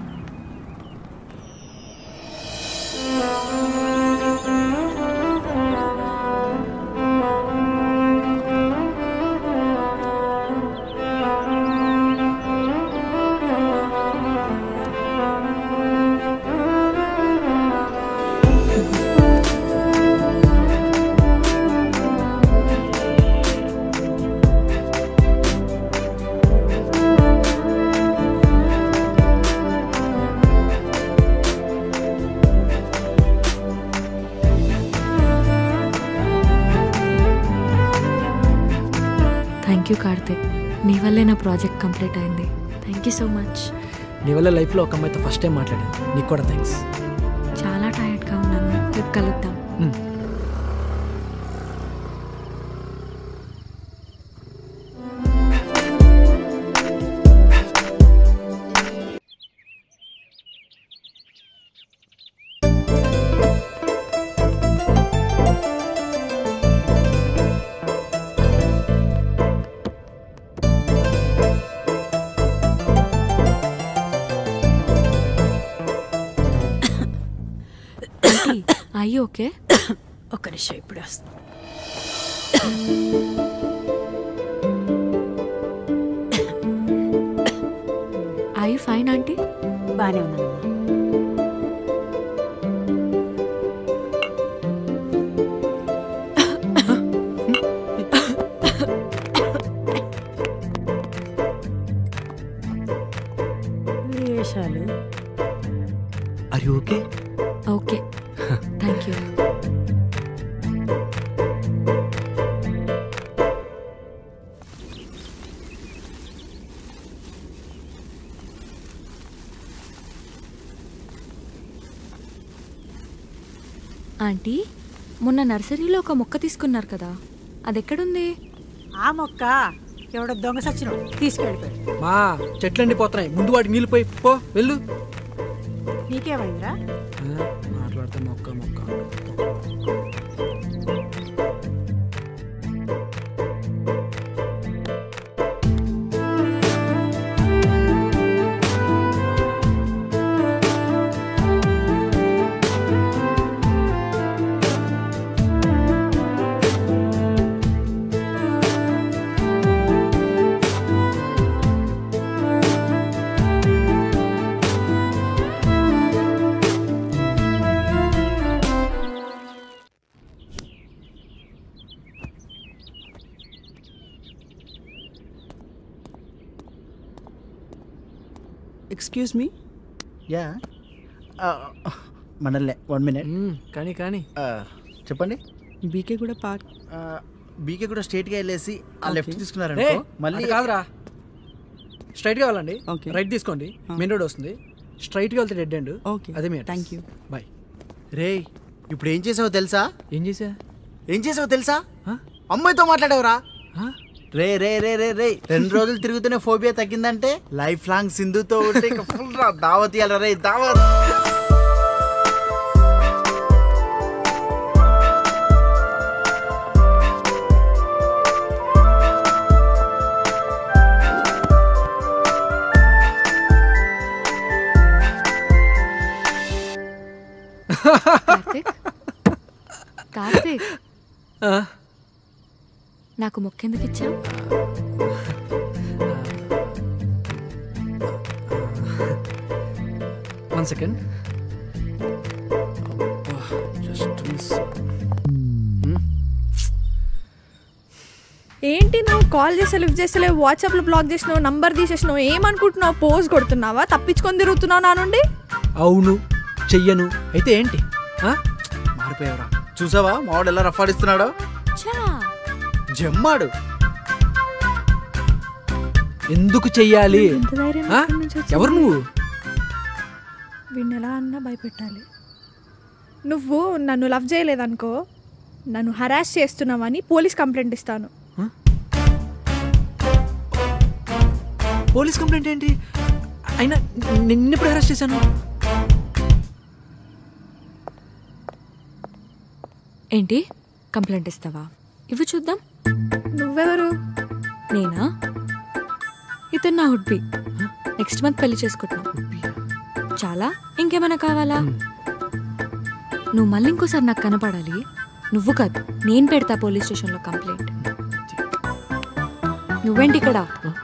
thank you Karthik నీ వల్లే నా ప్రాజెక్ట్ కంప్లీట్ అయింది థ్యాంక్ యూ సో మచ్ నీ వల్ల లైఫ్లో ఒక అమ్మాయితో ఫస్ట్ టైం మాట్లాడాను నీకు కూడా థ్యాంక్స్ చాలా టైర్డ్గా ఉన్నాను రేపు కలుద్దాం అయ్యి ఓకే ఒక్క నిమిషం ఇప్పుడు వస్తా ఐ ఫైన్ ఆంటీ బాగానే ఉన్నానమ్మా వేషాలు are you okay okay thank you aunty మొన్న నర్సరీలో ఒక మొక్క తీసుకున్నారు కదా అది ఎక్కడుంది ఆ మొక్క ఎవడో దొంగ సచ్చిన తీసుకెళ్ళిపోయాడు మా చెట్లు ఎండిపోతున్నాయి ముందు వాటికి నీళ్ళు పోయి పో వెళ్ళు నీకేమైందిరా ఆ, మాటలు మాట్లాడితే మొక్క మొక్క ఎక్స్క్యూజ్ మీ యా మనల్నే వన్ మినిట్ కానీ కానీ చెప్పండి బీకే కూడా పార్క్ బీకే కూడా స్ట్రైట్గా వెళ్ళేసి ఆ లెఫ్ట్ రే, తీసుకున్నారనుకో మళ్ళీ అటు కాదురా స్ట్రైట్గా వెళ్ళండి రైట్ తీసుకోండి మెయిన్ రోడ్ వస్తుంది స్ట్రైట్గా వెళ్తే డెడ్ ఎండ్ ఓకే అదే మీ థ్యాంక్ యూ బాయ్ రే ఇప్పుడు ఏం చేసావో తెలుసా ఏం చేసా ఏం చేసావో తెలుసా అమ్మాయితో మాట్లాడావురా రే రే రే రే రే రెండు రోజులు తిరుగుతూనే ఫోబియా తగ్గిందంటే లైఫ్ లాంగ్ సింధుతో ఉంటే ఇక ఫుల్ రా దావత్ ఇయ్యాలి రే దావత్ కార్తిక్ కార్తిక్ నాకు మొక్కెందుకు ఇచ్చావు వన్ సెకండ్ జస్ట్ మిస్ ఏంటి నువ్వు కాల్ చేస్తే లిఫ్ట్ చేస్తలేవు వాట్సాప్లో బ్లాక్ చేసినావు నంబర్ తీసేసినావు ఏమనుకుంటున్నావు పోజ్ కొడుతున్నావా తప్పించుకొని తిరుగుతున్నావు నా నుండి అవును చెయ్యను అయితే ఏంటి ఆ? మారిపోయావురా చూసావా మావాడు ఎలా రఫాడిస్తున్నాడో చా జమ్మాడు ఎందుకు చెయ్యాలి ఎంత ధైర్యం ఆ? ఎక్కడి నుంచి వచ్చింది? ఎవరు నువ్వు వీడిని ఎలా అన్నా భయపెట్టాలి నువ్వు నన్ను లవ్ చేయలేదనుకో నన్ను హరాస్ చేస్తున్నావని పోలీస్ కంప్లైంట్ ఇస్తాను పోలీస్ కంప్లైంట్ ఏంటి అయినా నిన్నెప్పుడు అరెస్ట్ చేశాను ఏంటి కంప్లైంట్ ఇస్తావా ఇవి చూద్దాం నువ్వెవరు నేనా ఇతను నా హుడ్బి నెక్స్ట్ మంత్ పెళ్లి చేసుకుంటున్నా చాలా ఇంకేమైనా కావాలా నువ్వు మళ్ళీ ఇంకోసారి నాకు కనపడాలి నువ్వు కాదు నేను పెడతా పోలీస్ స్టేషన్లో కంప్లైంట్ నువ్వేంటి ఇక్కడ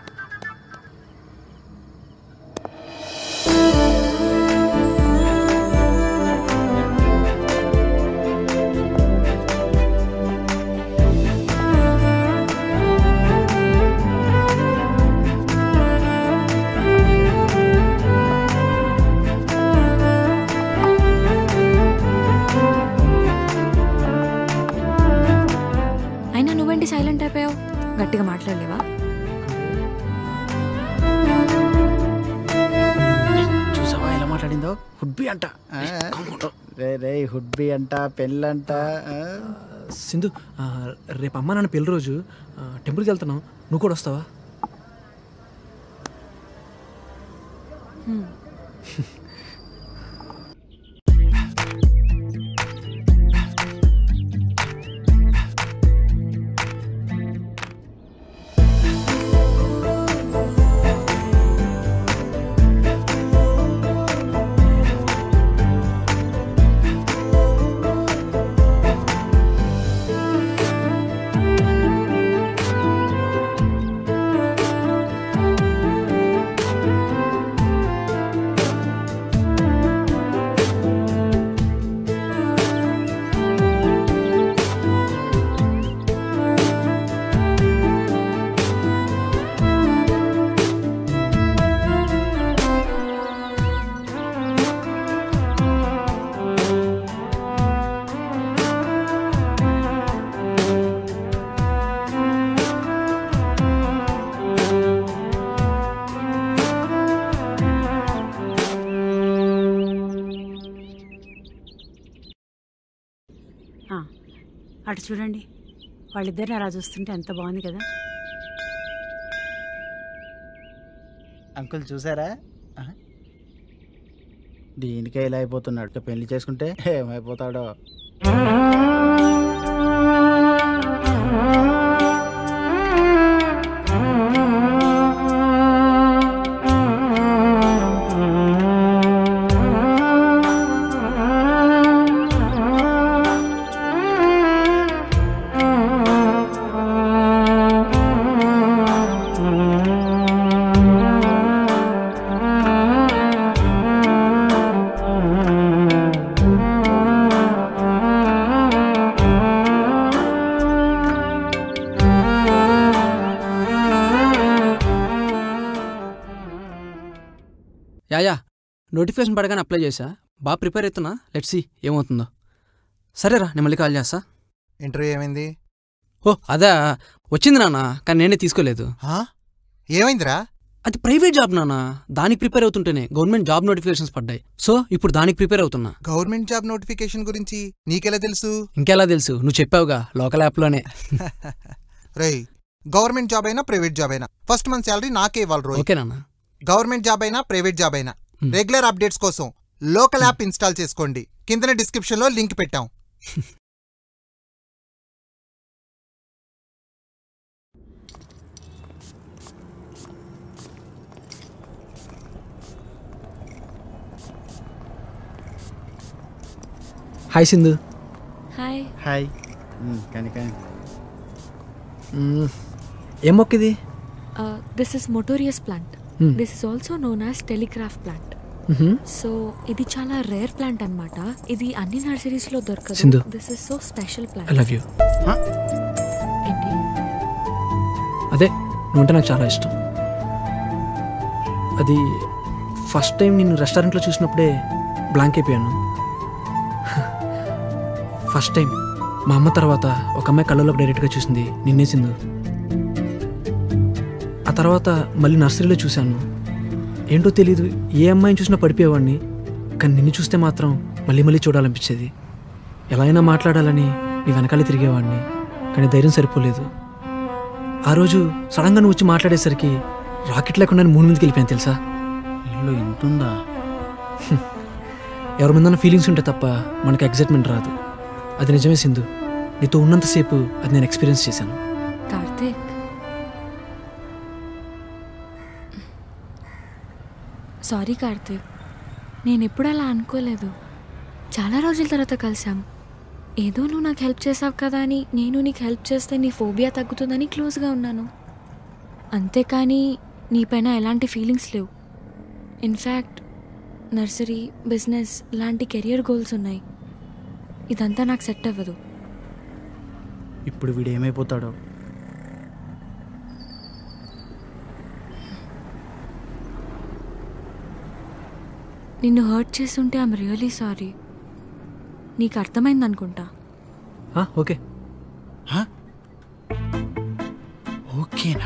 అయినా నువ్వేంటి సైలెంట్ అయిపోయావు గట్టిగా మాట్లాడలేవా చూసావా ఎలా మాట్లాడిందో హుడ్బి అంట ఆ, రే రే హుడ్బి అంట పెళ్ళంట ఆ. సింధు ఆ, రేపు అమ్మ నాన్న పెళ్లి రోజు ఆ, టెంపుల్కి వెళ్తున్నాం నువ్వు కూడా వస్తావా ఆ, అటు చూడండి వాళ్ళిద్దరిని అలా చూస్తుంటే ఎంత బాగుంది కదా అంకుల్ చూసారా ఆ? దీనికే ఇలా అయిపోతున్నాడు ఇక పెళ్లి చేసుకుంటే ఏమైపోతాడో యా యా నోటిఫికేషన్ పడగానే అప్లై చేశా బాగా ప్రిపేర్ అవుతున్నా లెట్స్ సి ఏమవుతుందో సరేరా నేను మళ్ళీ కాల్ చేస్తా ఇంటర్వ్యూ ఏమైంది ఓ అదా వచ్చింది నాన్న కానీ నేనే తీసుకోలేదు ఏమైందిరా అది ప్రైవేట్ జాబ్ నాన్న దానికి ప్రిపేర్ అవుతుంటేనే గవర్నమెంట్ జాబ్ నోటిఫికేషన్స్ పడ్డాయి సో ఇప్పుడు దానికి ప్రిపేర్ అవుతున్నా గవర్నమెంట్ జాబ్ నోటిఫికేషన్ గురించి నీకెలా తెలుసు ఇంకెలా తెలుసు నువ్వు చెప్పావుగా లోకల్ యాప్లోనే రేయ్ గవర్నమెంట్ జాబ్ అయినా ప్రైవేట్ జాబ్ అయినా ఫస్ట్ మంత్ శాలరీ నాకే ఇవ్వాలి రోజు ఓకే నాన్న గవర్నమెంట్ జాబ్ అయినా ప్రైవేట్ జాబ్ అయినా రెగ్యులర్ అప్డేట్స్ కోసం లోకల్ యాప్ ఇన్స్టాల్ చేసుకోండి కిందన డిస్క్రిప్షన్ లో లింక్ పెట్టాం హాయ్ సింధు హాయ్ హాయ్ కానీ కానీ మ్మ్. ఏం మొక్క ఇది this is notorious plant Hmm. This is also known as telegraph plant Mhm. So ఇది చాలా రేర్ ప్లాంట్ అన్నమాట ఇది అన్ని నర్సరీస్ లో దొరకదు Sindhu. This is so special I plant love you ఏంటి అదే నువ్వంటే నాకు చాలా ఇష్టం అది ఫస్ట్ టైం నేను రెస్టారెంట్లో చూసినప్పుడే బ్లాంక్ అయిపోయాను ఫస్ట్ టైం మా అమ్మ తర్వాత ఒక అమ్మాయి కళ్ళలోకి డైరెక్ట్గా చూసింది నిన్నే సింధు ఆ తర్వాత మళ్ళీ నర్సరీలో చూశాను ఏంటో తెలీదు ఏ అమ్మాయిని చూసినా పడిపోయేవాడిని కానీ నిన్ను చూస్తే మాత్రం మళ్ళీ మళ్ళీ చూడాలనిపించేది ఎలా అయినా మాట్లాడాలని నీ వెనకాలే తిరిగేవాడిని కానీ ధైర్యం సరిపోలేదు ఆ రోజు సడన్గా నువ్వు వచ్చి మాట్లాడేసరికి రాకెట్ లేకుండా మూడు మీదకి వెళ్ళిపోయాను తెలుసా ఇల్లు ఇంతుందా ఎవరి మీద ఫీలింగ్స్ ఉంటే తప్ప మనకి ఎగ్జైట్మెంట్ రాదు అది నిజమే సింధు నీతో ఉన్నంతసేపు అది నేను ఎక్స్పీరియన్స్ చేశాను కార్తీక్ సారీ కార్తీక్ నేను ఎప్పుడు అలా అనుకోలేదు చాలా రోజుల తర్వాత కలిసాం ఏదో నువ్వు నాకు హెల్ప్ చేసావు కదా అని నేను నీకు హెల్ప్ చేస్తే నీ ఫోబియా తగ్గుతుందని క్లోజ్గా ఉన్నాను అంతేకాని నీపైన ఎలాంటి ఫీలింగ్స్ లేవు ఇన్ఫ్యాక్ట్ నర్సరీ బిజినెస్ లాంటి కెరియర్ గోల్స్ ఉన్నాయి ఇదంతా నాకు సెట్ అవ్వదు ఇప్పుడు వీడు ఏమైపోతాడో నిన్ను హర్ట్ చేస్తుంటే ఐమ్ రియలీ సారీ నీకు అర్థమైంది అనుకుంటా ఆ, ఓకే ఓకేనా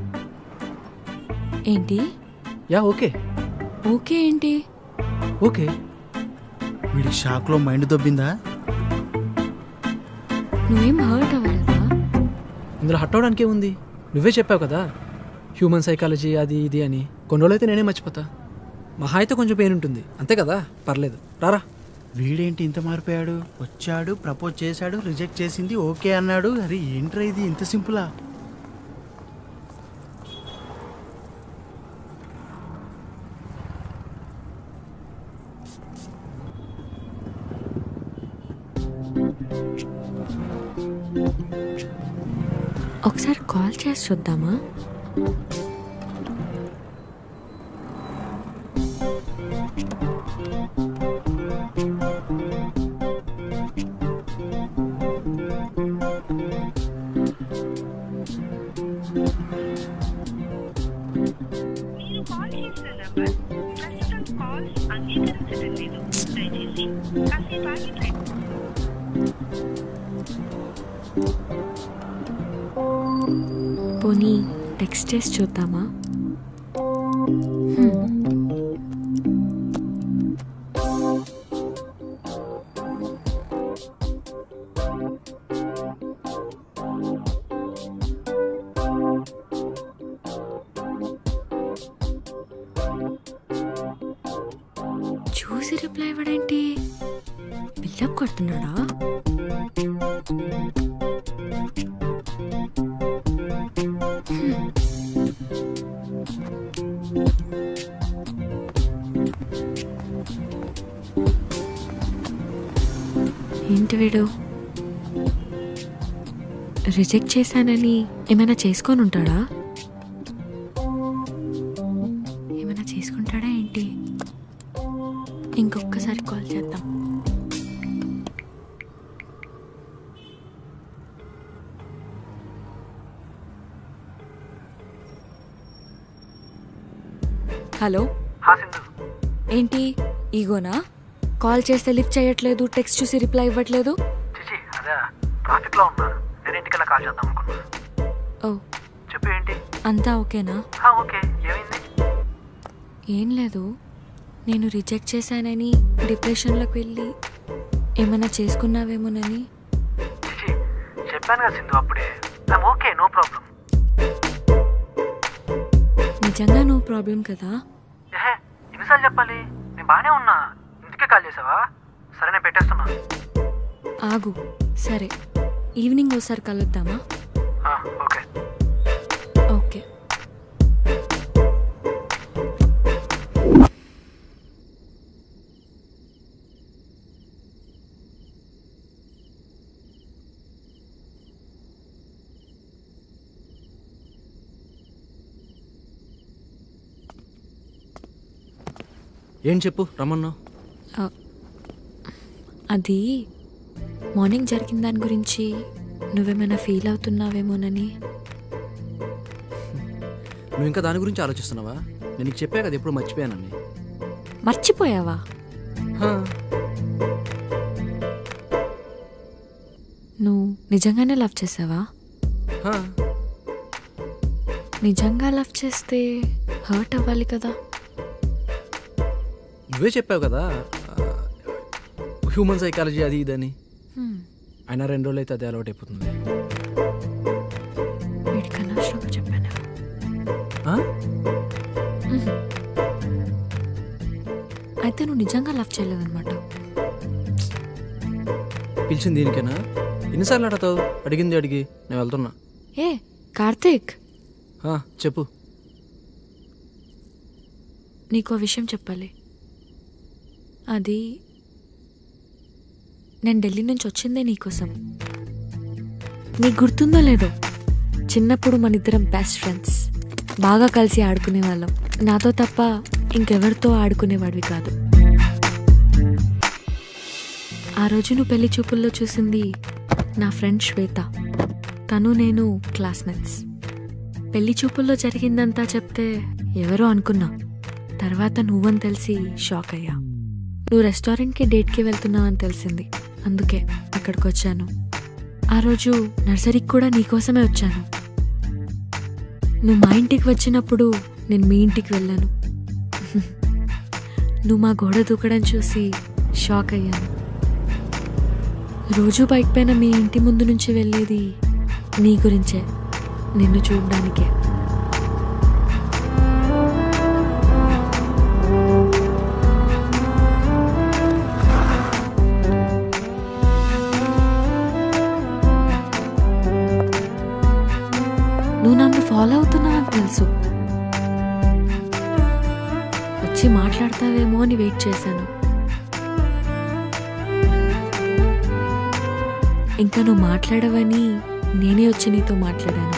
ఏంటి యా ఓకే ఓకే ఏంటి ఓకే వీడి షాక్లో మైండ్ దొబ్బిందా నువ్వేం హర్ట్ అవ్వలేదా ఇందులో హట్ అవడానికి ఉంది నువ్వే చెప్పావు కదా హ్యూమన్ సైకాలజీ అది ఇది అని కొన్ని రోజులైతే నేనే మర్చిపోతా మహా అయితే కొంచెం పెయిన్ ఉంటుంది అంతే కదా పర్లేదు రారా వీడేంటి ఇంత మారిపోయాడు వచ్చాడు ప్రపోజ్ చేశాడు రిజెక్ట్ చేసింది ఓకే అన్నాడు అరే ఏంట్రా ఇది ఇంత సింపులా ఒకసారి కాల్ చేసి చూద్దామా పోనీ టెక్స్ట్ చేసి చూద్దామా హ్మ్. చూసి రిప్లై ఇవ్వడేంటి బిల్డప్ కొడుతున్నాడా ఏంటి వీడు రిజెక్ట్ చేశానని ఏమైనా చేసుకొని ఉంటాడా ఏమైనా చేసుకుంటాడా ఏంటి ఇంకొకసారి కాల్ చేద్దాం హలో ఏంటి ఈగోనా కాల్ చేస్తే లిఫ్ట్ చేయట్లేదు టెక్స్ట్ చూసి రిప్లై ఇవ్వట్లేదు చిచి అదే ట్రాఫిక్ లో ఉన్నా నేను ఇంటికి కాల్ చేద్దాం అనుకున్నా ఓ చెప్పు ఏంటి అంతా ఓకేనా ఆ, ఓకే ఏమైంది ఏం లేదు నేను రిజెక్ట్ చేశానని డిప్రెషన్లోకి వెళ్ళి ఏమైనా చేసుకున్నావేమోనని చిచి చెప్పాను కదా సింధు అప్పుడే ఐమ్ ఓకే నో ప్రాబ్లం నిజంగా నో ప్రాబ్లం కదా ఏహే ఎన్నిసార్లు చెప్పాలి నేను బాగానే ఉన్నా ఇంటికే కాల్ చేసావా సరే నేను పెట్టేస్తున్నా ఆగు సరే ఈవినింగ్ ఒకసారి కలుద్దామా ఆ, ఓకే ఓకే ఏం చెప్పు రమ్మన్నావు ఆ, అది మార్నింగ్ జరిగిన దాని గురించి నువ్వేమైనా ఫీల్ అవుతున్నావేమోనని నువ్వు ఇంకా దాని గురించి ఆలోచిస్తున్నావా నేను నీకు చెప్పా కదా ఎప్పుడు మర్చిపోయానని మర్చిపోయావా నువ్వు నిజంగానే లవ్ చేసావా హా. నిజంగా లవ్ చేస్తే హర్ట్ అవ్వాలి కదా నువ్వే చెప్పావు కదా హ్యూమన్ సైకాలజీ అది ఇదని హ్మ్. అయినా రెండు రోజులు అయితే అదే అలవాటు అయిపోతుంది వీడికి అనవసరంగా చెప్పాను ఆ? మ్మ్. అయితే నువ్వు నిజంగా లవ్ చేయలేదన్నమాట పిలిచింది దీనికేనా ఎన్నిసార్లు అడతావు అడిగింది అడిగి నేను వెళ్తున్నా ఏ కార్తీక్ ఆ, చెప్పు నీకు విషయం చెప్పాలి అది నేను ఢిల్లీ నుంచి వచ్చిందే నీకోసం నీకు గుర్తుందో లేదో చిన్నప్పుడు మన ఇద్దరం బెస్ట్ ఫ్రెండ్స్ బాగా కలిసి ఆడుకునే వాళ్ళం నాతో తప్ప ఇంకెవరితో ఆడుకునేవాడివి కాదు ఆ రోజు నువ్వు పెళ్లి చూపుల్లో చూసింది నా ఫ్రెండ్ శ్వేత తను నేను క్లాస్మేట్స్ పెళ్లి చూపుల్లో జరిగిందంతా చెప్తే ఎవరో అనుకున్నా తర్వాత నువ్వని తెలిసి షాక్ అయ్యా నువ్వు రెస్టారెంట్కి డేట్కి వెళ్తున్నావని తెలిసింది అందుకే అక్కడికి వచ్చాను ఆ రోజు నర్సరీకి కూడా నీకోసమే వచ్చాను నువ్వు మా ఇంటికి వచ్చినప్పుడు నేను మీ ఇంటికి వెళ్ళాను నువ్వు మా గోడ దూకడం చూసి షాక్ అయ్యాను రోజు బైక్ పైన మీ ఇంటి ముందు నుంచి వెళ్ళేది నీ గురించే నిన్ను చూడడానికే నువ్వు నన్ను ఫాలో అవుతున్నావని తెలుసు వచ్చి మాట్లాడతావేమో అని వెయిట్ చేశాను ఇంకా నువ్వు మాట్లాడవని నేనే వచ్చి నీతో మాట్లాడాను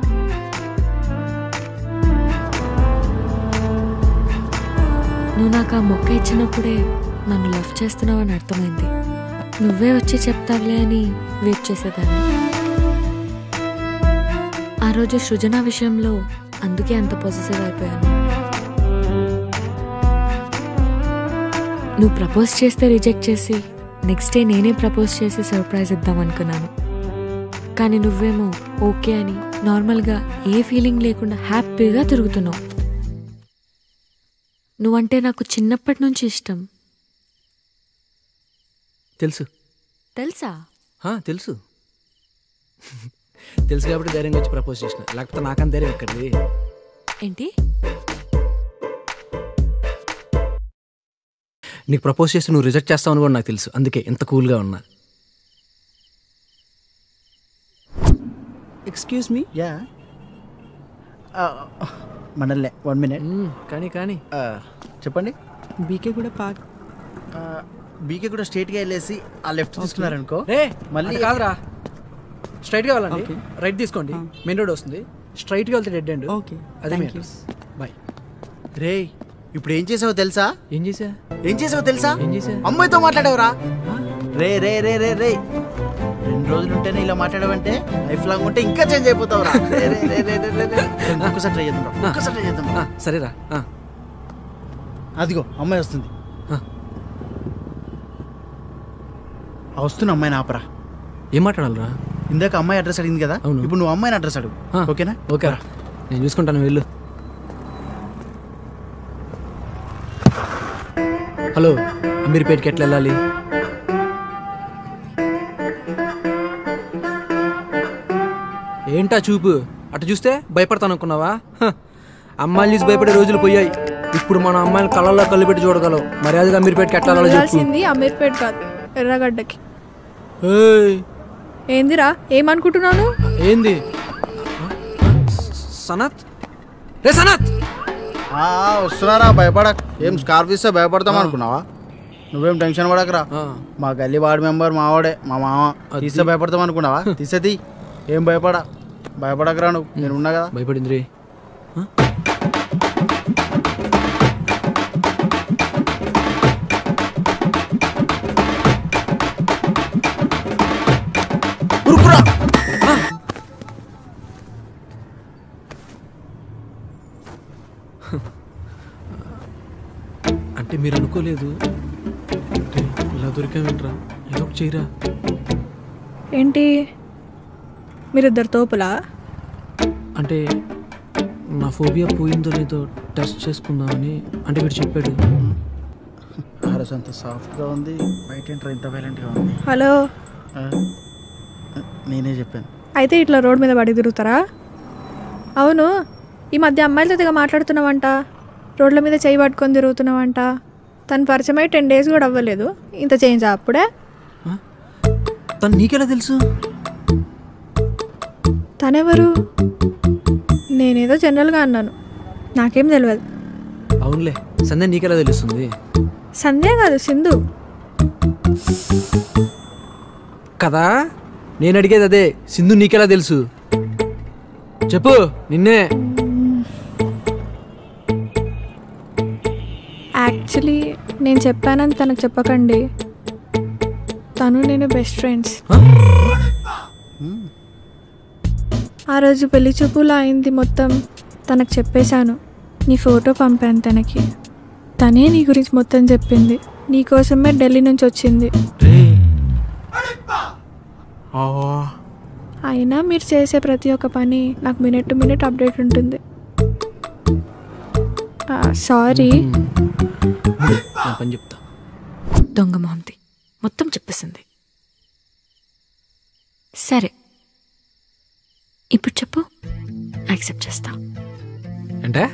నువ్వు నాకు ఆ మొక్క ఇచ్చినప్పుడే నన్ను లవ్ చేస్తున్నావని అర్థమైంది నువ్వే వచ్చి చెప్తావులే అని వెయిట్ చేసేదాన్ని ఆ రోజు సృజన విషయంలో అందుకే అంత పొజిటివ్ అయిపోయాను నువ్వు ప్రపోజ్ చేస్తే రిజెక్ట్ చేసి నెక్స్ట్ డే నేనే ప్రపోజ్ చేసి సర్ప్రైజ్ ఇద్దాం అనుకున్నాను కానీ నువ్వేమో ఓకే అని నార్మల్గా ఏ ఫీలింగ్ లేకుండా హ్యాపీగా తిరుగుతున్నావు నువ్వంటే నాకు చిన్నప్పటి నుంచి ఇష్టం తెలుసు తెలుసా ఆ, తెలుసు తెలుసు కాబట్టి ధైర్యంగా వచ్చి ప్రపోజ్ చేసిన లేకపోతే నాకని ధైర్యం ఎక్కడిది ఏంటి నీకు ప్రపోజ్ చేసి నువ్వు రిజెక్ట్ చేస్తావని కూడా నాకు తెలుసు అందుకే ఇంత కూల్గా ఉన్నా ఎక్స్క్యూజ్ మీ యా మనల్లే వన్ మినిట్ కానీ కానీ చెప్పండి బీకే కూడా పార్క్ బీకే కూడా స్ట్రైట్గా వెళ్ళేసి ఆ లెఫ్ట్ తీసుకున్నారనుకో రే మళ్ళీ మళ్ళీ కాదురా స్ట్రైట్గా వెళ్ళండి రైట్ తీసుకోండి మెయిన్ రోడ్ వస్తుంది స్ట్రైట్గా వెళ్తే డెడ్ ఎండ్ ఓకే అదే Thank మీ you. బాయ్ రే ఇప్పుడు ఏం చేసావో తెలుసా ఏం చేసా ఏం చేసావో తెలుసా ఏం చేసా అమ్మాయితో మాట్లాడావురా రే రే రే రే రే రెండు రోజులు ఉంటేనే ఇలా మాట్లాడావంటే లైఫ్ లాంగ్ ఉంటే ఇంకా చేంజ్ అయిపోతావురా రే రే రే రే రే రే రే ఒక్కసారి ట్రై చేద్దాం రా. ఒక్కసారి ట్రై చేద్దాం రా. సరేరా ఆ. అదిగో అమ్మాయి వస్తుంది ఆ వస్తున్న అమ్మాయిని ఆపరా ఏం మాట్లాడాలరా ఇందాక అమ్మాయి అడ్రస్ అడిగింది కదా ఇప్పుడు నువ్వు అమ్మాయిని అడ్రస్ అడుగు ఓకేనా ఓకే నేను చూసుకుంటాను వెళ్ళు హలో అమీర్పేట్కి ఎట్లా వెళ్ళాలి ఏంటా చూపు అటు చూస్తే భయపడతాను అనుకున్నావా హ, అమ్మాయిలు చూసి భయపడే రోజులు పోయాయి ఇప్పుడు మన అమ్మాయిలు కళ్ళల్లో కళ్ళు పెట్టి చూడగలవు మర్యాదగా అమీర్పేట్కి ఎట్లా చెప్పు వెళ్ళాల్సింది అమీర్పేట్ కాదు ఎర్రగడ్డకి ఏయ్, ఏందిరా ఏమనుకుంటున్నాను ఏంది సనత్ రే సనత్ ఆ, వస్తున్నారా భయపడక్ ఏం స్కార్ఫ్ ఇస్తే భయపడతాం అనుకున్నావా నువ్వేం టెన్షన్ పడకరా మా గల్లీ వార్డ్ మెంబర్ మావాడే మా మామ తీస్తే భయపడతాం అనుకున్నావా తీసేది ఏం భయపడా భయపడకరా నువ్వు నేను ఉన్నా కదా భయపడింది రే అంటే మీరు అనుకోలేదు అంటే ఇలా దొరికామేంట్రా ఏదో ఒకటి చేయరా ఏంటి మీరిద్దరు తోపులా అంటే నా ఫోబియా పోయిందో లేదో టెస్ట్ చేసుకుందామని అంటే వీడు చెప్పాడు హారస్ అంత సాఫ్ట్గా ఉంది బయట ఏంట్రా ఇంత వైలెంట్గా ఉంది హలో ఆ, నేనే చెప్పాను అయితే ఇట్లా రోడ్ మీద పడి తిరుగుతారా అవును ఈ మధ్య అమ్మాయిలతో తెగ మాట్లాడుతున్నావంట రోడ్ల మీద చేయి పట్టుకొని తిరుగుతున్నావంట తను పరిచయం అయి టెన్ డేస్ కూడా అవ్వలేదు ఇంత చేంజ్ అప్పుడే తను నీకెలా తెలుసు తనెవరు నేనేదో జనరల్గా అన్నాను నాకేం తెలియదు అవునులే సంధ్య నీకెలా తెలుస్తుంది సంధ్య కాదు సింధు కదా నేను అడిగేది అదే సింధు నీకెలా తెలుసు చెప్పు నిన్నే యాక్చువల్లీ నేను చెప్పానని తనకు చెప్పకండి తను నేను బెస్ట్ ఫ్రెండ్స్ ఆ రోజు పెళ్లి చూపులా అయింది మొత్తం తనకు చెప్పేశాను నీ ఫోటో పంపాను తనకి తనే నీ గురించి మొత్తం చెప్పింది నీకోసమే ఢిల్లీ నుంచి వచ్చింది అయినా మీరు చేసే ప్రతి ఒక్క పని నాకు మినిట్ టు మినిట్ అప్డేట్ ఉంటుంది సారీ నా పని చెప్తా దొంగ మొహంది మొత్తం చెప్పేసింది సరే ఇప్పుడు చెప్పు యాక్సెప్ట్ చేస్తా అంటే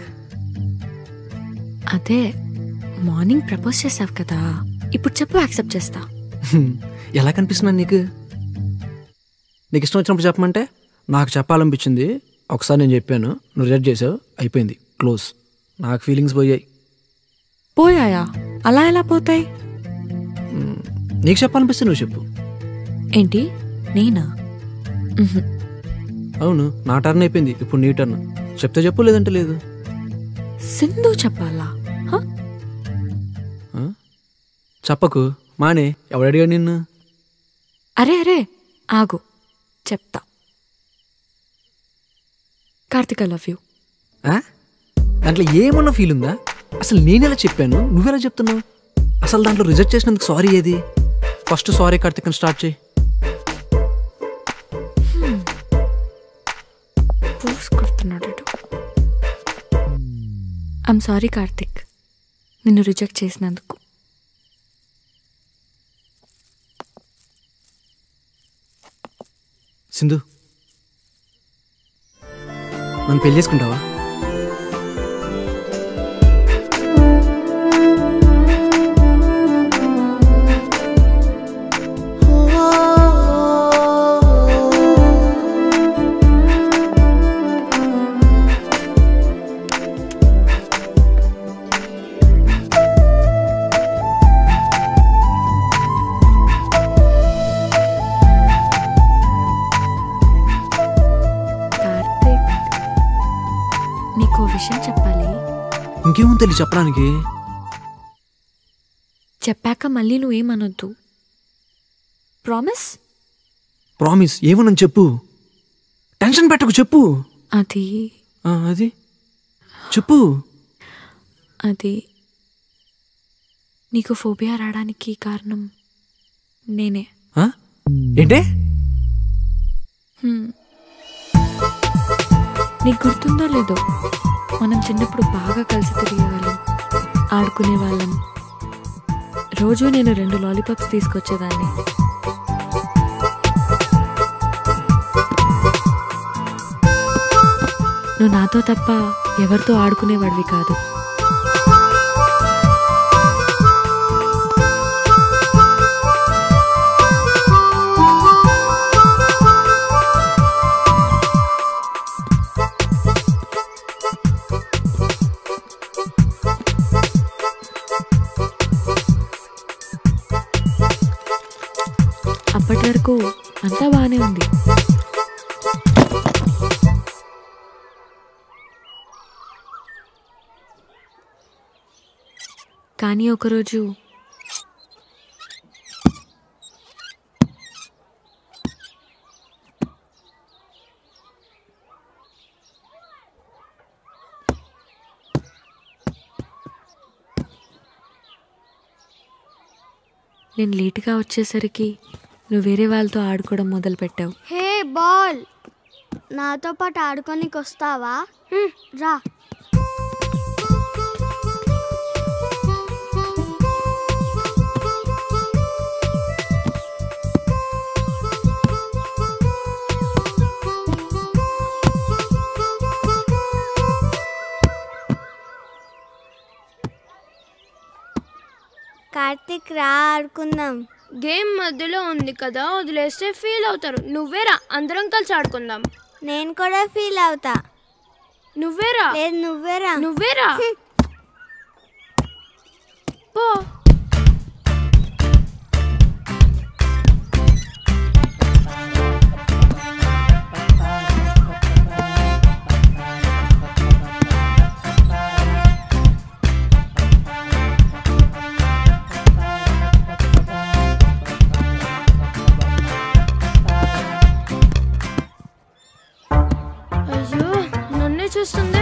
అదే మార్నింగ్ ప్రపోజ్ చేసావు కదా ఇప్పుడు చెప్పు యాక్సెప్ట్ చేస్తా హ్మ్. ఎలా కనిపిస్తున్నాను నీకు నీకు ఇష్టం వచ్చినప్పుడు చెప్పమంటే నాకు చెప్పాలనిపించింది ఒకసారి నేను చెప్పాను నువ్వు రిజెక్ట్ చేసావు అయిపోయింది క్లోజ్ నాకు ఫీలింగ్స్ పోయాయి పోయాయా అలా ఎలా పోతాయి మ్, నీకు చెప్పాలనిపిస్తే నువ్వు చెప్పు ఏంటి నేనా ఉహు. అవును నా టర్న్ అయిపోయింది ఇప్పుడు నీ టర్న్ చెప్తే చెప్పు లేదంటే లేదు సింధు చెప్పాలా హ? ఆ? చెప్పకు మానే ఎవడు అడిగాడు నిన్ను అరే అరే ఆగు చెప్తా కార్తిక్ ఐ లవ్ యూ ఆ? దాంట్లో ఏమన్నా ఫీల్ ఉందా అసలు నేనెలా చెప్పాను నువ్వెలా చెప్తున్నావు అసలు దాంట్లో రిజెక్ట్ చేసినందుకు సారీ ఏది ఫస్ట్ సారీ కార్తిక్ స్టార్ట్ చేయి పూస్ కొడుతున్నాడు ఐమ్ సారీ కార్తిక్ నిన్ను రిజెక్ట్ చేసినందుకు సింధు నన్ను పెళ్లి చేసుకుంటావా ఏముంది తెలియ చెప్పడానికి చెప్పాక మళ్ళీ నువ్వేమనొద్దు ప్రామిస్ ప్రామిస్ ఏమనని చెప్పు టెన్షన్ పెట్టకు చెప్పు అది ఆ, అది చెప్పు అది నీకు ఫోబియా రావడానికి కారణం నేనే ఆ? ఏంటే హ్మ్. నీకు గుర్తుందో లేదో మనం చిన్నప్పుడు బాగా కలిసి తిరిగేవాళ్ళం ఆడుకునేవాళ్ళం రోజు నేను రెండు లాలీపాప్స్ తీసుకొచ్చేదాన్ని నువ్వు నాతో తప్ప ఎవరితో ఆడుకునేవాడివి కాదు అప్పటి వరకు అంతా బాగానే ఉంది కానీ ఒకరోజు నేను లేటుగా వచ్చేసరికి నువ్వు వేరే వాళ్ళతో ఆడుకోవడం మొదలుపెట్టావు హే బాల్ నాతో పాటు ఆడుకోనికి వస్తావా హ్మ్, రా కార్తిక్ రా ఆడుకుందాం గేమ్ మధ్యలో ఉంది కదా వదిలేస్తే ఫీల్ అవుతారు నువ్వేరా అందరం కలిసి ఆడుకుందాం నేను కూడా ఫీల్ అవుతా నువ్వేరా లేదు నువ్వేరా నువ్వేరా పో అయ్యో నన్నే చూస్తుంది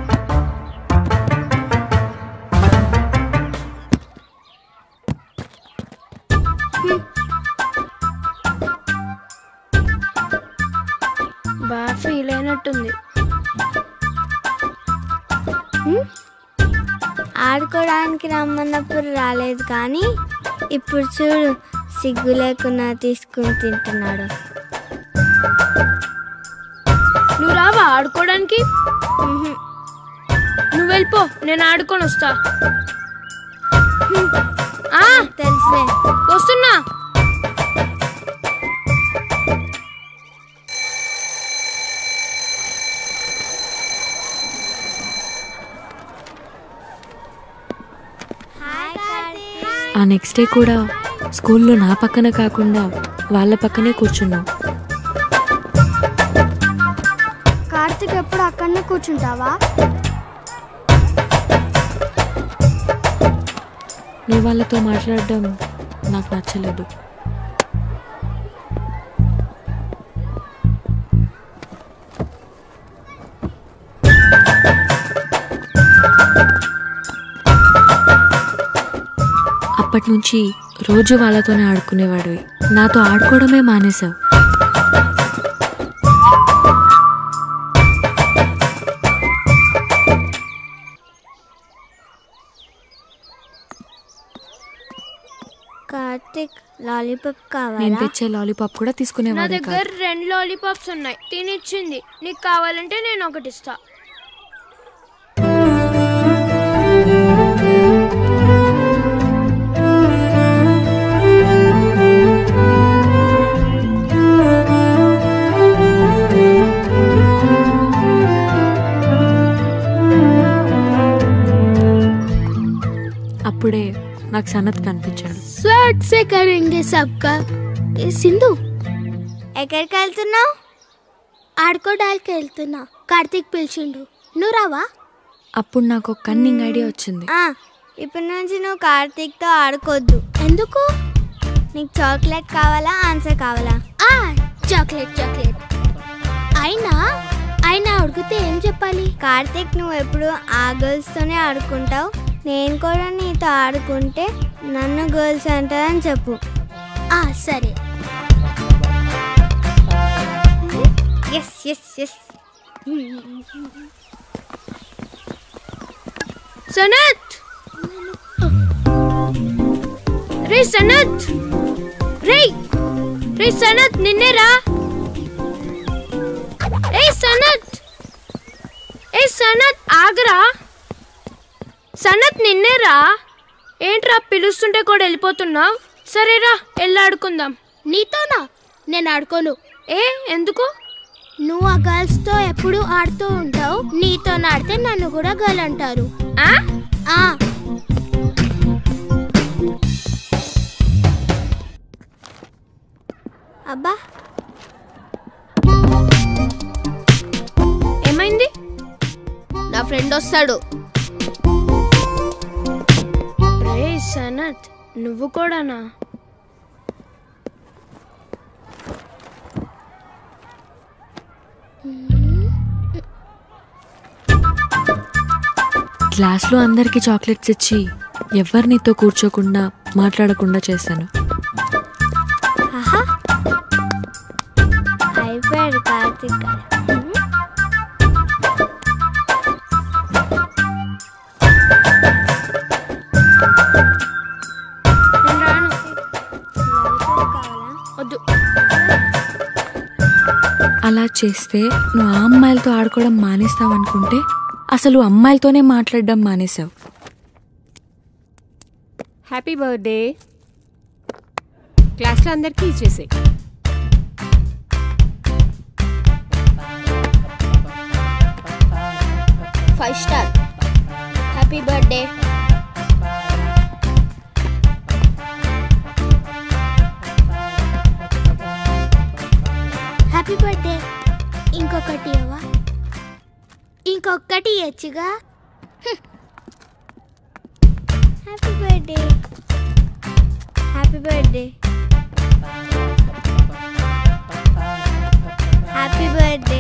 బాగా ఫీల్ అయినట్టుంది ఆడుకోవడానికి రమ్మన్నప్పుడు రాలేదు కానీ ఇప్పుడు చూడు సిగ్గు లేకుండా తీసుకుని తింటున్నాడు నువ్వు రావా ఆడుకోవడానికి నువ్వు వెళ్ళిపో నేను ఆడుకొని వస్తా ఆ, తెలుసులే వస్తున్నా ఆ నెక్స్ట్ డే కూడా స్కూల్లో నా పక్కన కాకుండా వాళ్ళ పక్కనే కూర్చున్నావు కార్తిక్ ఎప్పుడు అక్కడనే కూర్చుంటావా నువ్వు వాళ్ళతో మాట్లాడడం నాకు నచ్చలేదు అప్పటి నుంచి రోజు వాళ్ళతోనే ఆడుకునేవాడివి నాతో ఆడుకోవడమే మానేశావు కార్తిక్ లాలీపాప్ నేను కావాలా తెచ్చే లాలీపాప్ కూడా నా తీసుకునేవాడే దగ్గర కాదు రెండు లాలీపాప్స్ ఉన్నాయి తినిచ్చింది నీకు కావాలంటే నేను ఒకటి ఇస్తా అప్పుడే నాకు సనత్ కనిపించాడు స్వాట్ సే కరెంగే సబ్కా ఏ సింధు ఎక్కడికి వెళ్తున్నావు ఆడుకోవడానికి వెళ్తున్నా కార్తీక్ పిలిచిండు నువ్వు రావా అప్పుడు నాకు ఒక కన్నింగ్ ఐడియా వచ్చింది ఆ, ఇప్పటి నుంచి నువ్వు కార్తీక్తో ఆడుకోవద్దు ఎందుకు నీకు చాక్లెట్ కావాలా ఆన్సర్ కావాలా ఆ చాక్లెట్ చాక్లెట్ అయినా అయినా అడిగితే ఏం చెప్పాలి కార్తీక్ నువ్వు ఎప్పుడు ఆ గర్ల్స్తోనే ఆడుకుంటావు నేను కూడా నీతో ఆడుకుంటే నన్ను గర్ల్స్ అంటారని చెప్పు ఆ సరే ఎస్ ఎస్ ఎస్ సనత్ రే సనత్ రే రే సనత్ నిన్నే రా ఏ సనత్ ఏ సనత్ ఆగరా సనత్ నిన్నే రా ఏంట్రా పిలుస్తుంటే కూడా వెళ్ళిపోతున్నావు సరేరా వెళ్ళి ఆడుకుందాం నీతోనా నేను ఆడుకోను ఏ ఎందుకు నువ్వు ఆ గర్ల్స్ తో ఎప్పుడు ఆడుతూ ఉంటావు నీతో ఆడితే నన్ను కూడా గర్ల్ అంటారు ఆ ఆ అబ్బా ఏమైంది నా ఫ్రెండ్ వస్తాడు రే సనత్ నువ్వు కూడానా క్లాస్లో అందరికీ చాక్లెట్స్ ఇచ్చి ఎవరు నీతో కూర్చోకుండా మాట్లాడకుండా చేశాను ఆహా అయిపోయాడు కార్తీక్ గారు. నేను రాను వద్దు అలా చేస్తే నువ్వు ఆ అమ్మాయిలతో ఆడుకోవడం మానేస్తావు అనుకుంటే అసలు అమ్మాయిలతోనే మాట్లాడడం మానేశావు హ్యాపీ బర్త్డే క్లాస్లో అందరికీ ఇచ్చేసే five star happy birthday happy birthday ఇంకొకటి ఇవ్వవా ఇంకొకటి ఇవ్వచ్చుగా happy birthday happy birthday happy birthday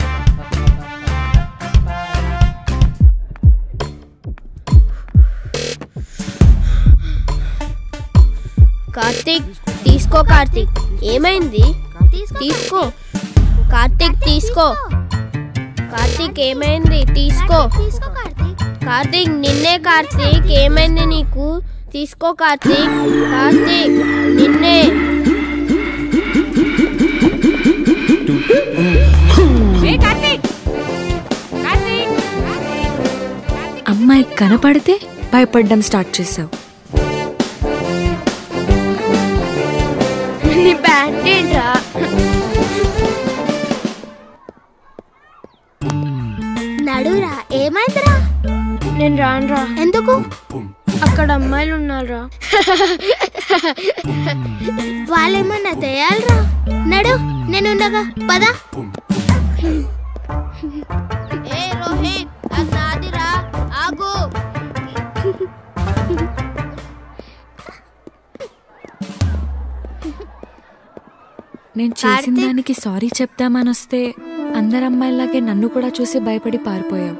Karthik తీసుకో కార్తీక్ ఏమైంది తీసుకో కార్తీక్ తీసుకో కార్తీక్ ఏమైంది తీసుకో కార్తీక్ నిన్నే కార్తీక్ ఏమైంది నీకు తీసుకో కార్తీక్ కార్తీక్ నిన్నే అమ్మాయి కనపడితే భయపడడం స్టార్ట్ చేసావు నీ బ్యాండ్ ఏంట్రా నడురా ఏమైందిరా నేను రానురా ఎందుకు అక్కడ అమ్మాయిలు ఉన్నారా వాళ్ళేమన్నా తెయాలరా నడు నేనుండగా పద ఏ రోహిత్ అది నాదిరా ఆగు నేను చేసిన కార్తీక్. దానికి సారీ చెప్తామని వస్తే అందరు అమ్మాయిలాగే నన్ను కూడా చూసి భయపడి పారిపోయావు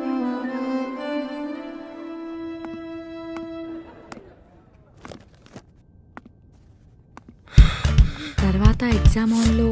తర్వాత ఎగ్జామ్ హాల్లో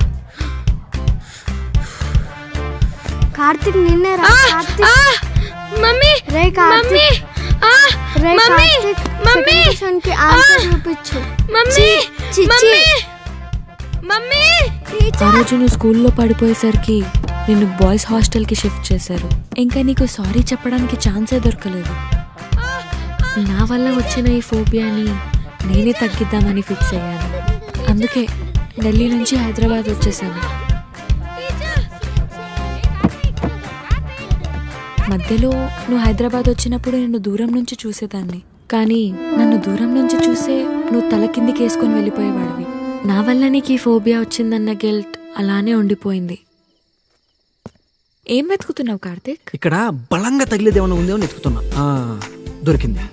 కార్తిక్ నిన్నేరా కార్తిక్ మమ్మీ రే మమ్మీ కార్తిక్ రే mummy Karthik mummy second question కి ఆన్సర్ చూపించు మమ్మీ చి- మమ్మీ మమ్మీ ఆ రోజు నువ్వు స్కూల్లో పడిపోయేసరికి నిన్ను బాయ్స్ హాస్టల్కి షిఫ్ట్ చేశారు ఇంకా నీకు సారీ చెప్పడానికి ఛాన్సే దొరకలేదు నా వల్ల వచ్చిన ఈ ఫోబియాని నేనే తగ్గిద్దామని ఫిక్స్ అయ్యాను అందుకే ఢిల్లీ నుంచి హైదరాబాద్ వచ్చేసాను మధ్యలో నువ్వు హైదరాబాద్ వచ్చినప్పుడు నిన్ను దూరం నుంచి చూసేదాన్ని కానీ నన్ను దూరం నుంచి చూసే నువ్వు తల కిందికి వేసుకొని వెళ్ళిపోయేవాడివి నా వల్ల నీకు ఈ ఫోబియా వచ్చిందన్న గిల్ట్ అలానే ఉండిపోయింది ఏం వెతుకుతున్నావు కార్తిక్ ఇక్కడ బలంగా తగిలేది ఏమైనా ఉందేమో వెతుకుతున్నా ఆ, దొరికింది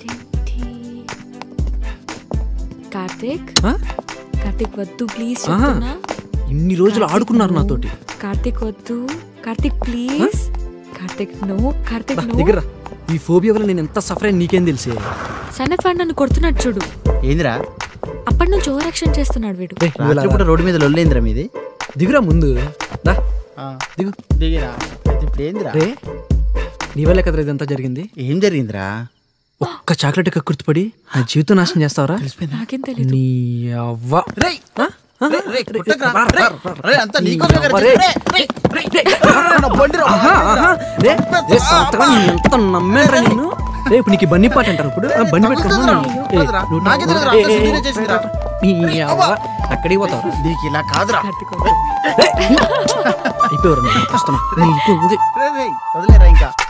కార్తిక్ ఆ? కార్తిక్ వద్దు ప్లీజ్ ఆ, చెప్తున్నా ఇన్ని రోజులు కార్తిక్ ఆడుకున్నారు no. నాతోటి కార్తిక్ వద్దు Karthik please Karthik no Karthik no దగ్గర ఈ ఫోబియా వల్ల నేను ఎంత సఫర్ అయ్యి నీకేం తెలిసే సన్నత్ వాడు నన్ను కొడుతున్నాడు చూడు ఏందిరా అప్పటి నుంచి ఓవర్ యాక్షన్ చేస్తున్నాడు వీడు రాత్రి పూట రోడ్డు మీద లొల్లేందిరా మీది దిగురా ముందు దా దిగు దిగిరా ఇప్పుడు ఏందిరా రే నీ వల్లే కదరా ఇదంతా జరిగింది ఏం జరిగిందిరా ఒక్క చాక్లెట్ కక్కుర్తిపడి నా జీవితం నాశనం చేస్తావరా నాకేం తెలియదు నీ అవ్వ ఆ? ఆ? రే, అంతా నీకోసమే కదా రే, రే, నా బండిరా. ఆహా, ఆహా. రే, రే, సంతగా నీ ఎంత నమ్మేరా నేను రే ఇప్పుడు నీకు ఈ బన్నీ పాట అంటారు ఇప్పుడు ఆ, బండి పెట్టుకున్నా కాదురా, నాకే తెలియదురా, అంతా సునీరే చేసిందిరా. నీ అవ్వ అక్కడికి పోతావు నీకు ఇలా కాదురా అయిపోయారు వస్తున్నా నీకు ఉంది రే, రే, వదిలేరా ఇంకా